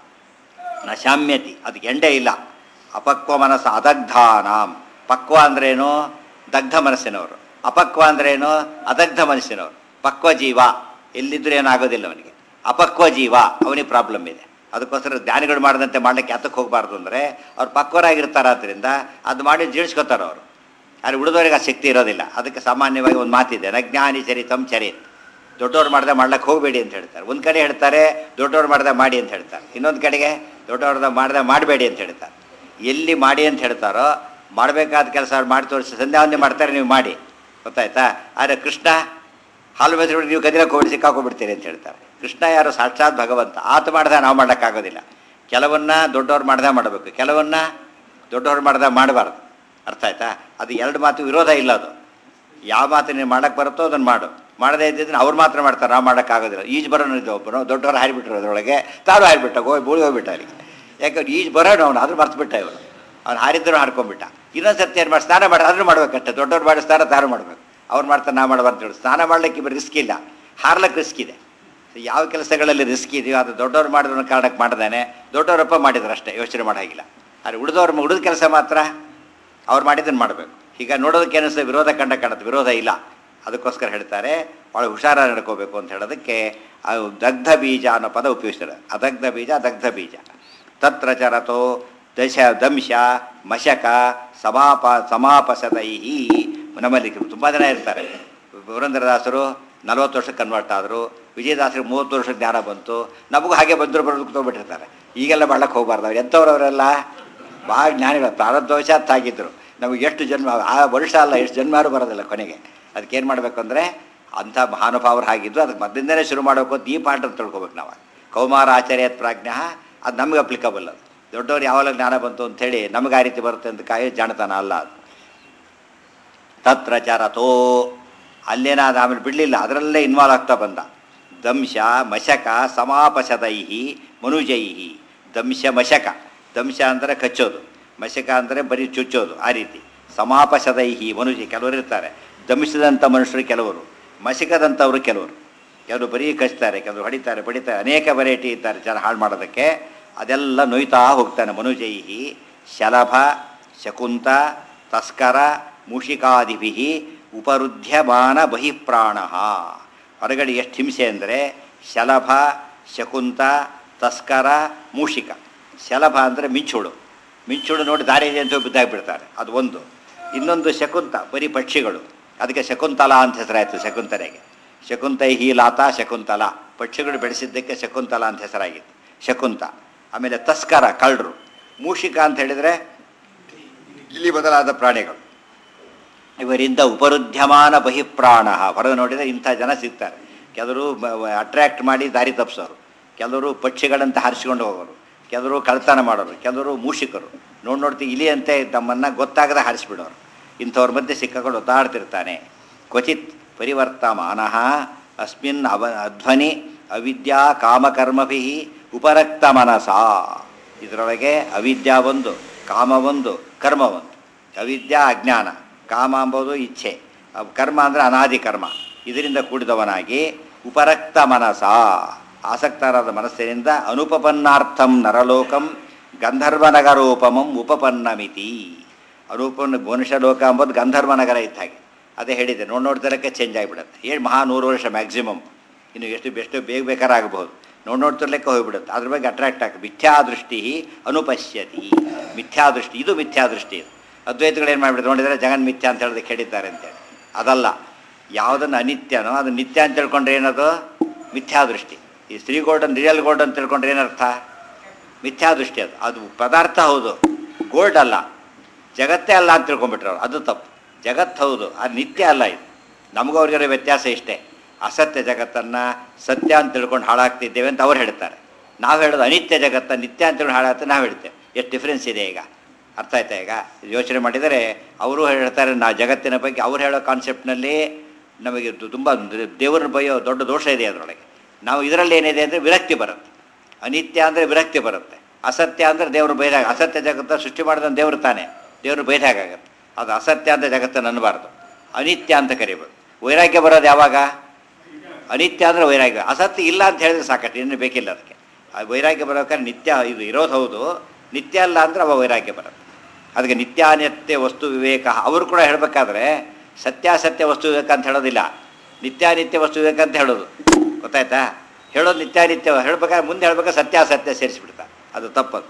ನ ಶಾಮ್ಯತಿ ಅದಕ್ಕೆ ಎಂಡೇ ಇಲ್ಲ ಅಪಕ್ವ ಮನಸ್ಸು ಅದಗ್ಧಾನಾಂ ಪಕ್ವ ಅಂದ್ರೇನು ದಗ್ಧ ಮನಸ್ಸಿನವರು ಅಪಕ್ವ ಅಂದ್ರೇನು ಅದಗ್ಧ ಮನಸ್ಸಿನವರು ಪಕ್ವ ಜೀವ ಎಲ್ಲಿದ್ರೂ ಏನಾಗೋದಿಲ್ಲ ಅವನಿಗೆ ಅಪಕ್ವ ಜೀವ ಅವನಿಗೆ ಪ್ರಾಬ್ಲಮ್ ಇದೆ ಅದಕ್ಕೋಸ್ಕರ ಜ್ಞಾನಿಗಳು ಮಾಡಿದಂತೆ ಮಾಡ್ಲಿಕ್ಕೆ ಯಾತಕ್ಕೆ ಹೋಗಬಾರ್ದು ಅಂದರೆ ಅವ್ರು ಪಕ್ವರಾಗಿರ್ತಾರೆ ಆದ್ದರಿಂದ ಅದು ಮಾಡಿ ಜೀರ್ಸ್ಕೊತಾರೆ ಅವರು ಆದರೆ ಉಳಿದವರಿಗೆ ಆ ಶಕ್ತಿ ಇರೋದಿಲ್ಲ ಅದಕ್ಕೆ ಸಾಮಾನ್ಯವಾಗಿ ಒಂದು ಮಾತಿದೆ ನಜ್ಞಾನಿ ಚರಿತಂ ಚರಿತ್ ದೊಡ್ಡವ್ರು ಮಾಡ್ದೆ ಮಾಡ್ಲಿಕ್ಕೆ ಹೋಗಬೇಡಿ ಅಂತ ಹೇಳ್ತಾರೆ ಒಂದು ಕಡೆ ಹೇಳ್ತಾರೆ ದೊಡ್ಡವ್ರು ಮಾಡ್ದೆ ಮಾಡಿ ಅಂತ ಹೇಳ್ತಾರೆ ಇನ್ನೊಂದು ಕಡೆಗೆ ದೊಡ್ಡವ್ರದ ಮಾಡ್ದೆ ಮಾಡಬೇಡಿ ಅಂತ ಹೇಳ್ತಾರೆ ಎಲ್ಲಿ ಮಾಡಿ ಅಂತ ಹೇಳ್ತಾರೋ ಮಾಡಬೇಕಾದ ಕೆಲಸ ಮಾಡಿ ತೋರಿಸಿ ಸಂಧ್ಯಾವಂದನೆ ಮಾಡ್ತಾರೆ ನೀವು ಮಾಡಿ ಗೊತ್ತಾಯ್ತಾ ಆದರೆ ಕೃಷ್ಣ ಹಾಲು ಬೆಳೆಸ್ಬಿಟ್ಟು ನೀವು ಗದಿಲಕ್ಕೆ ಹೋಗಿ ಸಿಕ್ಕಾಕೊಂಡ್ಬಿಡ್ತೀರಿ ಅಂತ ಹೇಳ್ತಾರೆ ಕೃಷ್ಣ ಯಾರು ಸಾಕ್ಷಾತ್ ಭಗವಂತ ಆತ ಮಾಡ್ದೆ ನಾವು ಮಾಡೋಕ್ಕಾಗೋದಿಲ್ಲ ಕೆಲವನ್ನ ದೊಡ್ಡವ್ರು ಮಾಡ್ದೆ ಮಾಡಬೇಕು ಕೆಲವನ್ನ ದೊಡ್ಡವ್ರು ಮಾಡ್ದೆ ಮಾಡಬಾರ್ದು ಅರ್ಥ ಆಯ್ತಾ ಅದು ಎರಡು ಮಾತು ವಿರೋಧ ಇಲ್ಲ ಅದು ಯಾವ ಮಾತು ನೀನು ಮಾಡಕ್ಕೆ ಬರುತ್ತೋ ಅದನ್ನು ಮಾಡು ಮಾಡದೇ ಇದ್ದಿದ್ರೆ ಅವ್ರು ಮಾತ್ರ ಮಾಡ್ತಾರೆ ನಾವು ಮಾಡೋಕ್ಕಾಗೋದಿಲ್ಲ ಈಜು ಬರೋನು ಇದ್ದ ಒಬ್ಬನು ದೊಡ್ಡವರು ಹಾರಿಬಿಟ್ರು ಅದರೊಳಗೆ ತಾನು ಹಾರಿಬಿಟ್ಟ ಹೋಗಿ ಬೂಳಿ ಹೋಗ್ಬಿಟ್ಟ ಅಲ್ಲಿಗೆ ಯಾಕಂದ್ರೆ ಈಜು ಬರೋನು ಅವನು ಅದು ಮರ್ತ್ಬಿಟ್ಟ ಇವನು ಅವ್ನು ಹಾರಿದ್ರು ಹಾರ್ಕೊಂಡ್ಬಿಟ್ಟ ಇನ್ನೊಂದು ಸರ್ತಿ ಏನು ಮಾಡಿ ಸ್ನಾನ ಮಾಡಿ ಅದನ್ನು ಮಾಡ್ಬೇಕಷ್ಟೆ ದೊಡ್ಡವ್ರು ಮಾಡಿ ಸ್ನಾನ ತಾನು ಮಾಡಬೇಕು ಅವ್ರು ಮಾಡ್ತಾರೆ ನಾ ಮಾಡಬಾರ್ದು ಹೇಳಿ ಸ್ನಾನ ಮಾಡ್ಲಿಕ್ಕೆ ಇಬ್ಬರು ರಿಸ್ಕ್ ಇಲ್ಲ ಹಾರ್ಲಕ್ಕೆ ರಿಸ್ಕ್ ಇದೆ So ಯಾವ ಕೆಲಸಗಳಲ್ಲಿ ರಿಸ್ಕ್ ಇದೆಯೋ ಅದು ದೊಡ್ಡವ್ರು ಮಾಡಿದ ಕಾರಣಕ್ಕೆ ಮಾಡ್ದಾನೆ ದೊಡ್ಡವರಪ್ಪ ಮಾಡಿದ್ರು ಅಷ್ಟೇ ಯೋಚನೆ ಮಾಡಾಗಿಲ್ಲ ಆದರೆ ಉಳಿದವ್ರ ಉಳಿದ ಕೆಲಸ ಮಾತ್ರ ಅವ್ರು ಮಾಡಿದ್ದನ್ನು ಮಾಡಬೇಕು ಈಗ ನೋಡೋದಕ್ಕೆ ಏನಿಸ್ತದೆ ವಿರೋಧ ಕಂಡ ಕಾಣುತ್ತೆ ವಿರೋಧ ಇಲ್ಲ ಅದಕ್ಕೋಸ್ಕರ ಹೇಳ್ತಾರೆ ಭಾಳ ಹುಷಾರ ನಡ್ಕೋಬೇಕು ಅಂತ ಹೇಳೋದಕ್ಕೆ ಆ ದಗ್ಧ ಬೀಜ ಅನ್ನೋ ಪದ ಉಪಯೋಗಿಸ್ತಾರೆ ಅದಗ್ಧ ಬೀಜ ದಗ್ಧ ಬೀಜ ತತ್ರ ಚರತೋ ದಶ ದಂಶ ಮಶಕ ಸಮಾಪ ಸಮಾಪಸದೈಹಿ ನಮ್ಮಲ್ಲಿ ತುಂಬ ಜನ ಇರ್ತಾರೆ ಪುರಂದರದಾಸರು ನಲವತ್ತು ವರ್ಷಕ್ಕೆ ಕನ್ವರ್ಟ್ ಆದರು ವಿಜಯದಾಸರಿಗೆ ಮೂವತ್ತು ವರ್ಷಕ್ಕೆ ಜ್ಞಾನ ಬಂತು ನಮಗೂ ಹಾಗೆ ಬಂದರು ಬರೋದಕ್ಕೆ ತೊಗೊಬಿಟ್ಟಿರ್ತಾರೆ ಈಗೆಲ್ಲ ಬಾಳಕ್ಕೆ ಹೋಗ್ಬಾರ್ದು ಅವ್ರು ಎಂಥವ್ರು ಅವರೆಲ್ಲ ಭಾಳ ಜ್ಞಾನಿಗಳು ಪ್ರಾರಬ್ಧವಶಾತ್ ಆಗಿದ್ದರು ನಮಗೆ ಎಷ್ಟು ಜನ್ಮ ಆ ವರ್ಷ ಅಲ್ಲ ಎಷ್ಟು ಜನ್ಮಾರು ಬರೋದಿಲ್ಲ ಕೊನೆಗೆ ಅದಕ್ಕೆ ಏನು ಮಾಡಬೇಕು ಅಂದರೆ ಅಂಥ ಮಹಾನುಭಾವರು ಆಗಿದ್ದು ಅದಕ್ಕೆ ಮೊದಲಿಂದಲೇ ಶುರು ಮಾಡಬೇಕು ಅಂತ ಈ ಪಾಠ ಅಂತ ತಿಳ್ಕೊಬೇಕು ನಾವು ಕೌಮಾರ ಆಚಾರ್ಯತ್ ಪ್ರಾಜ್ಞ ಅದು ನಮಗೆ ಅಪ್ಲಿಕಬಲ್ ಅದು ದೊಡ್ಡವ್ರು ಯಾವಾಗ ಜ್ಞಾನ ಬಂತು ಅಂಥೇಳಿ ನಮಗೆ ಆ ರೀತಿ ಬರುತ್ತೆ ಅಂತ ಕಾಯಿ ಜಾಣತನ ಅಲ್ಲ ಅದು ತತ್ರ ಚರತೋ ಅಲ್ಲೇನಾದ ಆಮೇಲೆ ಬಿಡಲಿಲ್ಲ ಅದರಲ್ಲೇ ಇನ್ವಾಲ್ವ್ ಆಗ್ತಾ ಬಂದ ದಂಶ ಮಶಕ ಸಮಾಪಸದೈಹಿ ಮನುಜೈಹಿ ದಂಶ ಮಶಕ ದಂಶ ಅಂದರೆ ಕಚ್ಚೋದು ಮಶಕ ಅಂದರೆ ಬರೀ ಚುಚ್ಚೋದು ಆ ರೀತಿ ಸಮಾಪಸದೈಹಿ ಮನುಜ ಕೆಲವರು ಇರ್ತಾರೆ ದಂಶದಂಥ ಮನುಷ್ಯರು ಕೆಲವರು ಮಶಕದಂಥವರು ಕೆಲವರು ಕೆಲವರು ಬರೀ ಕಚ್ತಾರೆ ಕೆಲವರು ಹೊಡಿತಾರೆ ಬಡಿತಾರೆ ಅನೇಕ ವೆರೈಟಿ ಇದ್ದಾರೆ ಜನ ಹಾಳು ಮಾಡೋದಕ್ಕೆ ಅದೆಲ್ಲ ನೋಯ್ತಾ ಹೋಗ್ತಾನೆ ಮನುಜೈಹಿ ಶಲಭ ಶಕುಂತ ತಸ್ಕರ ಮೂಷಿಕಾದಿಭಿ ಉಪರುಧ್ಯಮಾನ ಬಹಿಪ್ರಾಣ ಹೊರಗಡೆ ಎಷ್ಟು ಹಿಂಸೆ ಅಂದರೆ ಶಲಭ ಶಕುಂತ ತಸ್ಕರ ಮೂಷಿಕ ಶಲಭ ಅಂದರೆ ಮಿಂಚುಳು ಮಿಂಚುಳು ನೋಡಿ ದಾರಿ ಇದೆ ಅಂತ ಬಿದ್ದಾಗ್ಬಿಡ್ತಾರೆ ಅದು ಒಂದು ಇನ್ನೊಂದು ಶಕುಂತ ಬರೀ ಪಕ್ಷಿಗಳು ಅದಕ್ಕೆ ಶಕುಂತಲ ಅಂತ ಹೆಸರಾಯಿತು ಶಕುಂತಲೆಗೆ ಶಕುಂತೈಹಿ ಲಾತಾ ಶಕುಂತಲ ಪಕ್ಷಿಗಳು ಬೆಳೆಸಿದ್ದಕ್ಕೆ ಶಕುಂತಲ ಅಂತ ಹೆಸರಾಗಿತ್ತು ಶಕುಂತ ಆಮೇಲೆ ತಸ್ಕರ ಕಳ್ಳರು ಮೂಷಿಕ ಅಂತ ಹೇಳಿದರೆ ಇಲ್ಲಿ ಬದಲಾದ ಪ್ರಾಣಿಗಳು ಇವರಿಂದ ಉಪರುದ್ಯಮಾನ ಬಹಿಪ್ರಾಣ ಹೊರಗೆ ನೋಡಿದರೆ ಇಂಥ ಜನ ಸಿಗ್ತಾರೆ ಕೆಲವರು ಅಟ್ರ್ಯಾಕ್ಟ್ ಮಾಡಿ ದಾರಿ ತಪ್ಪಿಸೋರು ಕೆಲವರು ಪಕ್ಷಿಗಳಂತ ಹಾರಿಸ್ಕೊಂಡು ಹೋಗೋರು ಕೆಲವರು ಕಳ್ತನ ಮಾಡೋರು ಕೆಲವರು ಮೂಷಿಕರು ನೋಡಿ ನೋಡ್ತಿ ಇಲಿಯಂತೆ ತಮ್ಮನ್ನು ಗೊತ್ತಾಗದೆ ಹಾರಿಸ್ಬಿಡೋರು ಇಂಥವ್ರ ಮಧ್ಯೆ ಸಿಕ್ಕಗಳು ಒದ್ದಾಡ್ತಿರ್ತಾನೆ ಕ್ವಚಿತ್ ಪರಿವರ್ತಮಾನಃ ಅಸ್ಮಿನ್ ಅವ ಅಧ್ವನಿ ಅವಿದ್ಯಾ ಕಾಮಕರ್ಮಭಿ ಉಪರಕ್ತ ಮನಸ ಇದರೊಳಗೆ ಅವಿದ್ಯಾ ಒಂದು ಕಾಮ ಒಂದು ಕರ್ಮ ಒಂದು ಅವಿದ್ಯಾ ಅಜ್ಞಾನ ಕಾಮ ಎಂಬುದು ಇಚ್ಛೆ ಅವ್ ಕರ್ಮ ಅಂದರೆ ಅನಾದಿ ಕರ್ಮ ಇದರಿಂದ ಕೂಡಿದವನಾಗಿ ಉಪರಕ್ತ ಮನಸ ಆಸಕ್ತರಾದ ಮನಸ್ಸಿನಿಂದ ಅನುಪಪನ್ನಾರ್ಥಂ ನರಲೋಕಂ ಗಂಧರ್ವನಗರೋಪಮಂ ಉಪಪನ್ನಮಿತಿ ಅನುಪನ್ನ ಮನುಷ್ಯಲೋಕ ಎಂಬುದು ಗಂಧರ್ವನಗರ ಇದ್ದ ಹಾಗೆ ಅದೇ ಹೇಳಿದೆ ನೋಡಿ ನೋಡ್ತಿರಕ್ಕೆ ಚೇಂಜ್ ಆಗಿಬಿಡುತ್ತೆ ಏನು ಮಹಾ ನೂರು ವರ್ಷ ಮ್ಯಾಕ್ಸಿಮಮ್ ಇನ್ನು ಎಷ್ಟು ಎಷ್ಟು ಬೇಗ ಬೇಕಾರಾಗಬಹುದು ನೋಡಿ ನೋಡ್ತಿರ್ಲಿಕ್ಕೆ ಹೋಗಿಬಿಡುತ್ತೆ ಅದ್ರ ಬಗ್ಗೆ ಅಟ್ರಾಕ್ಟ್ ಆಗಿ ಮಿಥ್ಯಾದೃಷ್ಟಿ ಅನುಪಶ್ಯತಿ ಮಿಥ್ಯಾದೃಷ್ಟಿ ಇದು ಮಿಥ್ಯಾದೃಷ್ಟಿ ಇದು ಅದ್ವೈತಗಳು ಏನು ಮಾಡಿಬಿಡುತ್ತೆ ನೋಡಿದರೆ ಜಗನ್ ಮಿಥ್ಯ ಅಂತ ಹೇಳೋದಕ್ಕೆ ಹೇಳಿದ್ದಾರೆ ಅಂತೇಳಿ ಅದಲ್ಲ ಯಾವುದನ್ನು ಅನಿತ್ಯನೋ ಅದು ನಿತ್ಯ ಅಂತ ತಿಳ್ಕೊಂಡ್ರೆ ಏನದು ಮಿಥ್ಯಾದೃಷ್ಟಿ ಈ ಸ್ತ್ರೀ ಗೋಲ್ಡನ್ ರಿಯಲ್ ಗೋಲ್ಡ್ ಅಂತ ತಿಳ್ಕೊಂಡ್ರೆ ಏನರ್ಥ ಮಿಥ್ಯಾದೃಷ್ಟಿ ಅದು ಅದು ಪದಾರ್ಥ ಹೌದು ಗೋಲ್ಡ್ ಅಲ್ಲ ಜಗತ್ತೇ ಅಲ್ಲ ಅಂತ ತಿಳ್ಕೊಂಡ್ಬಿಟ್ರೆ ಅವ್ರು ಅದು ತಪ್ಪು ಜಗತ್ತು ಹೌದು ಅದು ನಿತ್ಯ ಅಲ್ಲ ಇದು ನಮಗೂ ಅವ್ರಿಗಿರೋ ವ್ಯತ್ಯಾಸ ಇಷ್ಟೇ ಅಸತ್ಯ ಜಗತ್ತನ್ನು ಸತ್ಯ ಅಂತ ತಿಳ್ಕೊಂಡು ಹಾಳಾಗ್ತಿದ್ದೇವೆ ಅಂತ ಅವ್ರು ಹೇಳ್ತಾರೆ ನಾವು ಹೇಳೋದು ಅನಿತ್ಯ ಜಗತ್ತ ನಿತ್ಯ ಅಂತ ತಿಳ್ಕೊಂಡು ಹಾಳಾಗ್ತದೆ ನಾವು ಹೇಳ್ತೇವೆ ಎಷ್ಟು ಡಿಫ್ರೆನ್ಸ್ ಇದೆ ಈಗ ಅರ್ಥ ಆಯ್ತಾ ಈಗ ಯೋಚನೆ ಮಾಡಿದರೆ ಅವರು ಹೇಳ್ತಾರೆ ನಾ ಜಗತ್ತಿನ ಬಗ್ಗೆ ಅವ್ರು ಹೇಳೋ ಕಾನ್ಸೆಪ್ಟ್ನಲ್ಲಿ ನಮಗೆ ತುಂಬ ದೇವ್ರನ್ನ ಬೈಯೋ ದೊಡ್ಡ ದೋಷ ಇದೆ ಅದರೊಳಗೆ ನಾವು ಇದರಲ್ಲಿ ಏನಿದೆ ಅಂದರೆ ವಿರಕ್ತಿ ಬರುತ್ತೆ ಅನಿತ್ಯ ಅಂದರೆ ವಿರಕ್ತಿ ಬರುತ್ತೆ ಅಸತ್ಯ ಅಂದರೆ ದೇವರು ಬೈದಾಗ ಅಸತ್ಯ ಜಗತ್ತ ಸೃಷ್ಟಿ ಮಾಡಿದ ದೇವರು ತಾನೇ ದೇವರು ಬೈದಾಗತ್ತೆ ಅದು ಅಸತ್ಯ ಅಂತ ಜಗತ್ತನ್ನು ಅನ್ನಬಾರ್ದು ಅನಿತ್ಯ ಅಂತ ಕರಿಬೋದು ವೈರಾಗ್ಯ ಬರೋದು ಯಾವಾಗ ಅನಿತ್ಯ ಅಂದರೆ ವೈರಾಗ್ಯ ಅಸತ್ಯ ಇಲ್ಲ ಅಂತ ಹೇಳಿದ್ರೆ ಸಾಕಷ್ಟು ಇನ್ನು ಬೇಕಿಲ್ಲ ಅದಕ್ಕೆ ಆ ವೈರಾಗ್ಯ ಬರೋಕಾದ್ರೆ ನಿತ್ಯ ಇದು ಇರೋದು ಹೌದು ನಿತ್ಯ ಅಲ್ಲ ಅಂದರೆ ಅವ ವೈರಾಗ್ಯ ಬರುತ್ತೆ ಅದಕ್ಕೆ ನಿತ್ಯಾನಿತ್ಯ ವಸ್ತು ವಿವೇಕ ಅವರು ಕೂಡ ಹೇಳಬೇಕಾದ್ರೆ ಸತ್ಯಾಸತ್ಯ ವಸ್ತು ವಿವೇಕ ಅಂತ ಹೇಳೋದಿಲ್ಲ ನಿತ್ಯಾನಿತ್ಯ ವಸ್ತು ವಿವೇಕ ಅಂತ ಹೇಳೋದು ಗೊತ್ತಾಯ್ತಾ ಹೇಳೋದು ನಿತ್ಯಾನಿತ್ಯ ಹೇಳ್ಬೇಕಾದ್ರೆ ಮುಂದೆ ಹೇಳ್ಬೇಕಾದ್ರೆ ಸತ್ಯಾಸತ್ಯ ಸೇರಿಸ್ಬಿಡ್ತಾ ಅದು ತಪ್ಪದು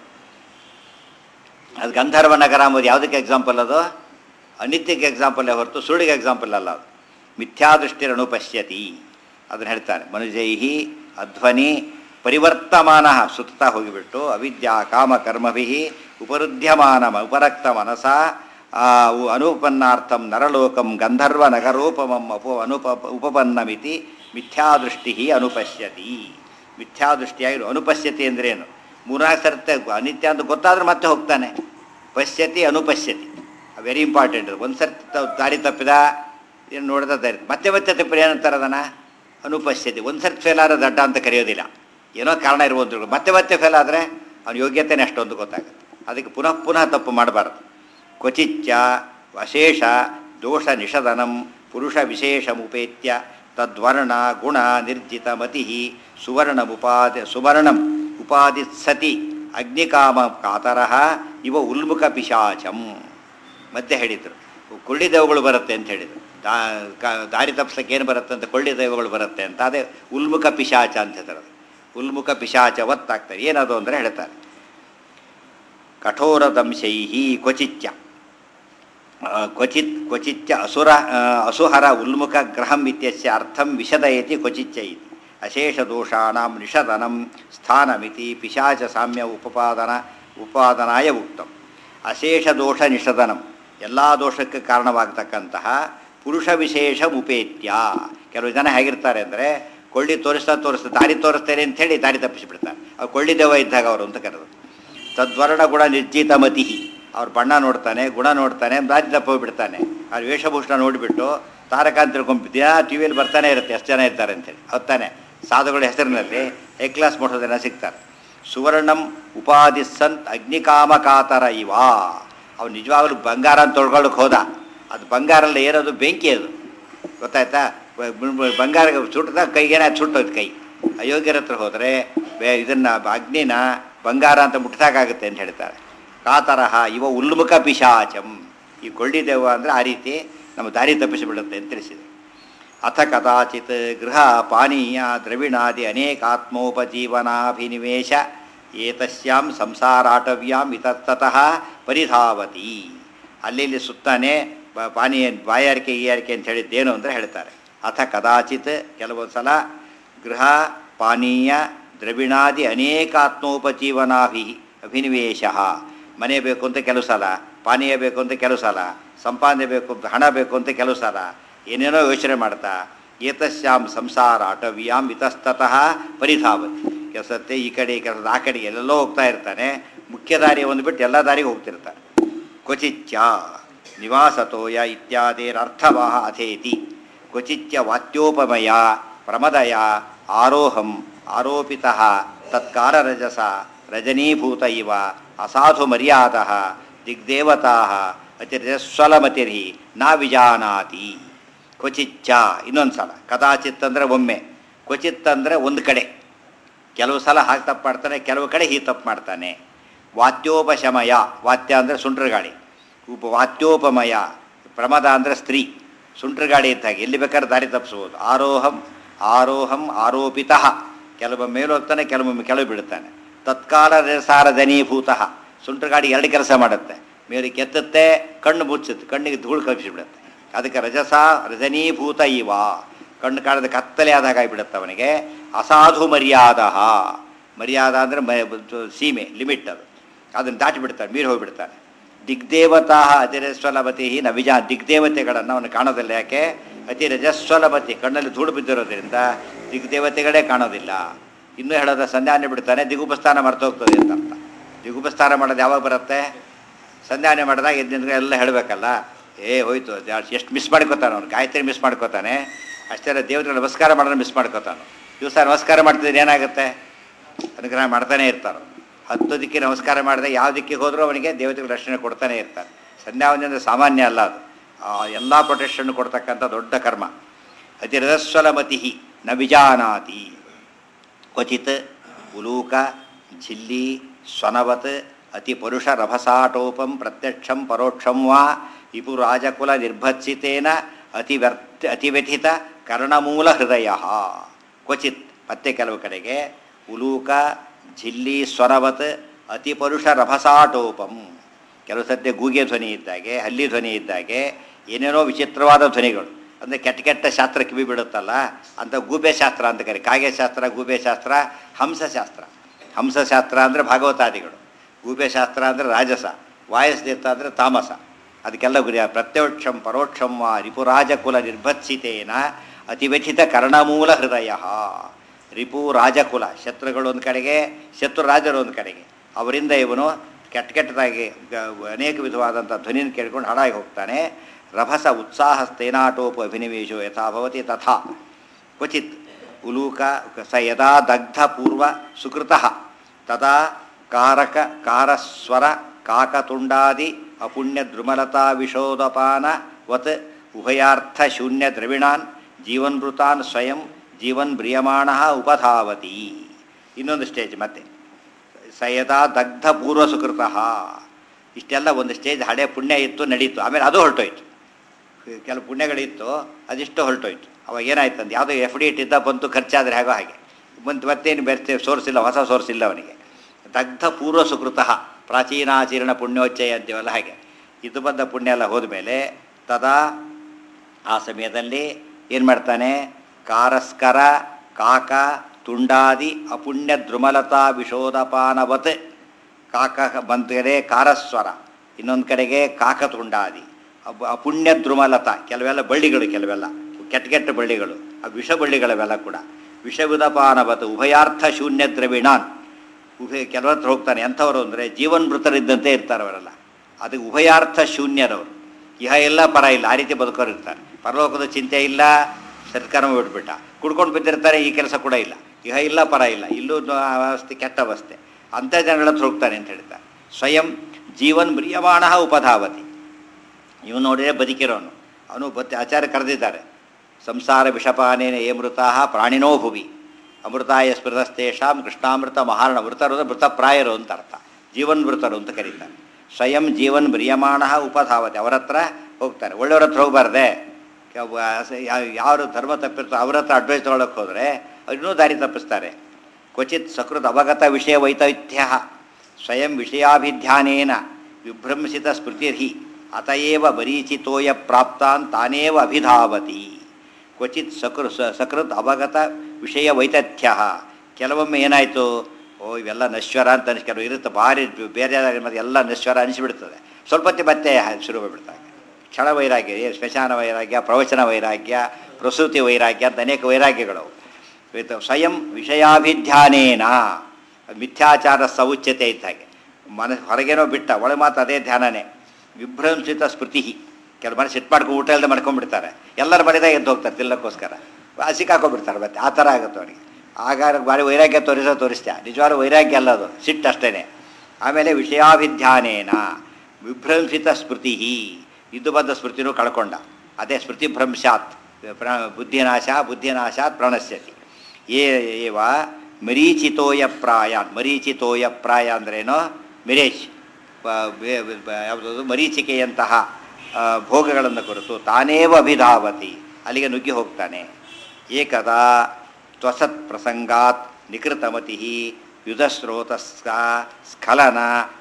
ಅದು ಗಂಧರ್ವ ನಗರ ಅಂಬೋದು ಯಾವುದಕ್ಕೆ ಎಕ್ಸಾಂಪಲ್ ಅದು ಅನಿತ್ಯಕ್ಕೆ ಎಕ್ಸಾಂಪಲ್ಲೇ ಹೊರತು ಸುಳ್ಳಿಗೆ ಎಕ್ಸಾಂಪಲ್ ಅಲ್ಲ ಅದು ಮಿಥ್ಯಾದೃಷ್ಟಿರನು ಪಶ್ಯತಿ ಅದನ್ನು ಹೇಳ್ತಾನೆ ಮನುಜೈಹಿ ಅಧ್ವನಿ ಪರಿವರ್ತಮಾನ ಸುತ್ತಾ ಹೋಗಿಬಿಟ್ಟು ಅವಿದ್ಯಾ ಕಾಮ ಕರ್ಮಭಿ ಉಪರುದ್ಯಮಾನ ಉಪರಕ್ತ ಮನಸ ಆ, ಉ- ಅನುಪನ್ನಾರ್ಥಂ ನರಲೋಕಂ ಗಂಧರ್ವ ನಗರೋಪಮಂ ಅಪ ಅನುಪ ಉಪಪನ್ನಮಿತಿ ಮಿಥ್ಯಾದೃಷ್ಟಿ ಅನುಪಶ್ಯತಿ ಮಿಥ್ಯಾದೃಷ್ಟಿಯಾಗಿ ಅನುಪಶ್ಯತಿ ಅಂದ್ರೇನು ಮೂರ್ನಾಲ್ಕು ಸರ್ತೆ ಅನಿತ್ಯ ಅಂತ ಗೊತ್ತಾದ್ರೆ ಮತ್ತೆ ಹೋಗ್ತಾನೆ ಪಶ್ಯತಿ ಅನುಪಶ್ಯತಿ ವೆರಿ ಇಂಪಾರ್ಟೆಂಟ್ ಒಂದು ಸರ್ತಿ ತ- ದಾರಿ ತಪ್ಪಿದ ಏನು ನೋಡಿದ ದಾರಿ ಮತ್ತೆ ಮತ್ತೆ ತಪ್ಪಿದ ಏನಂತಾರೆ ಅದನ್ನು ಅನುಪಶ್ಯತಿ ಒಂದು ಸರ್ತಿ ಫೇಲ್ ಆದರೆ ದಡ್ಡ ಅಂತ ಕರೆಯೋದಿಲ್ಲ ಏನೋ ಕಾರಣ ಇರ್ಬೋದು ಮತ್ತೆ ಮತ್ತೆ ಫೇಲ್ ಆದರೆ ಅವನ ಯೋಗ್ಯತೆನೇ ಅಷ್ಟೊಂದು ಗೊತ್ತಾಗುತ್ತೆ ಅದಕ್ಕೆ ಪುನಃ ಪುನಃ ತಪ್ಪು ಮಾಡಬಾರ್ದು ಕ್ವಚಿಚ್ಚ ಅಶೇಷ ದೋಷ ನಿಷದನಂ ಪುರುಷ ವಿಶೇಷಮುಪೇತ್ಯ ತದ್ವರ್ಣ ಗುಣ ನಿರ್ಜಿತ ಮತಿ ಸುವರ್ಣಮುಪಾದಿ ಸುವರ್ಣಂ ಉಪಾದಿತ್ಸತಿ ಅಗ್ನಿಕಾಮ ಕಾತರಃ ಇವ ಉಲ್ಮುಖ ಪಿಶಾಚಂ ಮತ್ತೆ ಹೇಳಿದರು ಕೊಳ್ಳಿ ದೆವ್ವಗಳು ಬರುತ್ತೆ ಅಂತ ಹೇಳಿದರು ದಾ ಕ- ದಾರಿ ತಪ್ಪಿಸಕ್ಕೆ ಏನು ಬರುತ್ತೆ ಅಂತ ಕೊಳ್ಳಿ ದೈವಗಳು ಬರುತ್ತೆ ಅಂತ ಅದೇ ಉಲ್ಮುಖ ಪಿಶಾಚ ಅಂತ ಹೇಳ್ತಾರೆ ಉಲ್ಮುಖ ಪಿಶಾಚ ಒತ್ತಾಗ್ತಾರೆ ಏನದು ಅಂದರೆ ಹೇಳ್ತಾರೆ ಕಠೋರ ದಂಶೈಹಿ ಕ್ವಚಿಚ್ಚ ಆ, ಕ್ವಚಿತ್ ಕ್ವಚಿಚ್ಚ ಅಸುರ ಆ, ಅಸುಹರ ಉಲ್ಮುಖ ಗ್ರಹಂ ಇತ್ಯಸ್ಯ ಅರ್ಥಂ ವಿಶದಯತಿ ಕ್ವಚಿಚ್ಚ ಇತಿ ಅಶೇಷದೋಷಾಣಂ ನಿಷದನಂ ಸ್ಥಾನಮಿತಿ ಪಿಶಾಚ ಸಾಮ್ಯ ಉಪಪಾದನ ಉಪಾದನಾಯ ಉಕ್ತಂ ಅಶೇಷದೋಷ ನಿಷದನಂ ಎಲ್ಲ ದೋಷಕ್ಕೆ ಕಾರಣವಾಗತಕ್ಕಂತಹ ಪುರುಷ ವಿಶೇಷ ಉಪೇತ್ಯ ಕೆಲವು ಜನ ಹೇಗಿರ್ತಾರೆ ಅಂದರೆ ಕೊಳ್ಳಿ ತೋರಿಸ್ತಾ ತೋರಿಸ್ತಾ ದಾರಿ ತೋರಿಸ್ತೇನೆ ಅಂಥೇಳಿ ದಾರಿ ತಪ್ಪಿಸಿಬಿಡ್ತಾರೆ ಅವ್ರು ಕೊಳ್ಳಿ ದೆವ್ವ ಇದ್ದಾಗ ಅವರು ಅಂತ ಕರೆದು ತದ್ವರ್ಣ ಗುಣ ನಿರ್ಜಿತ ಮತಿ ಅವ್ರ ಬಣ್ಣ ನೋಡ್ತಾನೆ ಗುಣ ನೋಡ್ತಾನೆ ದಾರಿ ತಪ್ಪೋಗ್ಬಿಡ್ತಾನೆ ಅವ್ರ ವೇಷಭೂಷಣ ನೋಡಿಬಿಟ್ಟು ತಾರಕ ಅಂತ ತಿಳ್ಕೊಂಡು ದಿನ ಟಿ ವಿಯಲ್ಲಿ ಬರ್ತಾನೆ ಇರುತ್ತೆ ಎಷ್ಟು ಜನ ಇರ್ತಾರೆ ಅಂತೇಳಿ ಹೊತ್ತಾನೆ ಸಾಧುಗಳ ಹೆಸರಿನಲ್ಲಿ ಎ ಕ್ಲಾಸ್ ಮೋಟೋ ಜನ ಸಿಗ್ತಾರೆ ಸುವರ್ಣಂ ಉಪಾಧಿ ಸಂತ್ ಅಗ್ನಿಕಾಮ ಕಾತರ ಇವ ಅವ್ನು ನಿಜವಾಗ್ಲೂ ಬಂಗಾರ ಅಂತ ತೊಳ್ಕೊಳ್ಳೋಕೆ ಹೋದ ಅದು ಬಂಗಾರಲ್ಲ ಏನದು ಬೆಂಕಿ ಅದು ಗೊತ್ತಾಯ್ತಾ ಬ- ಬ- ಬಂಗಾರ ಸುಟ್ಟದಾಗ ಕೈಗೇನ ಸುಟ್ಟೋಯ್ತು ಕೈ ಅಯೋಗ್ಯರ ಹತ್ರ ಹೋದರೆ ಬೇ ಇದನ್ನು ಅಗ್ನಿನ ಬಂಗಾರ ಅಂತ ಮುಟ್ಟಾಗುತ್ತೆ ಅಂತ ಹೇಳ್ತಾರೆ ಕಾತರಹ ಇವ ಉಲ್ಮುಖ ಪಿಶಾಚಂ ಈ ಕೊಳ್ಳಿದೆವ್ವ ಅಂದರೆ ಆ ರೀತಿ ನಮ್ಮ ದಾರಿ ತಪ್ಪಿಸಿಬಿಡುತ್ತೆ ಅಂತ ತಿಳಿಸಿದೆ ಅಥ ಕದಾಚಿತ್ ಗೃಹ ಪಾನೀಯ ದ್ರವಿಣಾದಿ ಅನೇಕಾತ್ಮೋಪಜೀವನಾಭಿನಿವೇಶ ಏತಸ್ಯಾಂ ಸಂಸಾರಾಟವ್ಯಾಂ ಇತತ್ತತಃ ಪರಿಧಾವತಿ ಅಲ್ಲಿ ಇಲ್ಲಿ ಸುತ್ತಾನೆ ಬ- ಪಾನೀಯ ಬಾಯಾರಿಕೆ ಗೀಯಾರಿಕೆ ಅಂತ ಹೇಳಿದ್ದೇನು ಅಂದರೆ ಹೇಳ್ತಾರೆ ಅಥ ಕದಾಚಿತ್ ಕೆಲವೊಂದು ಸಲ ಗೃಹ ಪಾನೀಯ ದ್ರವಿಣಾದಿ ಅನೇಕಾತ್ಮೋಪಜೀವನಾಭಿ ಅಭಿನಿವೇಶ ಮನೆ ಬೇಕು ಅಂತ ಕೆಲವು ಸಲ ಪಾನೀಯ ಬೇಕು ಅಂತ ಕೆಲವು ಸಲ ಸಂಪಾದನೆ ಬೇಕು ಅಂತ ಹಣ ಬೇಕು ಅಂತ ಕೆಲವು ಸಲ ಏನೇನೋ ಯೋಚನೆ ಮಾಡ್ತಾ ಏತಸ್ಯಾಂ ಸಂಸಾರ ಅಟವ್ಯಾಂ ಇತಸ್ತತಃ ಪರಿಧಾವತಿ ಕೆಲಸತ್ತೆ ಈ ಕಡೆ ಕೆಲಸದ ಆ ಕಡೆ ಎಲ್ಲೆಲ್ಲೋ ಹೋಗ್ತಾ ಇರ್ತಾನೆ ಮುಖ್ಯ ದಾರಿ ಒಂದು ಬಿಟ್ಟು ಎಲ್ಲ ದಾರಿಗೆ ಹೋಗ್ತಿರ್ತಾನೆ ಕ್ವಚಿಚ್ಚ ನಿವಾಸತೋಯ ಇತ್ಯಾದಿರರ್ಥವಾಹ ಅಥೇತಿ ಕ್ವಚಿಚ್ಚ ವಾತ್ಯೋಪಮಯ ಪ್ರಮದಯ ಆರೋಹಂ ಆರೋಪಿತ ತತ್ಕಾರರಜಸ ರಜನೀಭೂತ ಇವ ಅಸಾಧು ಮರ್ಯಾದ ದಿಗ್ದೇವತಾ ಅತಿರಜಸ್ವಲಮತಿರ್ಹಿ ನಾ ವಿಜಾನಾತಿ ಕ್ವಚಿಚ್ಚ ಇನ್ನೊಂದು ಸಲ ಕದಾಚಿತ್ ಅಂದರೆ ಒಮ್ಮೆ ಕ್ವಚಿತ್ ಅಂದರೆ ಒಂದು ಕಡೆ ಕೆಲವು ಸಲ ಹಾಗೆ ತಪ್ಪು ಮಾಡ್ತಾನೆ ಕೆಲವು ಕಡೆ ಹೀಗೆ ತಪ್ಪು ಮಾಡ್ತಾನೆ ವಾತ್ಯೋಪಶಮಯ ವಾತ್ಯ ಅಂದರೆ ಸುಂಟ್ರಗಾಳಿ ಉಪ ವಾತ್ಯೋಪಮಯ ಪ್ರಮದ ಅಂದರೆ ಸ್ತ್ರೀ ಸುಂಟ್ರಗಾಳಿ ಇದ್ದಾಗ ಎಲ್ಲಿ ಬೇಕಾದ್ರೆ ದಾರಿ ತಪ್ಪಿಸ್ಬೋದು ಆರೋಹಂ ಆರೋಹಂ ಆರೋಪಿತ ಕೆಲವೊಮ್ಮೆ ಮೇಲೆ ಹೋಗ್ತಾನೆ ಕೆಲವೊಮ್ಮೆ ಕೆಳಗೆ ಬಿಡುತ್ತಾನೆ ತತ್ಕಾಲ ರಸಾರ ಧನೀಭೂತ ಸುಂಟ್ರಗಾಡಿ ಎರಡು ಕೆಲಸ ಮಾಡುತ್ತೆ ಮೇಲೆ ಕೆತ್ತುತ್ತೆ ಕಣ್ಣು ಮುಚ್ಚುತ್ತೆ ಕಣ್ಣಿಗೆ ಧೂಳು ಕಲಿಸಿಬಿಡುತ್ತೆ ಅದಕ್ಕೆ ರಜಸ ರಜನೀಭೂತ ಇವ ಕಣ್ಣು ಕಾಣದ ಕತ್ತಲೆ ಆದಾಗ ಆಗಿಬಿಡುತ್ತೆ ಅವನಿಗೆ ಅಸಾಧು ಮರ್ಯಾದ ಮರ್ಯಾದ ಅಂದರೆ ಮ ಸೀಮೆ ಲಿಮಿಟ್ ಅದು ಅದನ್ನು ದಾಟಿ ಬಿಡ್ತಾನೆ ಮೀರಿ ಹೋಗಿಬಿಡ್ತಾನೆ ದಿಗ್ದೇವತಾ ಅತಿರಸ್ವಲಮತಿ ನ ವಿಜ ದಿಗ್ದೇವತೆಗಳನ್ನು ಅವನು ಕಾಣೋದಿಲ್ಲ ಯಾಕೆ ಅತಿ ರಜಸ್ವಲಮತಿ ಕಣ್ಣಲ್ಲಿ ಧೂಳು ಬಿದ್ದಿರೋದ್ರಿಂದ ದಿಗ್ದೇವತೆಗಳೇ ಕಾಣೋದಿಲ್ಲ ಇನ್ನೂ ಹೇಳೋದ ಸಂಧ್ಯಾನೆ ಬಿಡ್ತಾನೆ ದಿಗುಪಸ್ಥಾನ ಮರ್ತೋಗ್ತದೆ ಅಂತ ಅರ್ಥ ದಿಗುಪಸ್ಥಾನ ಮಾಡೋದು ಯಾವಾಗ ಬರುತ್ತೆ ಸಂಧ್ಯಾನೆ ಮಾಡಿದಾಗ ಎದ್ದಿಂದ ಎಲ್ಲ ಹೇಳಬೇಕಲ್ಲ ಏ ಹೋಯ್ತು ಎಷ್ಟು ಮಿಸ್ ಮಾಡ್ಕೋತಾನೆ ಅವ್ನು ಗಾಯತ್ರಿ ಮಿಸ್ ಮಾಡ್ಕೋತಾನೆ ಅಷ್ಟೆಲ್ಲ ದೇವ್ರಿಗೆ ನಮಸ್ಕಾರ ಮಾಡೋದು ಮಿಸ್ ಮಾಡ್ಕೋತಾನೆ ದಿವಸ ನಮಸ್ಕಾರ ಮಾಡ್ತಿದ್ರೆ ಏನಾಗುತ್ತೆ ಅನುಗ್ರಹ ಮಾಡ್ತಾನೆ ಇರ್ತಾರೆ ಹತ್ತು ದಿಕ್ಕಿಗೆ ನಮಸ್ಕಾರ ಮಾಡಿದೆ ಯಾವ ದಿಕ್ಕಿಗೆ ಹೋದರೂ ಅವನಿಗೆ ದೇವತೆಗಳು ರಕ್ಷಣೆ ಕೊಡ್ತಾನೆ ಇರ್ತಾರೆ ಸಂಧ್ಯಾವಂದನೆ ಸಾಮಾನ್ಯ ಅಲ್ಲ ಅದು ಎಲ್ಲ ಪ್ರೊಟೆಕ್ಷನ್ ಕೊಡ್ತಕ್ಕಂಥ ದೊಡ್ಡ ಕರ್ಮ ಅತಿ ರಜಸ್ವಲಮತಿ ನ ವಿಜಾನಾತಿ ಕ್ವಚಿತ್ ಉಲೂಕ ಝಿಲ್ಲಿ ಸ್ವನವತ್ ಅತಿ ಪರುಷ ರಭಸಾಟೋಪಂ ಪ್ರತ್ಯಕ್ಷಂ ಪರೋಕ್ಷಂ ವಾ ಇಪು ರಾಜಕುಲ ನಿರ್ಭತ್ಸಿತೇನ ಅತಿ ವ್ಯರ್ಥ ಅತಿವ್ಯಥಿತ ಕರ್ಣಮೂಲ ಹೃದಯ ಕ್ವಚಿತ್ ಮತ್ತೆ ಕೆಲವು ಕಡೆಗೆ ಉಲೂಕ ಝಿಲ್ಲಿ ಸ್ವರವತ್ ಅತಿ ಪರುಷ ರಭಸಾಟೋಪಂ ಕೆಲವು ಸದ್ಯ ಗೂಗೆ ಧ್ವನಿ ಇದ್ದಾಗೆ ಹಲ್ಲಿ ಧ್ವನಿ ಇದ್ದಾಗೆ ಏನೇನೋ ವಿಚಿತ್ರವಾದ ಧ್ವನಿಗಳು ಅಂದರೆ ಕೆಟ್ಟ ಕೆಟ್ಟ ಶಾಸ್ತ್ರ ಕಿವಿ ಬಿಡುತ್ತಲ್ಲ ಅಂತ ಗೂಬೆ ಶಾಸ್ತ್ರ ಅಂತ ಕರಿ ಕಾಗೆ ಶಾಸ್ತ್ರ ಗೂಬೆ ಶಾಸ್ತ್ರ ಹಂಸಶಾಸ್ತ್ರ ಹಂಸಶಾಸ್ತ್ರ ಅಂದರೆ ಭಾಗವತಾದಿಗಳು ಗೂಬೆ ಶಾಸ್ತ್ರ ಅಂದರೆ ರಾಜಸ ವಾಯಸ್ದಿತ್ತ ಅಂದರೆ ತಾಮಸ ಅದಕ್ಕೆಲ್ಲ ಗುರಿ ಪ್ರತ್ಯಕ್ಷಂ ಪರೋಕ್ಷಂ ವಾ ರಿಪುರಾಜಕುಲ ನಿರ್ಭತ್ಸಿತೇನ ಅತಿವ್ಯಥಿತ ಕರ್ಣಮೂಲ ಹೃದಯ ರಿಪು ರಾಜಕುಲ ಶತ್ರುಗಳು ಒಂದು ಕಡೆಗೆ ಶತ್ರು ರಾಜರು ಒಂದು ಕಡೆಗೆ ಅವರಿಂದ ಇವನು ಕೆಟ್ಟ ಕೆಟ್ಟದಾಗಿ ಗ- ಅನೇಕ ವಿಧವಾದಂಥ ಧ್ವನಿನ ಕೇಳ್ಕೊಂಡು ಹಾಳಾಗಿ ಹೋಗ್ತಾನೆ ರಭಸ ಉತ್ಸಾಹ ಸ್ಥೇನಾಟೋಪ ಅಭಿನಿವೇಶೋ ಯಥಾ ಭವತಿ ತಥಾ ಕ್ವಚಿತ್ ಉಲೂಕ ಸ ಯದಾ ದಗ್ಧ ಪೂರ್ವ ಸುಕೃತಃ ತದಾ ಕಾರಕ ಕಾರಸ್ವರ ಕಾಕತುಂಡಾದಿ ಅಪುಣ್ಯ ದ್ರುಮಲತಾ ವಿಶೋದಪಾನ ವತ್ ಉಭಯಾರ್ಥ ಶೂನ್ಯ ದ್ರವಿಣಾನ್ ಜೀವನ್ಮೃತಾನ್ ಸ್ವಯಂ ಜೀವನ್ ಬ್ರಿಯಮಾಣ ಉಪಧಾವತಿ ಇನ್ನೊಂದು ಸ್ಟೇಜ್ ಮತ್ತೆ ಸಯದಾ ದಗ್ಧ ಪೂರ್ವ ಸುಕೃತಃ ಇಷ್ಟೆಲ್ಲ ಒಂದು ಸ್ಟೇಜ್ ಹಳೆ ಪುಣ್ಯ ಇತ್ತು ನಡೀತು ಆಮೇಲೆ ಅದು ಹೊರಟೋಯ್ತು ಕೆಲವು ಪುಣ್ಯಗಳಿತ್ತು ಅದಿಷ್ಟು ಹೊರಟೋಯ್ತು ಅವಾಗ ಏನಾಯ್ತು ಅಂತ ಯಾವುದೋ ಎಫ್ ಡಿ ಇಟ್ಟಿದ್ದ ಬಂತು ಖರ್ಚಾದರೆ ಹೇಗೋ ಹಾಗೆ ಬಂತು ಮತ್ತೇನು ಬೇರೆ ಸೋರ್ಸ್ ಇಲ್ಲ ಹೊಸ ಸೋರ್ಸ್ ಇಲ್ಲ ಅವನಿಗೆ ದಗ್ಧ ಪೂರ್ವ ಸುಕೃತಃ ಪ್ರಾಚೀನಾಚರಣ ಪುಣ್ಯೋಚ್ಚಯ ಅಂತೀವಲ್ಲ ಹಾಗೆ ಇದು ಬಂದ ಪುಣ್ಯ ಎಲ್ಲ ಹೋದ್ಮೇಲೆ ತದಾ ಆ ಸಮಯದಲ್ಲಿ ಏನು ಮಾಡ್ತಾನೆ ಕಾರಸ್ಕರ ಕಾಕ ತುಂಡಾದಿ ಅಪುಣ್ಯ ದ್ರುಮಲತಾ ವಿಶೋಧಪಾನವತ್ ಕಾಕ ಬಂದ ಕಡೆ ಕಾರಸ್ವರ ಇನ್ನೊಂದು ಕಡೆಗೆ ಕಾಕ ತುಂಡಾದಿ ಅಪ್- ಅಪುಣ್ಯ ದ್ರುಮಲತ ಕೆಲವೆಲ್ಲ ಬಳ್ಳಿಗಳು ಕೆಲವೆಲ್ಲ ಕೆಟ್ಟ ಕೆಟ್ಟ ಬಳ್ಳಿಗಳು ಆ ವಿಷ ಬಳ್ಳಿಗಳವೆಲ್ಲ ಕೂಡ ವಿಷವಿದಪಾನವತ್ ಉಭಯಾರ್ಥ ಶೂನ್ಯ ದ್ರವಿಣಾನ್ ಉಭಯ ಕೆಲವತ್ರ ಹೋಗ್ತಾನೆ ಎಂಥವರು ಅಂದರೆ ಜೀವನ್ಮೃತರಿದ್ದಂತೆ ಇರ್ತಾರೆ ಅವರೆಲ್ಲ ಅದಕ್ಕೆ ಉಭಯಾರ್ಥ ಶೂನ್ಯರವರು ಇಹ ಇಲ್ಲ ಪರ ಇಲ್ಲ ಆ ರೀತಿ ಬದುಕೋರು ಇರ್ತಾರೆ ಪರಲೋಕದ ಚಿಂತೆ ಇಲ್ಲ ಸತ್ಕರ್ಮ ಬಿಟ್ಬಿಟ್ಟ ಕುಡ್ಕೊಂಡು ಬಿದ್ದಿರ್ತಾರೆ ಈ ಕೆಲಸ ಕೂಡ ಇಲ್ಲ ಇಹ ಇಲ್ಲ ಪರ ಇಲ್ಲ ಇಲ್ಲೂ ನ- ಅವಸ್ಥೆ ಕೆಟ್ಟ ಅವಸ್ಥೆ ಅಂಥ ಜನಗಳ ಹತ್ರ ಹೋಗ್ತಾನೆ ಅಂತ ಹೇಳ್ತಾರೆ ಸ್ವಯಂ ಜೀವನ್ ಮ್ರಿಯಮಾಣ ಉಪಧಾವತಿ ಇವನು ನೋಡಿದರೆ ಬದುಕಿರೋನು ಅವನು ಬತ್ತಿ ಆಚಾರ್ಯ ಕರೆದಿದ್ದಾರೆ ಸಂಸಾರ ವಿಷಪಾನೇನ ಏ ಮೃತಾ ಪ್ರಾಣಿನೋ ಭುವಿ ಅಮೃತಾಯ ಸ್ಮೃತಸ್ತೇಷಾಂ ಕೃಷ್ಣಾಮೃತ ಮಹಾರಣ ಮೃತರು ಅಂದ್ರೆ ಮೃತಪ್ರಾಯರು ಅಂತ ಅರ್ಥ ಜೀವನ್ ಮೃತರು ಅಂತ ಕರೀತಾರೆ ಸ್ವಯಂ ಜೀವನ್ ಮ್ರಿಯಮಾಣ ಉಪಧಾವತಿ ಅವರ ಹತ್ರ ಹೋಗ್ತಾರೆ ಒಳ್ಳೆಯವ್ರ ಹತ್ರ ಹೋಗಬಾರ್ದೆ ಯಾರು ಧರ್ಮ ತಪ್ಪಿರ್ತಾರೆ ಅವ್ರ ಹತ್ರ ಅಡ್ವೈಸ್ ತೊಗೊಳಕ್ಕೆ ಹೋದರೆ ಇನ್ನೂ ದಾರಿ ತಪ್ಪಿಸ್ತಾರೆ ಕ್ವಚಿತ್ ಸಕೃತ್ ಅವಗತ ವಿಷಯ ವೈತೈತ್ಯ ಸ್ವಯಂ ವಿಷಯಾಭಿಧ್ಯಾನೇನ ವಿಭ್ರಂಸಿತ ಸ್ಮೃತಿರ್ಹಿ ಅತಯೇವ ಬರೀಚಿತೋಯ ಪ್ರಾಪ್ತಾನ್ ತಾನೇವ ಅಭಿಧಾವತಿ ಕ್ವಚಿತ್ ಸಕೃ ಸ- ಸಕೃತ್ ಅವಗತ ವಿಷಯ ವೈತಥ್ಯ ಕೆಲವೊಮ್ಮೆ ಏನಾಯಿತು ಓ ಇವೆಲ್ಲ ನಶ್ವರ ಅಂತ ಅನಿಸ್ ಕೆಲವು ಇರುತ್ತೆ ಭಾರಿ ಬೇರೆ ಮತ್ತೆ ಎಲ್ಲ ನಶ್ವರ ಅನಿಸ್ಬಿಡ್ತದೆ ಸ್ವಲ್ಪ ಹೊತ್ತಿಗೆ ಮತ್ತೆ ಶುರು ಮಾಡಿಬಿಡ್ತಾರೆ ಕ್ಷಣ ವೈರಾಗ್ಯ ಏ ಸ್ಮಶಾನ ವೈರಾಗ್ಯ ಪ್ರವಚನ ವೈರಾಗ್ಯ ಪ್ರಸೂತಿ ವೈರಾಗ್ಯ ಅಂತ ಅನೇಕ ವೈರಾಗ್ಯಗಳು ಇದು ಸ್ವಯಂ ವಿಷಯಾಭಿಧ್ಯಾನೇನ ಮಿಥ್ಯಾಚಾರ ಸೌಚ್ಯತೆ ಇದ್ದ ಹಾಗೆ ಮನ ಹೊರಗೇನೋ ಬಿಟ್ಟ ಒಳ ಮಾತು ಅದೇ ಧ್ಯಾನನೇ ವಿಭ್ರಂಸಿತ ಸ್ಮೃತಿ ಕೆಲವು ಮನೆ ಸಿಟ್ಟು ಮಾಡ್ಕೊಂಡು ಊಟ ಇಲ್ಲದೆ ಮಾಡ್ಕೊಂಡ್ಬಿಡ್ತಾರೆ ಎಲ್ಲರ ಮನೆದಾಗ ಎದ್ದು ಹೋಗ್ತಾರೆ ತಿನ್ನಕ್ಕೋಸ್ಕರ ಸಿಕ್ಕಾಕೊಂಡ್ಬಿಡ್ತಾರೆ ಮತ್ತೆ ಆ ಥರ ಆಗುತ್ತೆ ಅವನಿಗೆ ಆಗ ಭಾರಿ ವೈರಾಗ್ಯ ತೋರಿಸೋ ತೋರಿಸ್ತೆ ನಿಜವಾದ ವೈರಾಗ್ಯ ಅಲ್ಲ ಅದು ಸಿಟ್ಟು ಅಷ್ಟೇ ಆಮೇಲೆ ವಿಷಯಾಭಿಧ್ಯಾನೇನ ವಿಭ್ರಂಸಿತ ಸ್ಮೃತಿ ಇದು ಬಂದ ಸ್ಮೃತಿನೂ ಕಳ್ಕೊಂಡ ಅದೇ ಸ್ಮೃತಿ ಭ್ರಂಶಾತ್ ಪ್ರ ಬುದ್ಧಿನಾಶ ಬುದ್ಧಿನಾಶಾತ್ ಪ್ರಣಶ್ಯತಿ ಏ ಏವ ಮರೀಚಿತೋಯ ಪ್ರಾಯಾನ್ ಮರೀಚಿತೋಯ ಪ್ರಾಯ ಅಂದ್ರೇನು ಮಿರೇಶ್ ಯಾವುದಾದ್ರು ಮರೀಚಿಕೆಯಂತಹ ಆ, ಭೋಗಗಳನ್ನು ಕುರಿತು ತಾನೇವ ಅಭಿಧಾವತಿ ಅಲ್ಲಿಗೆ ನುಗ್ಗಿ ಹೋಗ್ತಾನೆ ಏಕದಾ ತ್ವಸತ್ ಪ್ರಸಂಗಾತ್ ನಿಕೃತಮತಿ ಯುಧಸ್ರೋತಸ್ಕ ಸ್ಖಲನ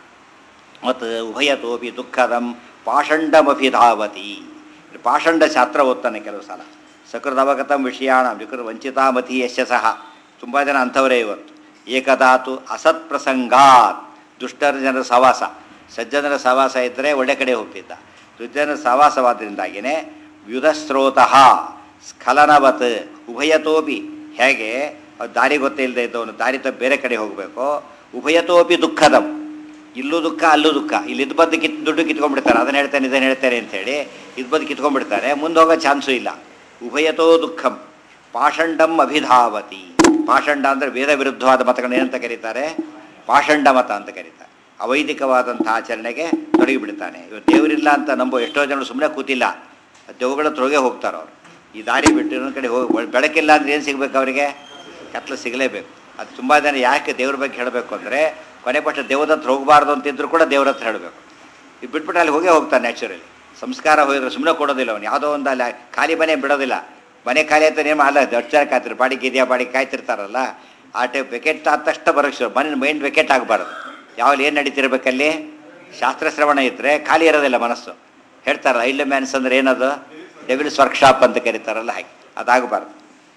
ಮತ್ತು ಉಭಯತೋಪಿ ದುಃಖದಂ ಪಾಷಂಡಮಭಿಧಾವತಿ ಪಾಷಂಡ ಶಾಸ್ತ್ರ ಓದ್ತಾನೆ ಕೆಲವು ಸಲ ಸಕೃದವಗತಂ ವಿಷಯಾಣ ವಿಕೃತ ವಂಚಿತಾಮತಿ ಯಶಸಃ ತುಂಬ ಜನ ಅಂಥವರೇ ಇವತ್ತು ಏಕದಾತು ಅಸತ್ ಪ್ರಸಂಗಾತ್ ದುಷ್ಟರ ಜನರ ಸವಾಸ ಸಜ್ಜನರ ಸವಾಸ ಇದ್ದರೆ ಒಳ್ಳೆ ಕಡೆ ಹೋಗ್ತಿದ್ದ ದುರ್ಜನರ ಸವಾಸವಾದ್ದರಿಂದಾಗಿಯೇ ವ್ಯುಧಸ್ರೋತಃ ಸ್ಖಲನವತ್ ಉಭಯತೋಪಿ ಹೇಗೆ ಅವ್ರು ದಾರಿ ಗೊತ್ತಿಲ್ಲದೆ ಇದ್ದವನು ದಾರಿ ತಪ್ಪಿ ಬೇರೆ ಕಡೆ ಹೋಗಬೇಕು ಉಭಯತೋಪಿ ದುಃಖದಂ ಇಲ್ಲೂ ದುಃಖ ಅಲ್ಲೂ ದುಃಖ ಇಲ್ಲಿ ಇದು ಬಂದು ಕಿತ್ ದುಡ್ಡು ಕಿತ್ಕೊಂಡ್ಬಿಡ್ತಾರೆ ಅದನ್ನು ಹೇಳ್ತಾನೆ ಇದನ್ನು ಹೇಳ್ತಾರೆ ಅಂತೇಳಿ ಇದು ಬಂದು ಕಿತ್ಕೊಂಡ್ಬಿಡ್ತಾರೆ ಮುಂದೆ ಹೋಗೋ ಚಾನ್ಸು ಇಲ್ಲ ಉಭಯತೋ ದುಃಖಂ ಪಾಷಂಡಂ ಅಭಿಧಾವತಿ ಪಾಷಂಡ ಅಂದರೆ ವೇದ ವಿರುದ್ಧವಾದ ಮತಗಳನ್ನ ಏನಂತ ಕರೀತಾರೆ ಪಾಷಂಡ ಮತ ಅಂತ ಕರೀತಾರೆ ಅವೈದಿಕವಾದಂಥ ಆಚರಣೆಗೆ ತೊಡಗಿಬಿಡ್ತಾನೆ ಇವತ್ತು ದೇವರಿಲ್ಲ ಅಂತ ನಂಬೋ ಎಷ್ಟೋ ಜನರು ಸುಮ್ಮನೆ ಕೂತಿಲ್ಲ ದೇವುಗಳ ಹತ್ರ ಹೋಗೇ ಹೋಗ್ತಾರೆ ಅವರು ಈ ದಾರಿ ಬಿಟ್ಟು ಇನ್ನೊಂದು ಕಡೆ ಹೋಗಿ ಬೆಳಕಿಲ್ಲ ಅಂದ್ರೆ ಏನು ಸಿಗ್ಬೇಕು ಅವರಿಗೆ ಕತ್ಲು ಸಿಗಲೇಬೇಕು ಅದು ತುಂಬ ಜನ ಯಾಕೆ ದೇವ್ರ ಬಗ್ಗೆ ಹೇಳಬೇಕು ಅಂದರೆ ಕೊನೆ ಪಕ್ಷ ದೇವದ ಹತ್ರ ಹೋಗಬಾರ್ದು ಅಂತಿದ್ರು ಕೂಡ ದೇವ್ರ ಹತ್ರ ಹೇಳಬೇಕು ಇದು ಬಿಟ್ಬಿಟ್ಟು ಅಲ್ಲಿ ಹೋಗೇ ಹೋಗ್ತಾನೆ ನ್ಯಾಚುರಲಿ ಸಂಸ್ಕಾರ ಹೋಗಿದ್ರೆ ಸುಮ್ಮನೆ ಕೊಡೋದಿಲ್ಲ ಅವನು ಯಾವುದೋ ಒಂದು ಅಲ್ಲಿ ಖಾಲಿ ಮನೆ ಬಿಡೋದಿಲ್ಲ ಮನೆ ಖಾಲಿ ಅಂತ ನೇಮ ಅಲ್ಲ ದೊಡ್ಡ ಜನ ಕಾಯ್ತಿರು ಬಾಡಿಗೆ ಇದೆಯಾ ಬಾಡಿಗೆ ಕಾಯ್ತಿರ್ತಾರಲ್ಲ ಆ ಟೈಪ್ ವೆಕೆಟ್ ಆದ ತಕ್ಷಣ ಬರೋಕ್ಕೆ ಶುರು ಮನೆ ಮೈಂಡ್ ವೆಕೆಟ್ ಆಗಬಾರ್ದು ಯಾವಲ್ಲಿ ಏನು ನಡೀತಿರ್ಬೇಕಲ್ಲಿ ಶಾಸ್ತ್ರ ಶ್ರವಣ ಇದ್ದರೆ ಖಾಲಿ ಇರೋದಿಲ್ಲ ಮನಸ್ಸು ಹೇಳ್ತಾರಲ್ಲ ಐಲ್ಡ್ ಮ್ಯಾನ್ಸ್ ಅಂದ್ರೆ ಏನದು ಡೆವಿಲ್ಸ್ ವರ್ಕ್ಶಾಪ್ ಅಂತ ಕರೀತಾರಲ್ಲ ಹಾಗೆ ಅದಾಗಬಾರ್ದು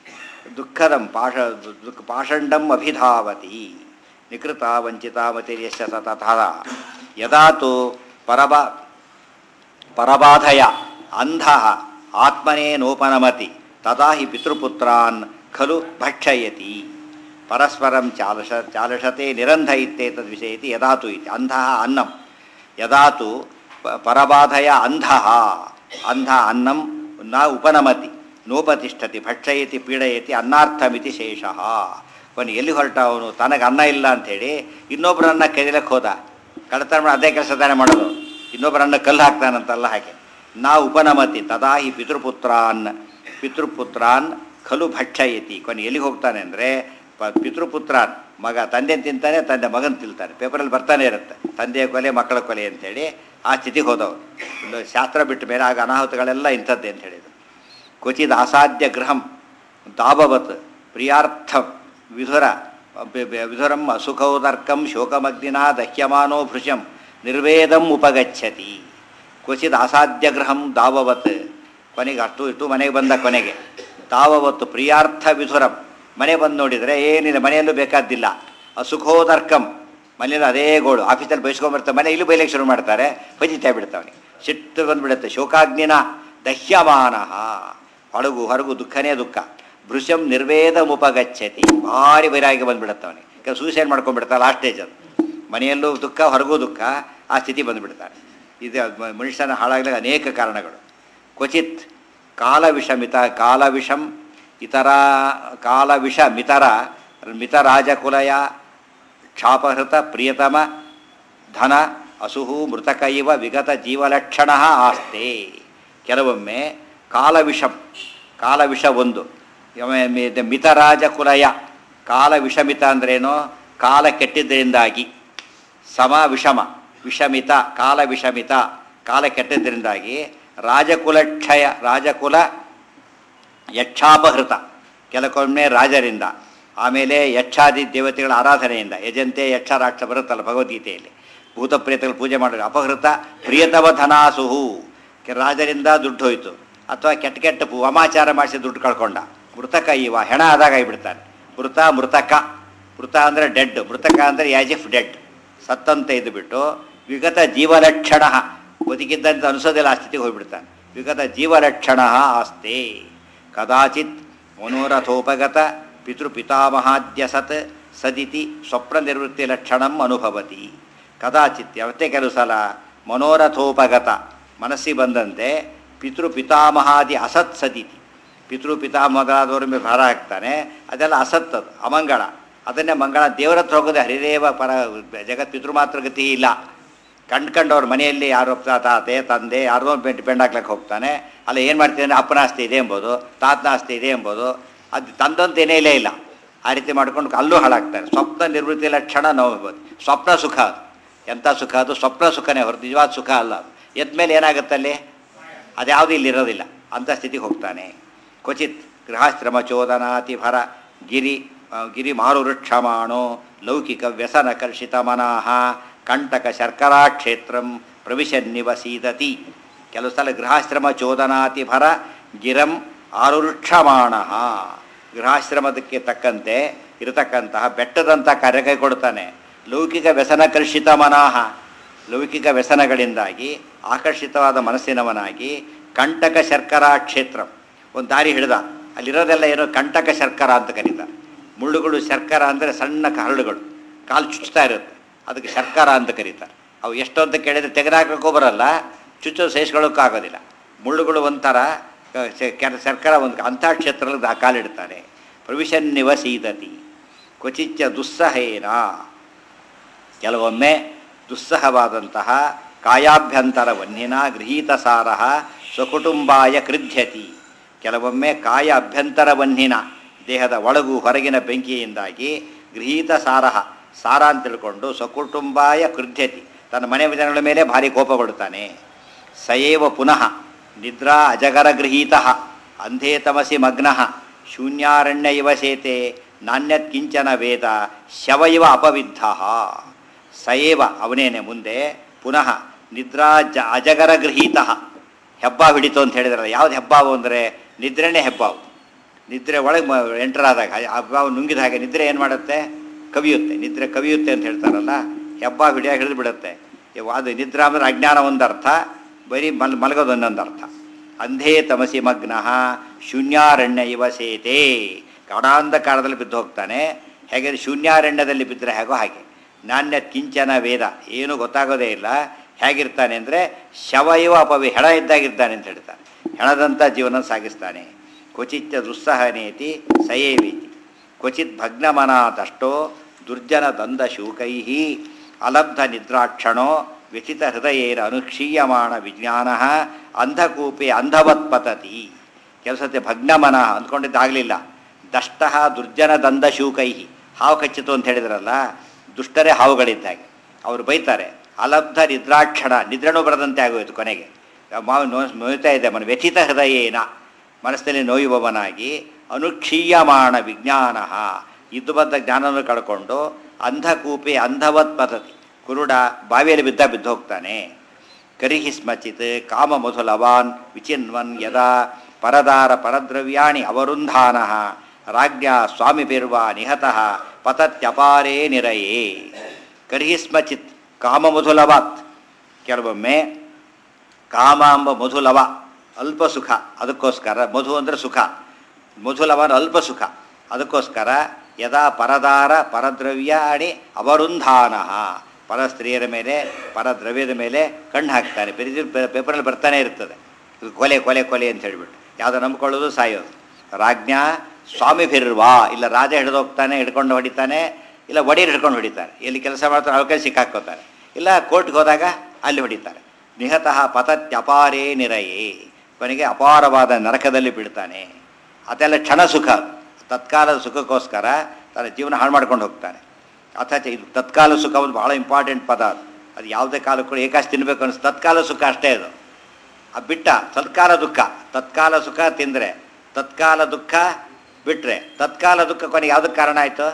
ದುಃಖದಂ ಪಾಷ ದುಃಖ ಪಾಷಂಡಂ ಅಭಿಧಾವತಿ ನಿಕೃತ ವಂಚಿತ ಮತಿರ್ಯಶ್ಚ ತಥಾ ಯದಾ ತು ಪರಬಾ ಪರಬಾಧಯ ಅಂಧ ಆತ್ಮನೇನೋಪನಮತಿ ತದಾ ಹಿ ಪಿತೃಪುತ್ರಾನ್ ಖಲು ಭಕ್ಷಯತಿ ಪರಸ್ಪರಂ ಚಾಲಶ ಚಾಲಷತೆ ನಿರಂಧ ಇತ್ಯೇತದ್ ವಿಷಯ ಇತಿ ಯದಾತು ಇತಿ ಅಂಧಃ ಅನ್ನಂ ಯದಾತು ಪ- ಪರಬಾಧಯ ಅಂಧ ಅಂಧ ಅನ್ನಂ ನ ಉಪನಮತಿ ನೋಪತಿಷ್ಠತಿ ಭಕ್ಷಯತಿ ಪೀಡಯತಿ ಅನ್ನಾರ್ಥಮಿತಿ ಶೇಷಃ ಅವನು ಎಲ್ಲಿ ಹೊರಟ ಅವನು ತನಗೆ ಅನ್ನ ಇಲ್ಲ ಅಂಥೇಳಿ ಇನ್ನೊಬ್ಬರ ಅನ್ನ ಕೆದಿಲಕ್ಕೆ ಹೋದ ಕಳ್ತನ ಮಾಡಿ ಅದೇ ಕೆಲಸ ತಾನೇ ಮಾಡೋದು ಇನ್ನೊಬ್ಬರ ಅನ್ನ ಕಲ್ಲು ಹಾಕ್ತಾನಂತಲ್ಲ ಹಾಗೆ ನಾ ಉಪನಮತಿ ತದಾ ಹಿ ಪಿತೃಪುತ್ರಾನ್ ಪಿತೃಪುತ್ರಾನ್ ಖಲು ಭಕ್ಷಯತಿ ಕೊನೆ ಎಲ್ಲಿಗೆ ಹೋಗ್ತಾನೆ ಅಂದರೆ ಪ ಪಿತೃಪುತ್ರಾನ್ ಮಗ ತಂದೆ ತಿಂತಾನೆ ತಂದೆ ಮಗನ ತಿಂತಾನೆ ಪೇಪರಲ್ಲಿ ಬರ್ತಾನೆ ಇರುತ್ತೆ ತಂದೆಯ ಕೊಲೆ ಮಕ್ಕಳ ಕೊಲೆ ಅಂತೇಳಿ ಆ ಸ್ಥಿತಿಗೆ ಹೋದವರು ಇನ್ನು ಶಾಸ್ತ್ರ ಬಿಟ್ಟ ಮೇಲೆ ಆಗ ಅನಾಹುತಗಳೆಲ್ಲ ಇಂಥದ್ದೇ ಅಂತ ಹೇಳಿದರು ಕ್ವಚಿತ್ ಅಸಾಧ್ಯ ಗೃಹಂ ದಾಭವತ್ ಪ್ರಿಯಾರ್ಥ ವಿಧುರ ಬೆ- ಬೆ- ವಿಧುರಂ ಅಸುಖೌದರ್ಕಂ ಶೋಕಮಗ್ನಿನಾ ದಹ್ಯಮಾನೋ ಭೃಶಂ ನಿರ್ವೇದಂ ಉಪಗಚ್ಚತಿ ಕ್ವಚಿತ್ ಅಸಾಧ್ಯ ಗೃಹಂ ದಾವವತ್ ಕೊನೆಗೆ ಅಷ್ಟು ಇಟ್ಟು ಮನೆಗೆ ಬಂದ ಕೊನೆಗೆ ದಾವವತ್ತು ಪ್ರಿಯಾರ್ಥ ವಿಧುರಂ ಮನೆ ಬಂದು ನೋಡಿದರೆ ಏನಿಲ್ಲ ಮನೆಯಲ್ಲೂ ಬೇಕಾದ್ದಿಲ್ಲ ಅಸುಖೋದರ್ಕಂ ಮನೇಲಿ ಅದೇ ಗೋಳು ಆಫೀಸಲ್ಲಿ ಬಯಸ್ಕೊಂಡ್ಬರ್ತಾರೆ ಮನೆ ಇಲ್ಲಿ ಬೈಲಿಕ್ಕೆ ಶುರು ಮಾಡ್ತಾರೆ ಬಜಿತಾ ಬಿಡ್ತಾವನಿ ಸಿಟ್ಟು ಬಂದ್ಬಿಡುತ್ತೆ ಶೋಕಾಗ್ನಿನ ದಹ್ಯಮಾನ ಹೊಳಗು ಹೊರಗು ದುಃಖನೇ ದುಃಖ ಭೃಶಂ ನಿರ್ವೇದ ಮುಪಗಚ್ಚತಿ ಭಾರಿ ಬೈರಾಗಿ ಬಂದ್ಬಿಡುತ್ತವನಿ ಕೆಲವು ಸೂಸೈಡ್ ಮಾಡ್ಕೊಂಡ್ಬಿಡ್ತಾರೆ ಲಾಸ್ಟ್ ಸ್ಟೇಜ್ ಅದು ಮನೆಯಲ್ಲೂ ದುಃಖ ಹೊರಗೂ ದುಃಖ ಆ ಸ್ಥಿತಿ ಬಂದುಬಿಡ್ತಾರೆ ಇದು ಮ- ಮನುಷ್ಯನ ಹಾಳಾಗಲಿಕ್ಕೆ ಅನೇಕ ಕಾರಣಗಳು ಕ್ವಚಿತ್ ಕಾಲವಿಷಮಿತ ಕಾಲವಿಷಂ ಇತರ ಕಾಲವಿಷ ಮಿತರ ಮಿತರಾಜಕುಲಯ ಕ್ಷಾಪಹೃತ ಪ್ರಿಯತಮ ಧನ ಅಸುಹು ಮೃತಕ ಇವ ವಿಗತ ಜೀವಲಕ್ಷಣ ಆಸ್ತೆ ಕೆಲವೊಮ್ಮೆ ಕಾಲವಿಷಂ ಕಾಲವಿಷ ಒಂದು ಯಮ- ಮಿ- ದ- ಮಿತರಾಜ ಕುಲಯ ಕಾಲ ವಿಷಮಿತ ಅಂದ್ರೇನು ಕಾಲ ಕೆಟ್ಟಿದ್ದರಿಂದಾಗಿ ಸಮ ವಿಷಮ ವಿಷಮಿತ ಕಾಲ ವಿಷಮಿತ ಕಾಲ ಕೆಟ್ಟದ್ರಿಂದಾಗಿ ರಾಜಕುಲಕ್ಷಯ ರಾಜಕುಲ ಯಕ್ಷಾಪಹೃತ ಕೆಲವೊಮ್ಮೆ ರಾಜರಿಂದ ಆಮೇಲೆ ಯಕ್ಷಾದಿ ದೇವತೆಗಳ ಆರಾಧನೆಯಿಂದ ಯಜಂತೆ ಯಕ್ಷ ರಾಕ್ಷ ಬರುತ್ತಲ್ಲ ಭಗವದ್ಗೀತೆಯಲ್ಲಿ ಭೂತ ಪ್ರೇತಗಳು ಪೂಜೆ ಮಾಡೋದು ಅಪಹೃತ ಪ್ರಿಯತಮ ಧನಾಸುಹು ಕೆ- ರಾಜರಿಂದ ದುಡ್ಡು ಹೋಯಿತು ಅಥವಾ ಕೆಟ್ಟ ಕೆಟ್ಟ ಪು- ವಾಮಾಚಾರ ಮಾಡಿಸಿ ದುಡ್ಡು ಕಳ್ಕೊಂಡ ಮೃತಕ ಇವ ಹೆಣ ಆದಾಗ ಆಗಿಬಿಡ್ತಾನೆ ಮೃತ ಮೃತಕ ಮೃತ ಅಂದರೆ ಡೆಡ್ ಮೃತಕ ಅಂದರೆ ಯಾಸ್ ಇಫ್ ಡೆಡ್ ಸತ್ತಂತ ಇದು ಬಿಟ್ಟು ವಿಗತ ಜೀವಲಕ್ಷಣ ಬದುಕಿದ್ದಂತ ಅನಿಸೋದಿಲ್ಲ ಆ ಸ್ಥಿತಿಗೆ ಹೋಗ್ಬಿಡ್ತಾನೆ ವಿಗತ ಜೀವಲಕ್ಷಣ ಆಸ್ತೆ ಕದಾಚಿತ್ ಮನೋರಥೋಪಗತ ಪಿತೃಪಿತಾಮಹಾದ್ಯ ಸತ್ ಸದಿತಿ ಸ್ವಪ್ನ ನಿವೃತ್ತಿ ಲಕ್ಷಣಂ ಅನುಭವತಿ ಕದಾಚಿತ್ ಯಾವತ್ತೇ ಕೆಲವು ಸಲ ಮನೋರಥೋಪಗತ ಮನಸ್ಸಿಗೆ ಬಂದಂತೆ ಪಿತೃಪಿತಾಮಹಾದಿ ಅಸತ್ ಸದಿತಿ ಪಿತೃಪಿತಾಮಹರಾದವ್ರ ಮೇಲೆ ಭಾರ ಹಾಕ್ತಾನೆ ಅದೆಲ್ಲ ಅಸತ್ ಅದು ಅಮಂಗಳ ಅದನ್ನೇ ಮಂಗಳ ದೇವರ ಹತ್ರ ಹೋಗೋದು ಹರಿದೇವ ಪರ ಜಗತ್ ಪಿತೃ ಮಾತ್ರ ಗತಿ ಇಲ್ಲ ಕಂಡ್ಕಂಡವ್ರ ಮನೆಯಲ್ಲಿ ಯಾರೋ ತಾ- ತಾತೆ ತಂದೆ ಯಾರೋ ಡಿಪೆಂಡ್ ಹಾಕ್ಲಿಕ್ಕೆ ಹೋಗ್ತಾನೆ ಅಲ್ಲ ಏನು ಮಾಡ್ತೀನಿ ಅಂದರೆ ಅಪ್ಪನ ಆಸ್ತಿ ಇದೆ ಎಂಬುದು ತಾತನ ಆಸ್ತಿ ಇದೆ ಎಂಬುದು ಅದು ತಂದಂತ ಏನೇ ಇಲ್ಲೇ ಇಲ್ಲ ಆ ರೀತಿ ಮಾಡ್ಕೊಂಡು ಅಲ್ಲೂ ಹಾಳಾಗ್ತಾನೆ ಸ್ವಪ್ನ ನಿವೃತ್ತಿ ಲಕ್ಷಣ ನೋಡ್ಬೋದು ಸ್ವಪ್ನ ಸುಖ ಅದು ಎಂಥ ಸುಖ ಅದು ಸ್ವಪ್ನ ಸುಖನೇ ಹೊರತು ನಿಜವಾದ ಸುಖ ಅಲ್ಲ ಅದು ಎದ್ಮೇಲೆ ಏನಾಗುತ್ತೆ ಅಲ್ಲಿ ಅದ್ಯಾವುದು ಇಲ್ಲಿ ಇರೋದಿಲ್ಲ ಅಂಥ ಸ್ಥಿತಿಗೆ ಹೋಗ್ತಾನೆ ಕ್ವಚಿತ್ ಗೃಹಾಶ್ರಮ ಚೋದನಾತಿ ಭರ ಗಿರಿ ಆ, ಗಿರಿ ಮಾರುವೃಕ್ಷಮಾಣೋ ಲೌಕಿಕ ವ್ಯಸನ ಕರ್ಷಿತ ಮನಃ ಕಂಟಕ ಶರ್ಕರಾ ಕ್ಷೇತ್ರಂ ಪ್ರವಿಶನ್ನಿವಸೀದತಿ ಕೆಲವು ಸಲ ಗೃಹಾಶ್ರಮ ಚೋದನಾತಿ ಭರ ಗಿರಂ ಆರುವೃಕ್ಷಮಾಣ ಗೃಹಾಶ್ರಮದಕ್ಕೆ ತಕ್ಕಂತೆ ಇರತಕ್ಕಂತಹ ಬೆಟ್ಟದಂಥ ಕಾರ್ಯ ಕೈಗೊಡ್ತಾನೆ ಲೌಕಿಕ ವ್ಯಸನ ಕರ್ಷಿತ ಮನಃ ಲೌಕಿಕ ವ್ಯಸನಗಳಿಂದಾಗಿ ಆಕರ್ಷಿತವಾದ ಮನಸ್ಸಿನವನಾಗಿ ಕಂಟಕ ಶರ್ಕರಾ ಕ್ಷೇತ್ರ ಒಂದು ದಾರಿ ಹಿಡ್ದ ಅಲ್ಲಿರೋದೆಲ್ಲ ಏನೋ ಕಂಟಕ ಶರ್ಕರ ಅಂತ ಕರೀತಾರೆ ಮುಳ್ಳುಗಳು ಶರ್ಕರ ಅಂದರೆ ಸಣ್ಣ ಹರಳುಗಳು ಕಾಲು ಚುಚ್ತಾ ಇರುತ್ತೆ ಅದಕ್ಕೆ ಶರ್ಕರ ಅಂತ ಕರೀತಾರೆ ಅವು ಎಷ್ಟು ಅಂತ ಕೇಳಿದರೆ ತೆಗೆದಾಕಕ್ಕೂ ಬರಲ್ಲ ಚುಚ್ಚೋ ಸಹಿಸ್ಕೊಳ್ಳೋಕ್ಕೂ ಆಗೋದಿಲ್ಲ ಮುಳ್ಳುಗಳು ಒಂಥರ ಆ, ಶ- ಕೆಲ ಶರ್ಕರ ಒಂದು ಅಂಥ ಕ್ಷೇತ್ರದಲ್ಲಿ ಆ ಕಾಲಿಡ್ತಾನೆ ಪ್ರವಿಶನ್ ನಿವಸೀದತಿ ಕ್ವಚಿಚ್ಚ ದುಸ್ಸಹೇನ ಕೆಲವೊಮ್ಮೆ ದುಸ್ಸಹವಾದಂತಹ ಕಾಯಾಭ್ಯಂತರ ವನ್ನಿನ ಗೃಹೀತ ಸಾರ ಸ್ವಕುಟುಂಬಾಯ ಕೃಧ್ಯತಿ ಕೆಲವೊಮ್ಮೆ ಕಾಯ ಅಭ್ಯಂತರ ವನ್ನಿನ ದೇಹದ ಒಳಗು ಹೊರಗಿನ ಬೆಂಕಿಯಿಂದಾಗಿ ಗೃಹೀತ ಸಾರ ಸಾರ ಅಂತ ತಿಳ್ಕೊಂಡು ಸ್ವಕುಟುಂಬಾಯ ಕೃಧ್ಯತಿ ತನ್ನ ಮನೆ ಜನಗಳ ಮೇಲೆ ಭಾರಿ ಕೋಪಗೊಳ್ತಾನೆ ಸಯೇವ ಪುನಃ ನಿದ್ರಾ ಅಜಗರ ಗೃಹೀತ ಅಂಧೇ ತಮಸಿ ಮಗ್ನ ಶೂನ್ಯಾರಣ್ಯ ಇವ ಸೇತೆ ನಾಣ್ಯತ್ ಕಿಂಚನ ವೇದ ಶವ ಇವ ಅಪವಿದ್ಧ ಸಯೇವ ಅವನೇನೆ ಮುಂದೆ ಪುನಃ ನಿದ್ರಾ ಜ ಅಜಗರ ಗೃಹೀತ ಹೆಬ್ಬ ಹಿಡಿತು ಅಂತ ಹೇಳಿದ್ರಲ್ಲ ಯಾವ್ದು ಹೆಬ್ಬಾವು ಅಂದರೆ ನಿದ್ರೆನೇ ಹೆಬ್ಬಾವು ನಿದ್ರೆ ಒಳಗೆ ಮ ಎಂಟರ್ ಆದಾಗ ಹಬ್ಬಾವು ನುಂಗಿದ ಹಾಗೆ ನಿದ್ರೆ ಏನು ಮಾಡುತ್ತೆ ಕವಿಯುತ್ತೆ ನಿದ್ರೆ ಕವಿಯುತ್ತೆ ಅಂತ ಹೇಳ್ತಾರಲ್ಲ ಹೆಬ್ಬ ಹಿಡಿಯಾಗಿ ಹಿಡಿದು ಬಿಡುತ್ತೆ ಇವ್ ಅದು ನಿದ್ರಾ ಅಂದ್ರೆ ಅಜ್ಞಾನ ಒಂದರ್ಥ ಬರೀ ಮಲ್ ಮಲಗೋದು ಒಂದೊಂದು ಅರ್ಥ ಅಂಧೇ ತಮಸಿ ಮಗ್ನ ಶೂನ್ಯಾರಣ್ಯ ಇವ ಸೇತೆ ಗಾಢಾಂಧಕಾರದಲ್ಲಿ ಬಿದ್ದು ಹೋಗ್ತಾನೆ ಹೇಗೆ ಶೂನ್ಯಾರಣ್ಯದಲ್ಲಿ ಬಿದ್ದರೆ ಹೇಗೋ ಹಾಗೆ ನಾಣ್ಯ ಕಿಂಚನ ವೇದ ಏನೂ ಗೊತ್ತಾಗೋದೇ ಇಲ್ಲ ಹೇಗಿರ್ತಾನೆ ಅಂದರೆ ಶವ ಇವ ಅಪವಿ ಹೆಣ ಇದ್ದಾಗಿರ್ತಾನೆ ಅಂತ ಹೇಳ್ತಾನೆ ಹೆಣದಂಥ ಜೀವನ ಸಾಗಿಸ್ತಾನೆ ಕ್ವಚಿತ್ ದುಸ್ಸಹನೇತಿ ಸಯೇವೀತಿ ಕ್ವಚಿತ್ ಭಗ್ನಮನಾದಷ್ಟೋ ದುರ್ಜನ ದಂದ ಶೂಕೈ ಅಲಬ್ಧ ನಿದ್ರಾಕ್ಷಣೋ ವ್ಯಥಿತ ಹೃದಯೇನ ಅನುಕ್ಷೀಯಮಾಣ ವಿಜ್ಞಾನ ಅಂಧಕೂಪೆ ಅಂಧವತ್ ಪತತಿ ಕೆಲಸತೆ ಭಗ್ನಮನ ಅಂದ್ಕೊಂಡಿದ್ದಾಗಲಿಲ್ಲ ದಷ್ಟ ದುರ್ಜನ ದಂದ ಶೂಕೈ ಹಾವು ಕಚ್ಚಿತು ಅಂತ ಹೇಳಿದ್ರಲ್ಲ ದುಷ್ಟರೇ ಹಾವುಗಳಿದ್ದಾಗೆ ಅವರು ಬೈತಾರೆ ಅಲಬ್ಧ ನಿದ್ರಾಕ್ಷಣ ನಿದ್ರಣೂ ಬರದಂತೆ ಆಗೋಯ್ತು ಕೊನೆಗೆ ಮಾವು ನೋ ನೋಯ್ತಾ ಇದೆ ಮನ ವ್ಯಥಿತ ಹೃದಯೇನ ಮನಸ್ಸಿನಲ್ಲಿ ನೋಯುವವನಾಗಿ ಅನುಕ್ಷೀಯಮಾಣ ವಿಜ್ಞಾನ ಇದ್ದು ಬಂದ ಜ್ಞಾನವನ್ನು ಕಳ್ಕೊಂಡು ಅಂಧಕೂಪಿ ಅಂಧವತ್ ಪತತಿ ಕುರುಡ ಬಾವಿಯಲ್ಲಿ ಬಿದ್ದ ಬಿದ್ದು ಹೋಗ್ತಾನೆ ಕರಿಹಿ ಸ್ಮಚಿತ್ ಕಾಮ ಮಧುಲವಾನ್ ವಿಚಿನ್ವನ್ ಯದಾ ಪರದಾರ ಪರದ್ರವ್ಯಾಣಿ ಅವರುಂಧಾನ ರಾಜ್ಞ ಸ್ವಾಮಿಪಿರ್ವ ನಿಹತಃ ಪತತ್ಯಪಾರೇ ನಿರಯೇ ಕರಿಹಿ ಸ್ಮಚಿತ್ ಕಾಮ ಮಧುಲವಾತ್ ಕೆಲವೊಮ್ಮೆ ಕಾಮ ಎಂಬ ಮಧುಲವ ಅಲ್ಪ ಸುಖ ಅದಕ್ಕೋಸ್ಕರ ಮಧು ಅಂದರೆ ಸುಖ ಮಧುಲವ ಅಂದ್ರೆ ಅಲ್ಪ ಸುಖ ಅದಕ್ಕೋಸ್ಕರ ಯದಾ ಪರದಾರ ಪರದ್ರವ್ಯಾಣಿ ಅವರುಂಧಾನ ಪರ ಸ್ತ್ರೀಯರ ಮೇಲೆ ಪರ ದ್ರವ್ಯದ ಮೇಲೆ ಕಣ್ಣು ಹಾಕ್ತಾನೆ ಪ್ರತಿ ಪೇಪರಲ್ಲಿ ಬರ್ತಾನೆ ಇರ್ತದೆ ಇದು ಕೊಲೆ ಕೊಲೆ ಕೊಲೆ ಅಂತ ಹೇಳಿಬಿಟ್ಟು ಯಾವುದೋ ನಂಬ್ಕೊಳ್ಳೋದು ಸಾಯೋದು ರಾಜ್ಞಾ ಸ್ವಾಮಿ ಫಿರ್ವಾ ಇಲ್ಲ ರಾಜ ಹಿಡಿದು ಹೋಗ್ತಾನೆ ಹಿಡ್ಕೊಂಡು ಹೊಡಿತಾನೆ ಇಲ್ಲ ಒಡೆಯರ್ ಹಿಡ್ಕೊಂಡು ಹೊಡಿತಾರೆ ಎಲ್ಲಿ ಕೆಲಸ ಮಾಡ್ತಾರೆ ಅವ್ರ ಕೈ ಸಿಕ್ಕಾಕ್ಕೋತಾರೆ ಇಲ್ಲ ಕೋರ್ಟ್ಗೆ ಹೋದಾಗ ಅಲ್ಲಿ ಹೊಡಿತಾರೆ ನಿಹತಃ ಪತತ್ಯಪಾರೇ ನಿರಯೇ ಕೊನೆಗೆ ಅಪಾರವಾದ ನರಕದಲ್ಲಿ ಬೀಳ್ತಾನೆ ಅದೆಲ್ಲ ಕ್ಷಣ ಸುಖ ತತ್ಕಾಲದ ಸುಖಕ್ಕೋಸ್ಕರ ತನ್ನ ಜೀವನ ಹಾಳು ಮಾಡ್ಕೊಂಡು ಹೋಗ್ತಾನೆ ಅಥಚ ಇದು ತತ್ಕಾಲ ಸುಖ ಒಂದು ಭಾಳ ಇಂಪಾರ್ಟೆಂಟ್ ಪದ ಅದು ಅದು ಯಾವುದೇ ಕಾಲಕ್ಕೂ ಏಕಾಶಿ ತಿನ್ನಬೇಕು ಅನಿಸ್ ತತ್ಕಾಲ ಸುಖ ಅಷ್ಟೇ ಅದು ಆ ಬಿಟ್ಟ ತತ್ಕಾಲ ದುಃಖ ತತ್ಕಾಲ ಸುಖ ತಿಂದರೆ ತತ್ಕಾಲ ದುಃಖ ಬಿಟ್ಟರೆ ತತ್ಕಾಲ ದುಃಖ ಕೊನೆಗೆ ಯಾವುದಕ್ಕೆ ಕಾರಣ ಆಯಿತು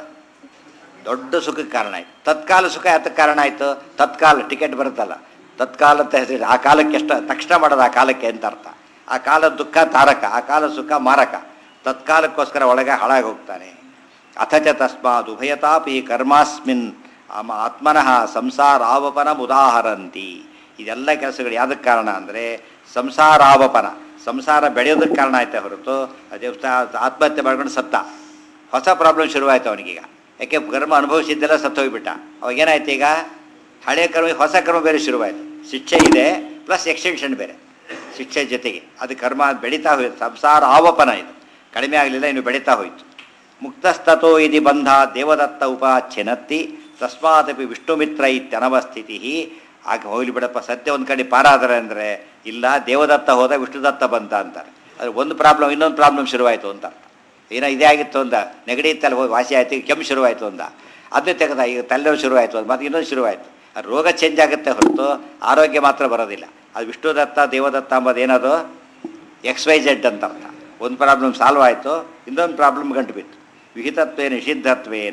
ದೊಡ್ಡ ಸುಖಕ್ಕೆ ಕಾರಣ ಆಯ್ತು ತತ್ಕಾಲ ಸುಖ ಯಾತಕ್ಕೆ ಕಾರಣ ಆಯಿತು ತತ್ಕಾಲ ಟಿಕೆಟ್ ಬರುತ್ತಲ್ಲ ತತ್ಕಾಲ ಅಂತ ಹೆಸರು ಆ ಕಾಲಕ್ಕೆ ಎಷ್ಟು ತಕ್ಷಣ ಮಾಡೋದು ಆ ಕಾಲಕ್ಕೆ ಅಂತ ಅರ್ಥ ಆ ಕಾಲದ ದುಃಖ ತಾರಕ ಆ ಕಾಲ ಸುಖ ಮಾರಕ ತತ್ಕಾಲಕ್ಕೋಸ್ಕರ ಒಳಗೆ ಹಾಳಾಗಿ ಹೋಗ್ತಾನೆ ಅಥಚ ತಸ್ಮಾತ್ ಉಭಯತಾಪಿ ಕರ್ಮಾಸ್ಮಿನ್ ಆಮ ಆತ್ಮನಃ ಸಂಸಾರಾವಪನ ಉದಾಹರಂತಿ ಇದೆಲ್ಲ ಕೆಲಸಗಳು ಯಾವುದಕ್ಕೆ ಕಾರಣ ಅಂದರೆ ಸಂಸಾರಾವಪನ ಸಂಸಾರ ಬೆಳೆಯೋದಕ್ಕೆ ಕಾರಣ ಆಯ್ತಾ ಹೊರತು ಅದೇ ಆತ್ಮಹತ್ಯೆ ಮಾಡ್ಕೊಂಡು ಸತ್ತ ಹೊಸ ಪ್ರಾಬ್ಲಮ್ ಶುರುವಾಯ್ತು ಅವನಿಗೀಗ ಯಾಕೆ ಕರ್ಮ ಅನುಭವಿಸಿದ್ದೆಲ್ಲ ಸತ್ತೋಗ್ಬಿಟ್ಟ ಅವಾಗ ಏನಾಯ್ತು ಈಗ ಹಳೆಯ ಕರ್ಮ ಹೊಸ ಕರ್ಮ ಬೇರೆ ಶುರುವಾಯಿತು ಶಿಕ್ಷೆ ಇದೆ ಪ್ಲಸ್ ಎಕ್ಸ್ಟೆನ್ಷನ್ ಬೇರೆ ಶಿಕ್ಷೆ ಜೊತೆಗೆ ಅದು ಕರ್ಮ ಬೆಳೀತಾ ಹೋಯ್ತು ಸಂಸಾರ ಆವಪನ ಇದು ಕಡಿಮೆ ಆಗಲಿಲ್ಲ ಇನ್ನು ಬೆಳೀತಾ ಹೋಯಿತು ಮುಕ್ತಸ್ತತೋ ಇದಿ ಬಂಧ ದೇವದತ್ತ ಉಪಾಚ್ಛೆನತ್ತಿ ತಸ್ಮಾದಪಿ ವಿಷ್ಣುಮಿತ್ರ ಇತ್ಯನವಸ್ಥಿತಿ ಆಗ ಹೋಗ್ಲಿ ಬಿಡಪ್ಪ ಸತ್ಯ ಒಂದು ಕಡೆ ಪಾರಾದರೆ ಅಂದರೆ ಇಲ್ಲ ದೇವದತ್ತ ಹೋದ ವಿಷ್ಣುದತ್ತ ಬಂತ ಅಂತಾರೆ ಅದು ಒಂದು ಪ್ರಾಬ್ಲಮ್ ಇನ್ನೊಂದು ಪ್ರಾಬ್ಲಮ್ ಶುರುವಾಯಿತು ಅಂತ ಅರ್ಥ ಏನೋ ಇದೇ ಆಗಿತ್ತು ಅಂದ ನೆಗಡಿ ಇತ್ತಲ್ಲಿ ಹೋಗಿ ವಾಸಿ ಆಯ್ತು ಈಗ ಕೆಮ್ಮು ಶುರುವಾಯಿತು ಅಂದ ಅದನ್ನೇ ತೆಗೆದ ಈಗ ತಲೆನೋವು ಶುರುವಾಯಿತು ಅದು ಮತ್ತೆ ಇನ್ನೊಂದು ಶುರುವಾಯಿತು ಆ ರೋಗ ಚೇಂಜ್ ಆಗುತ್ತೆ ಹೊರತು ಆರೋಗ್ಯ ಮಾತ್ರ ಬರೋದಿಲ್ಲ ಅದು ವಿಷ್ಣುದತ್ತ ದೇವದತ್ತ ಅಂಬೋದು ಏನದು ಎಕ್ಸ್ ವೈ ಜೆಡ್ ಅಂತ ಅರ್ಥ ಒಂದು ಪ್ರಾಬ್ಲಮ್ ಸಾಲ್ವ್ ಆಯಿತು ಇನ್ನೊಂದು ಪ್ರಾಬ್ಲಮ್ ಗಂಟು ಬಿತ್ತು ವಿಹಿತತ್ವೇ ನಿಷಿದ್ಧತ್ವೇನ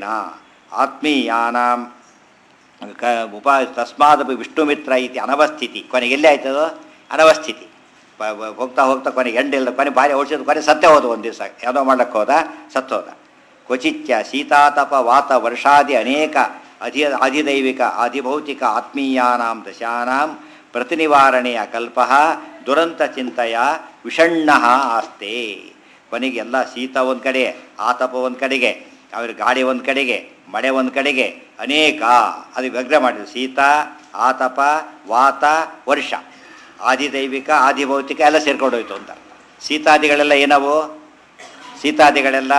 ಆತ್ಮೀಯಾನಾಂ ಕ ಉಪ ತಸ್ಮಾದಪಿ ವಿಷ್ಣುಮಿತ್ರ ಇತಿ ಅನವಸ್ಥಿತಿ ಕೊನೆಗೆ ಎಲ್ಲಿ ಆಯ್ತದು ಅನವಸ್ಥಿತಿ ಪ- ಪ- ಹೋಗ್ತಾ ಹೋಗ್ತಾ ಕೊನೆಗೆ ಎಂಡಿಲ್ಲ ಕೊನೆ ಭಾರಿ ಔಷಧ ಕೊನೆ ಸತ್ತೇ ಹೋದ ಒಂದು ದಿವಸ ಯಾವುದೋ ಮಾಡ್ಲಿಕ್ಕೆ ಹೋದ ಸತ್ತೋದ ಕ್ವಚಿತ್ಯ ಶೀತಾತಪ ವಾತ ವರ್ಷಾದಿ ಅನೇಕ ಅಧಿ ಅಧಿದೈವಿಕ ಅಧಿಭೌತಿಕ ಆತ್ಮೀಯಾನಾಂ ದಶಾನಾಂ ಪ್ರತಿನಿವಾರಣೆಯ ಕಲ್ಪ ದುರಂತ ಚಿಂತೆಯ ವಿಷಣ್ಣ ಆಸ್ತೆ ಕೊನೆಗೆ ಎಲ್ಲ ಶೀತ ಒಂದು ಕಡೆ ಆತಪ ಒಂದು ಕಡೆಗೆ ಅವ್ರ ಗಾಳಿ ಒಂದು ಕಡೆಗೆ ಮಳೆ ಒಂದು ಕಡೆಗೆ ಅನೇಕ ಅದು ವ್ಯಗ್ರ ಮಾಡಿದ್ರು ಶೀತ ಆತಪ ವಾತ ವರ್ಷ ಆದಿದೈವಿಕ ಆದಿಭೌತಿಕ ಎಲ್ಲ ಸೇರ್ಕೊಂಡೋಯ್ತು ಅಂತ ಶೀತಾದಿಗಳೆಲ್ಲ ಏನವು ಶೀತಾದಿಗಳೆಲ್ಲ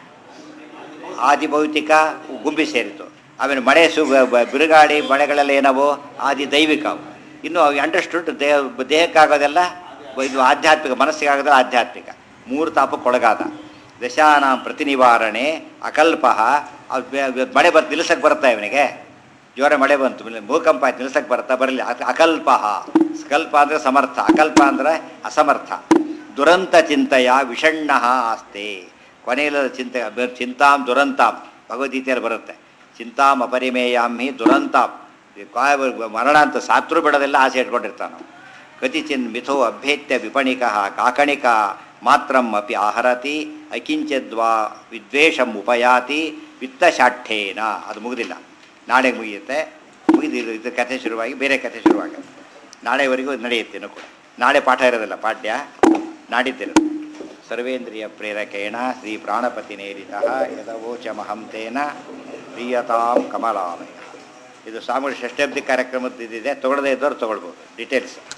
ಆದಿಭೌತಿಕ ಗುಂಬಿ ಸೇರಿತು ಆಮೇಲೆ ಮಳೆ ಸು ಬ- ಬ- ಬಿರುಗಾಳಿ ಮಳೆಗಳೆಲ್ಲ ಏನವು ಆದಿ ದೈವಿಕ ಅವು. ಇನ್ನು ಅಂಡರ್ಸ್ಟುಡ್ ದೇಹ ದೇಹಕ್ಕಾಗೋದೆಲ್ಲ ಇದು ಆಧ್ಯಾತ್ಮಿಕ ಮನಸ್ಸಿಗೆ ಆಗೋದಲ್ಲ ಆಧ್ಯಾತ್ಮಿಕ ಮೂರು ತಾಪಕ್ಕೊಳಗಾದ ದಶಾನ ಪ್ರತಿನಿವಾರಣೆ ಅಕಲ್ಪ ಅದ್ ಬೆ- ಬೆ- ಮಳೆ ಬರ್ ನಿಲ್ಸಕ್ಕೆ ಬರುತ್ತಾ ಇವನಿಗೆ ಜೋರ ಮಳೆ ಬಂತು ಆಮೇಲೆ ಭೂಕಂಪ ಆಯ್ತು ನಿಲ್ಸಕ್ಕೆ ಬರುತ್ತಾ ಬರಲಿ ಅಕಲ್ಪ ಸ್ಕಲ್ಪ ಅಂದರೆ ಸಮರ್ಥ ಅಕಲ್ಪ ಅಂದರೆ ಅಸಮರ್ಥ ದುರಂತ ಚಿಂತೆಯ ವಿಷಣ್ಣ ಆಸ್ತೆ ಕೊನೆಯಲ್ಲದ ಚಿಂತೆ ಬ- ಚಿಂತಾಂ ದುರಂತಾಂ ಭಗವದ್ಗೀತೆಯಲ್ಲಿ ಬರುತ್ತೆ ಚಿಂತಾಂ ಅಪರಿಮೇಯಾಂ ಹಿ ದುರಂತಾಂ ಈ ಕಾ- ಮರಣ ಅಂತ ಸಾತ್ರು ಬಿಡೋದೆಲ್ಲ ಆಸೆ ಇಟ್ಕೊಂಡಿರ್ತಾನೆ ನಾವು ಕತಿಚಿನ್ ಮಿಥೋ ಅಭ್ಯೇತ್ಯ ವಿಪಣಿಕ ಕಾಕಣಿಕ ಮಾತ್ರಂ ಅಪಿ ಆಹರತಿ ಅಕಿಂಚದ್ವಾ ವಿದ್ವೇಷಂ ಉಪಯಾತಿ ವಿತ್ತಶಾಠ್ಯೇನ ಅದು ಮುಗಿದಿಲ್ಲ ನಾಳೆ ಮುಗಿಯುತ್ತೆ ಮುಗಿದಿಲ್ಲ ಇದು ಕಥೆ ಶುರುವಾಗಿ ಬೇರೆ ಕಥೆ ಶುರುವಾಗುತ್ತೆ ನಾಳೆವರೆಗೂ ನಡೆಯುತ್ತೆ ಇನ್ನು ಕೂಡ ನಾಳೆ ಪಾಠ ಇರೋದಿಲ್ಲ ಪಾಠ್ಯ ನಾಡಿದ್ದಿರೋದು ಸರ್ವೇಂದ್ರಿಯ ಪ್ರೇರಕೇಣ ಶ್ರೀ ಪ್ರಾಣಪತಿನೇರಿತ ಯದವೋಚಮಹಂ ತೇನ ಪ್ರಿಯತಾಂ ಕಮಲಾಲಯ ಇದು ಸಾಮೂಹಿಕ ಷಷ್ಠಬ್ದಿ ಕಾರ್ಯಕ್ರಮದ್ದು ಇದಿದೆ ತೊಗೊಳದೇ ಇದ್ದವ್ರು ತೊಗೊಳ್ಬೋದು ಡೀಟೇಲ್ಸ್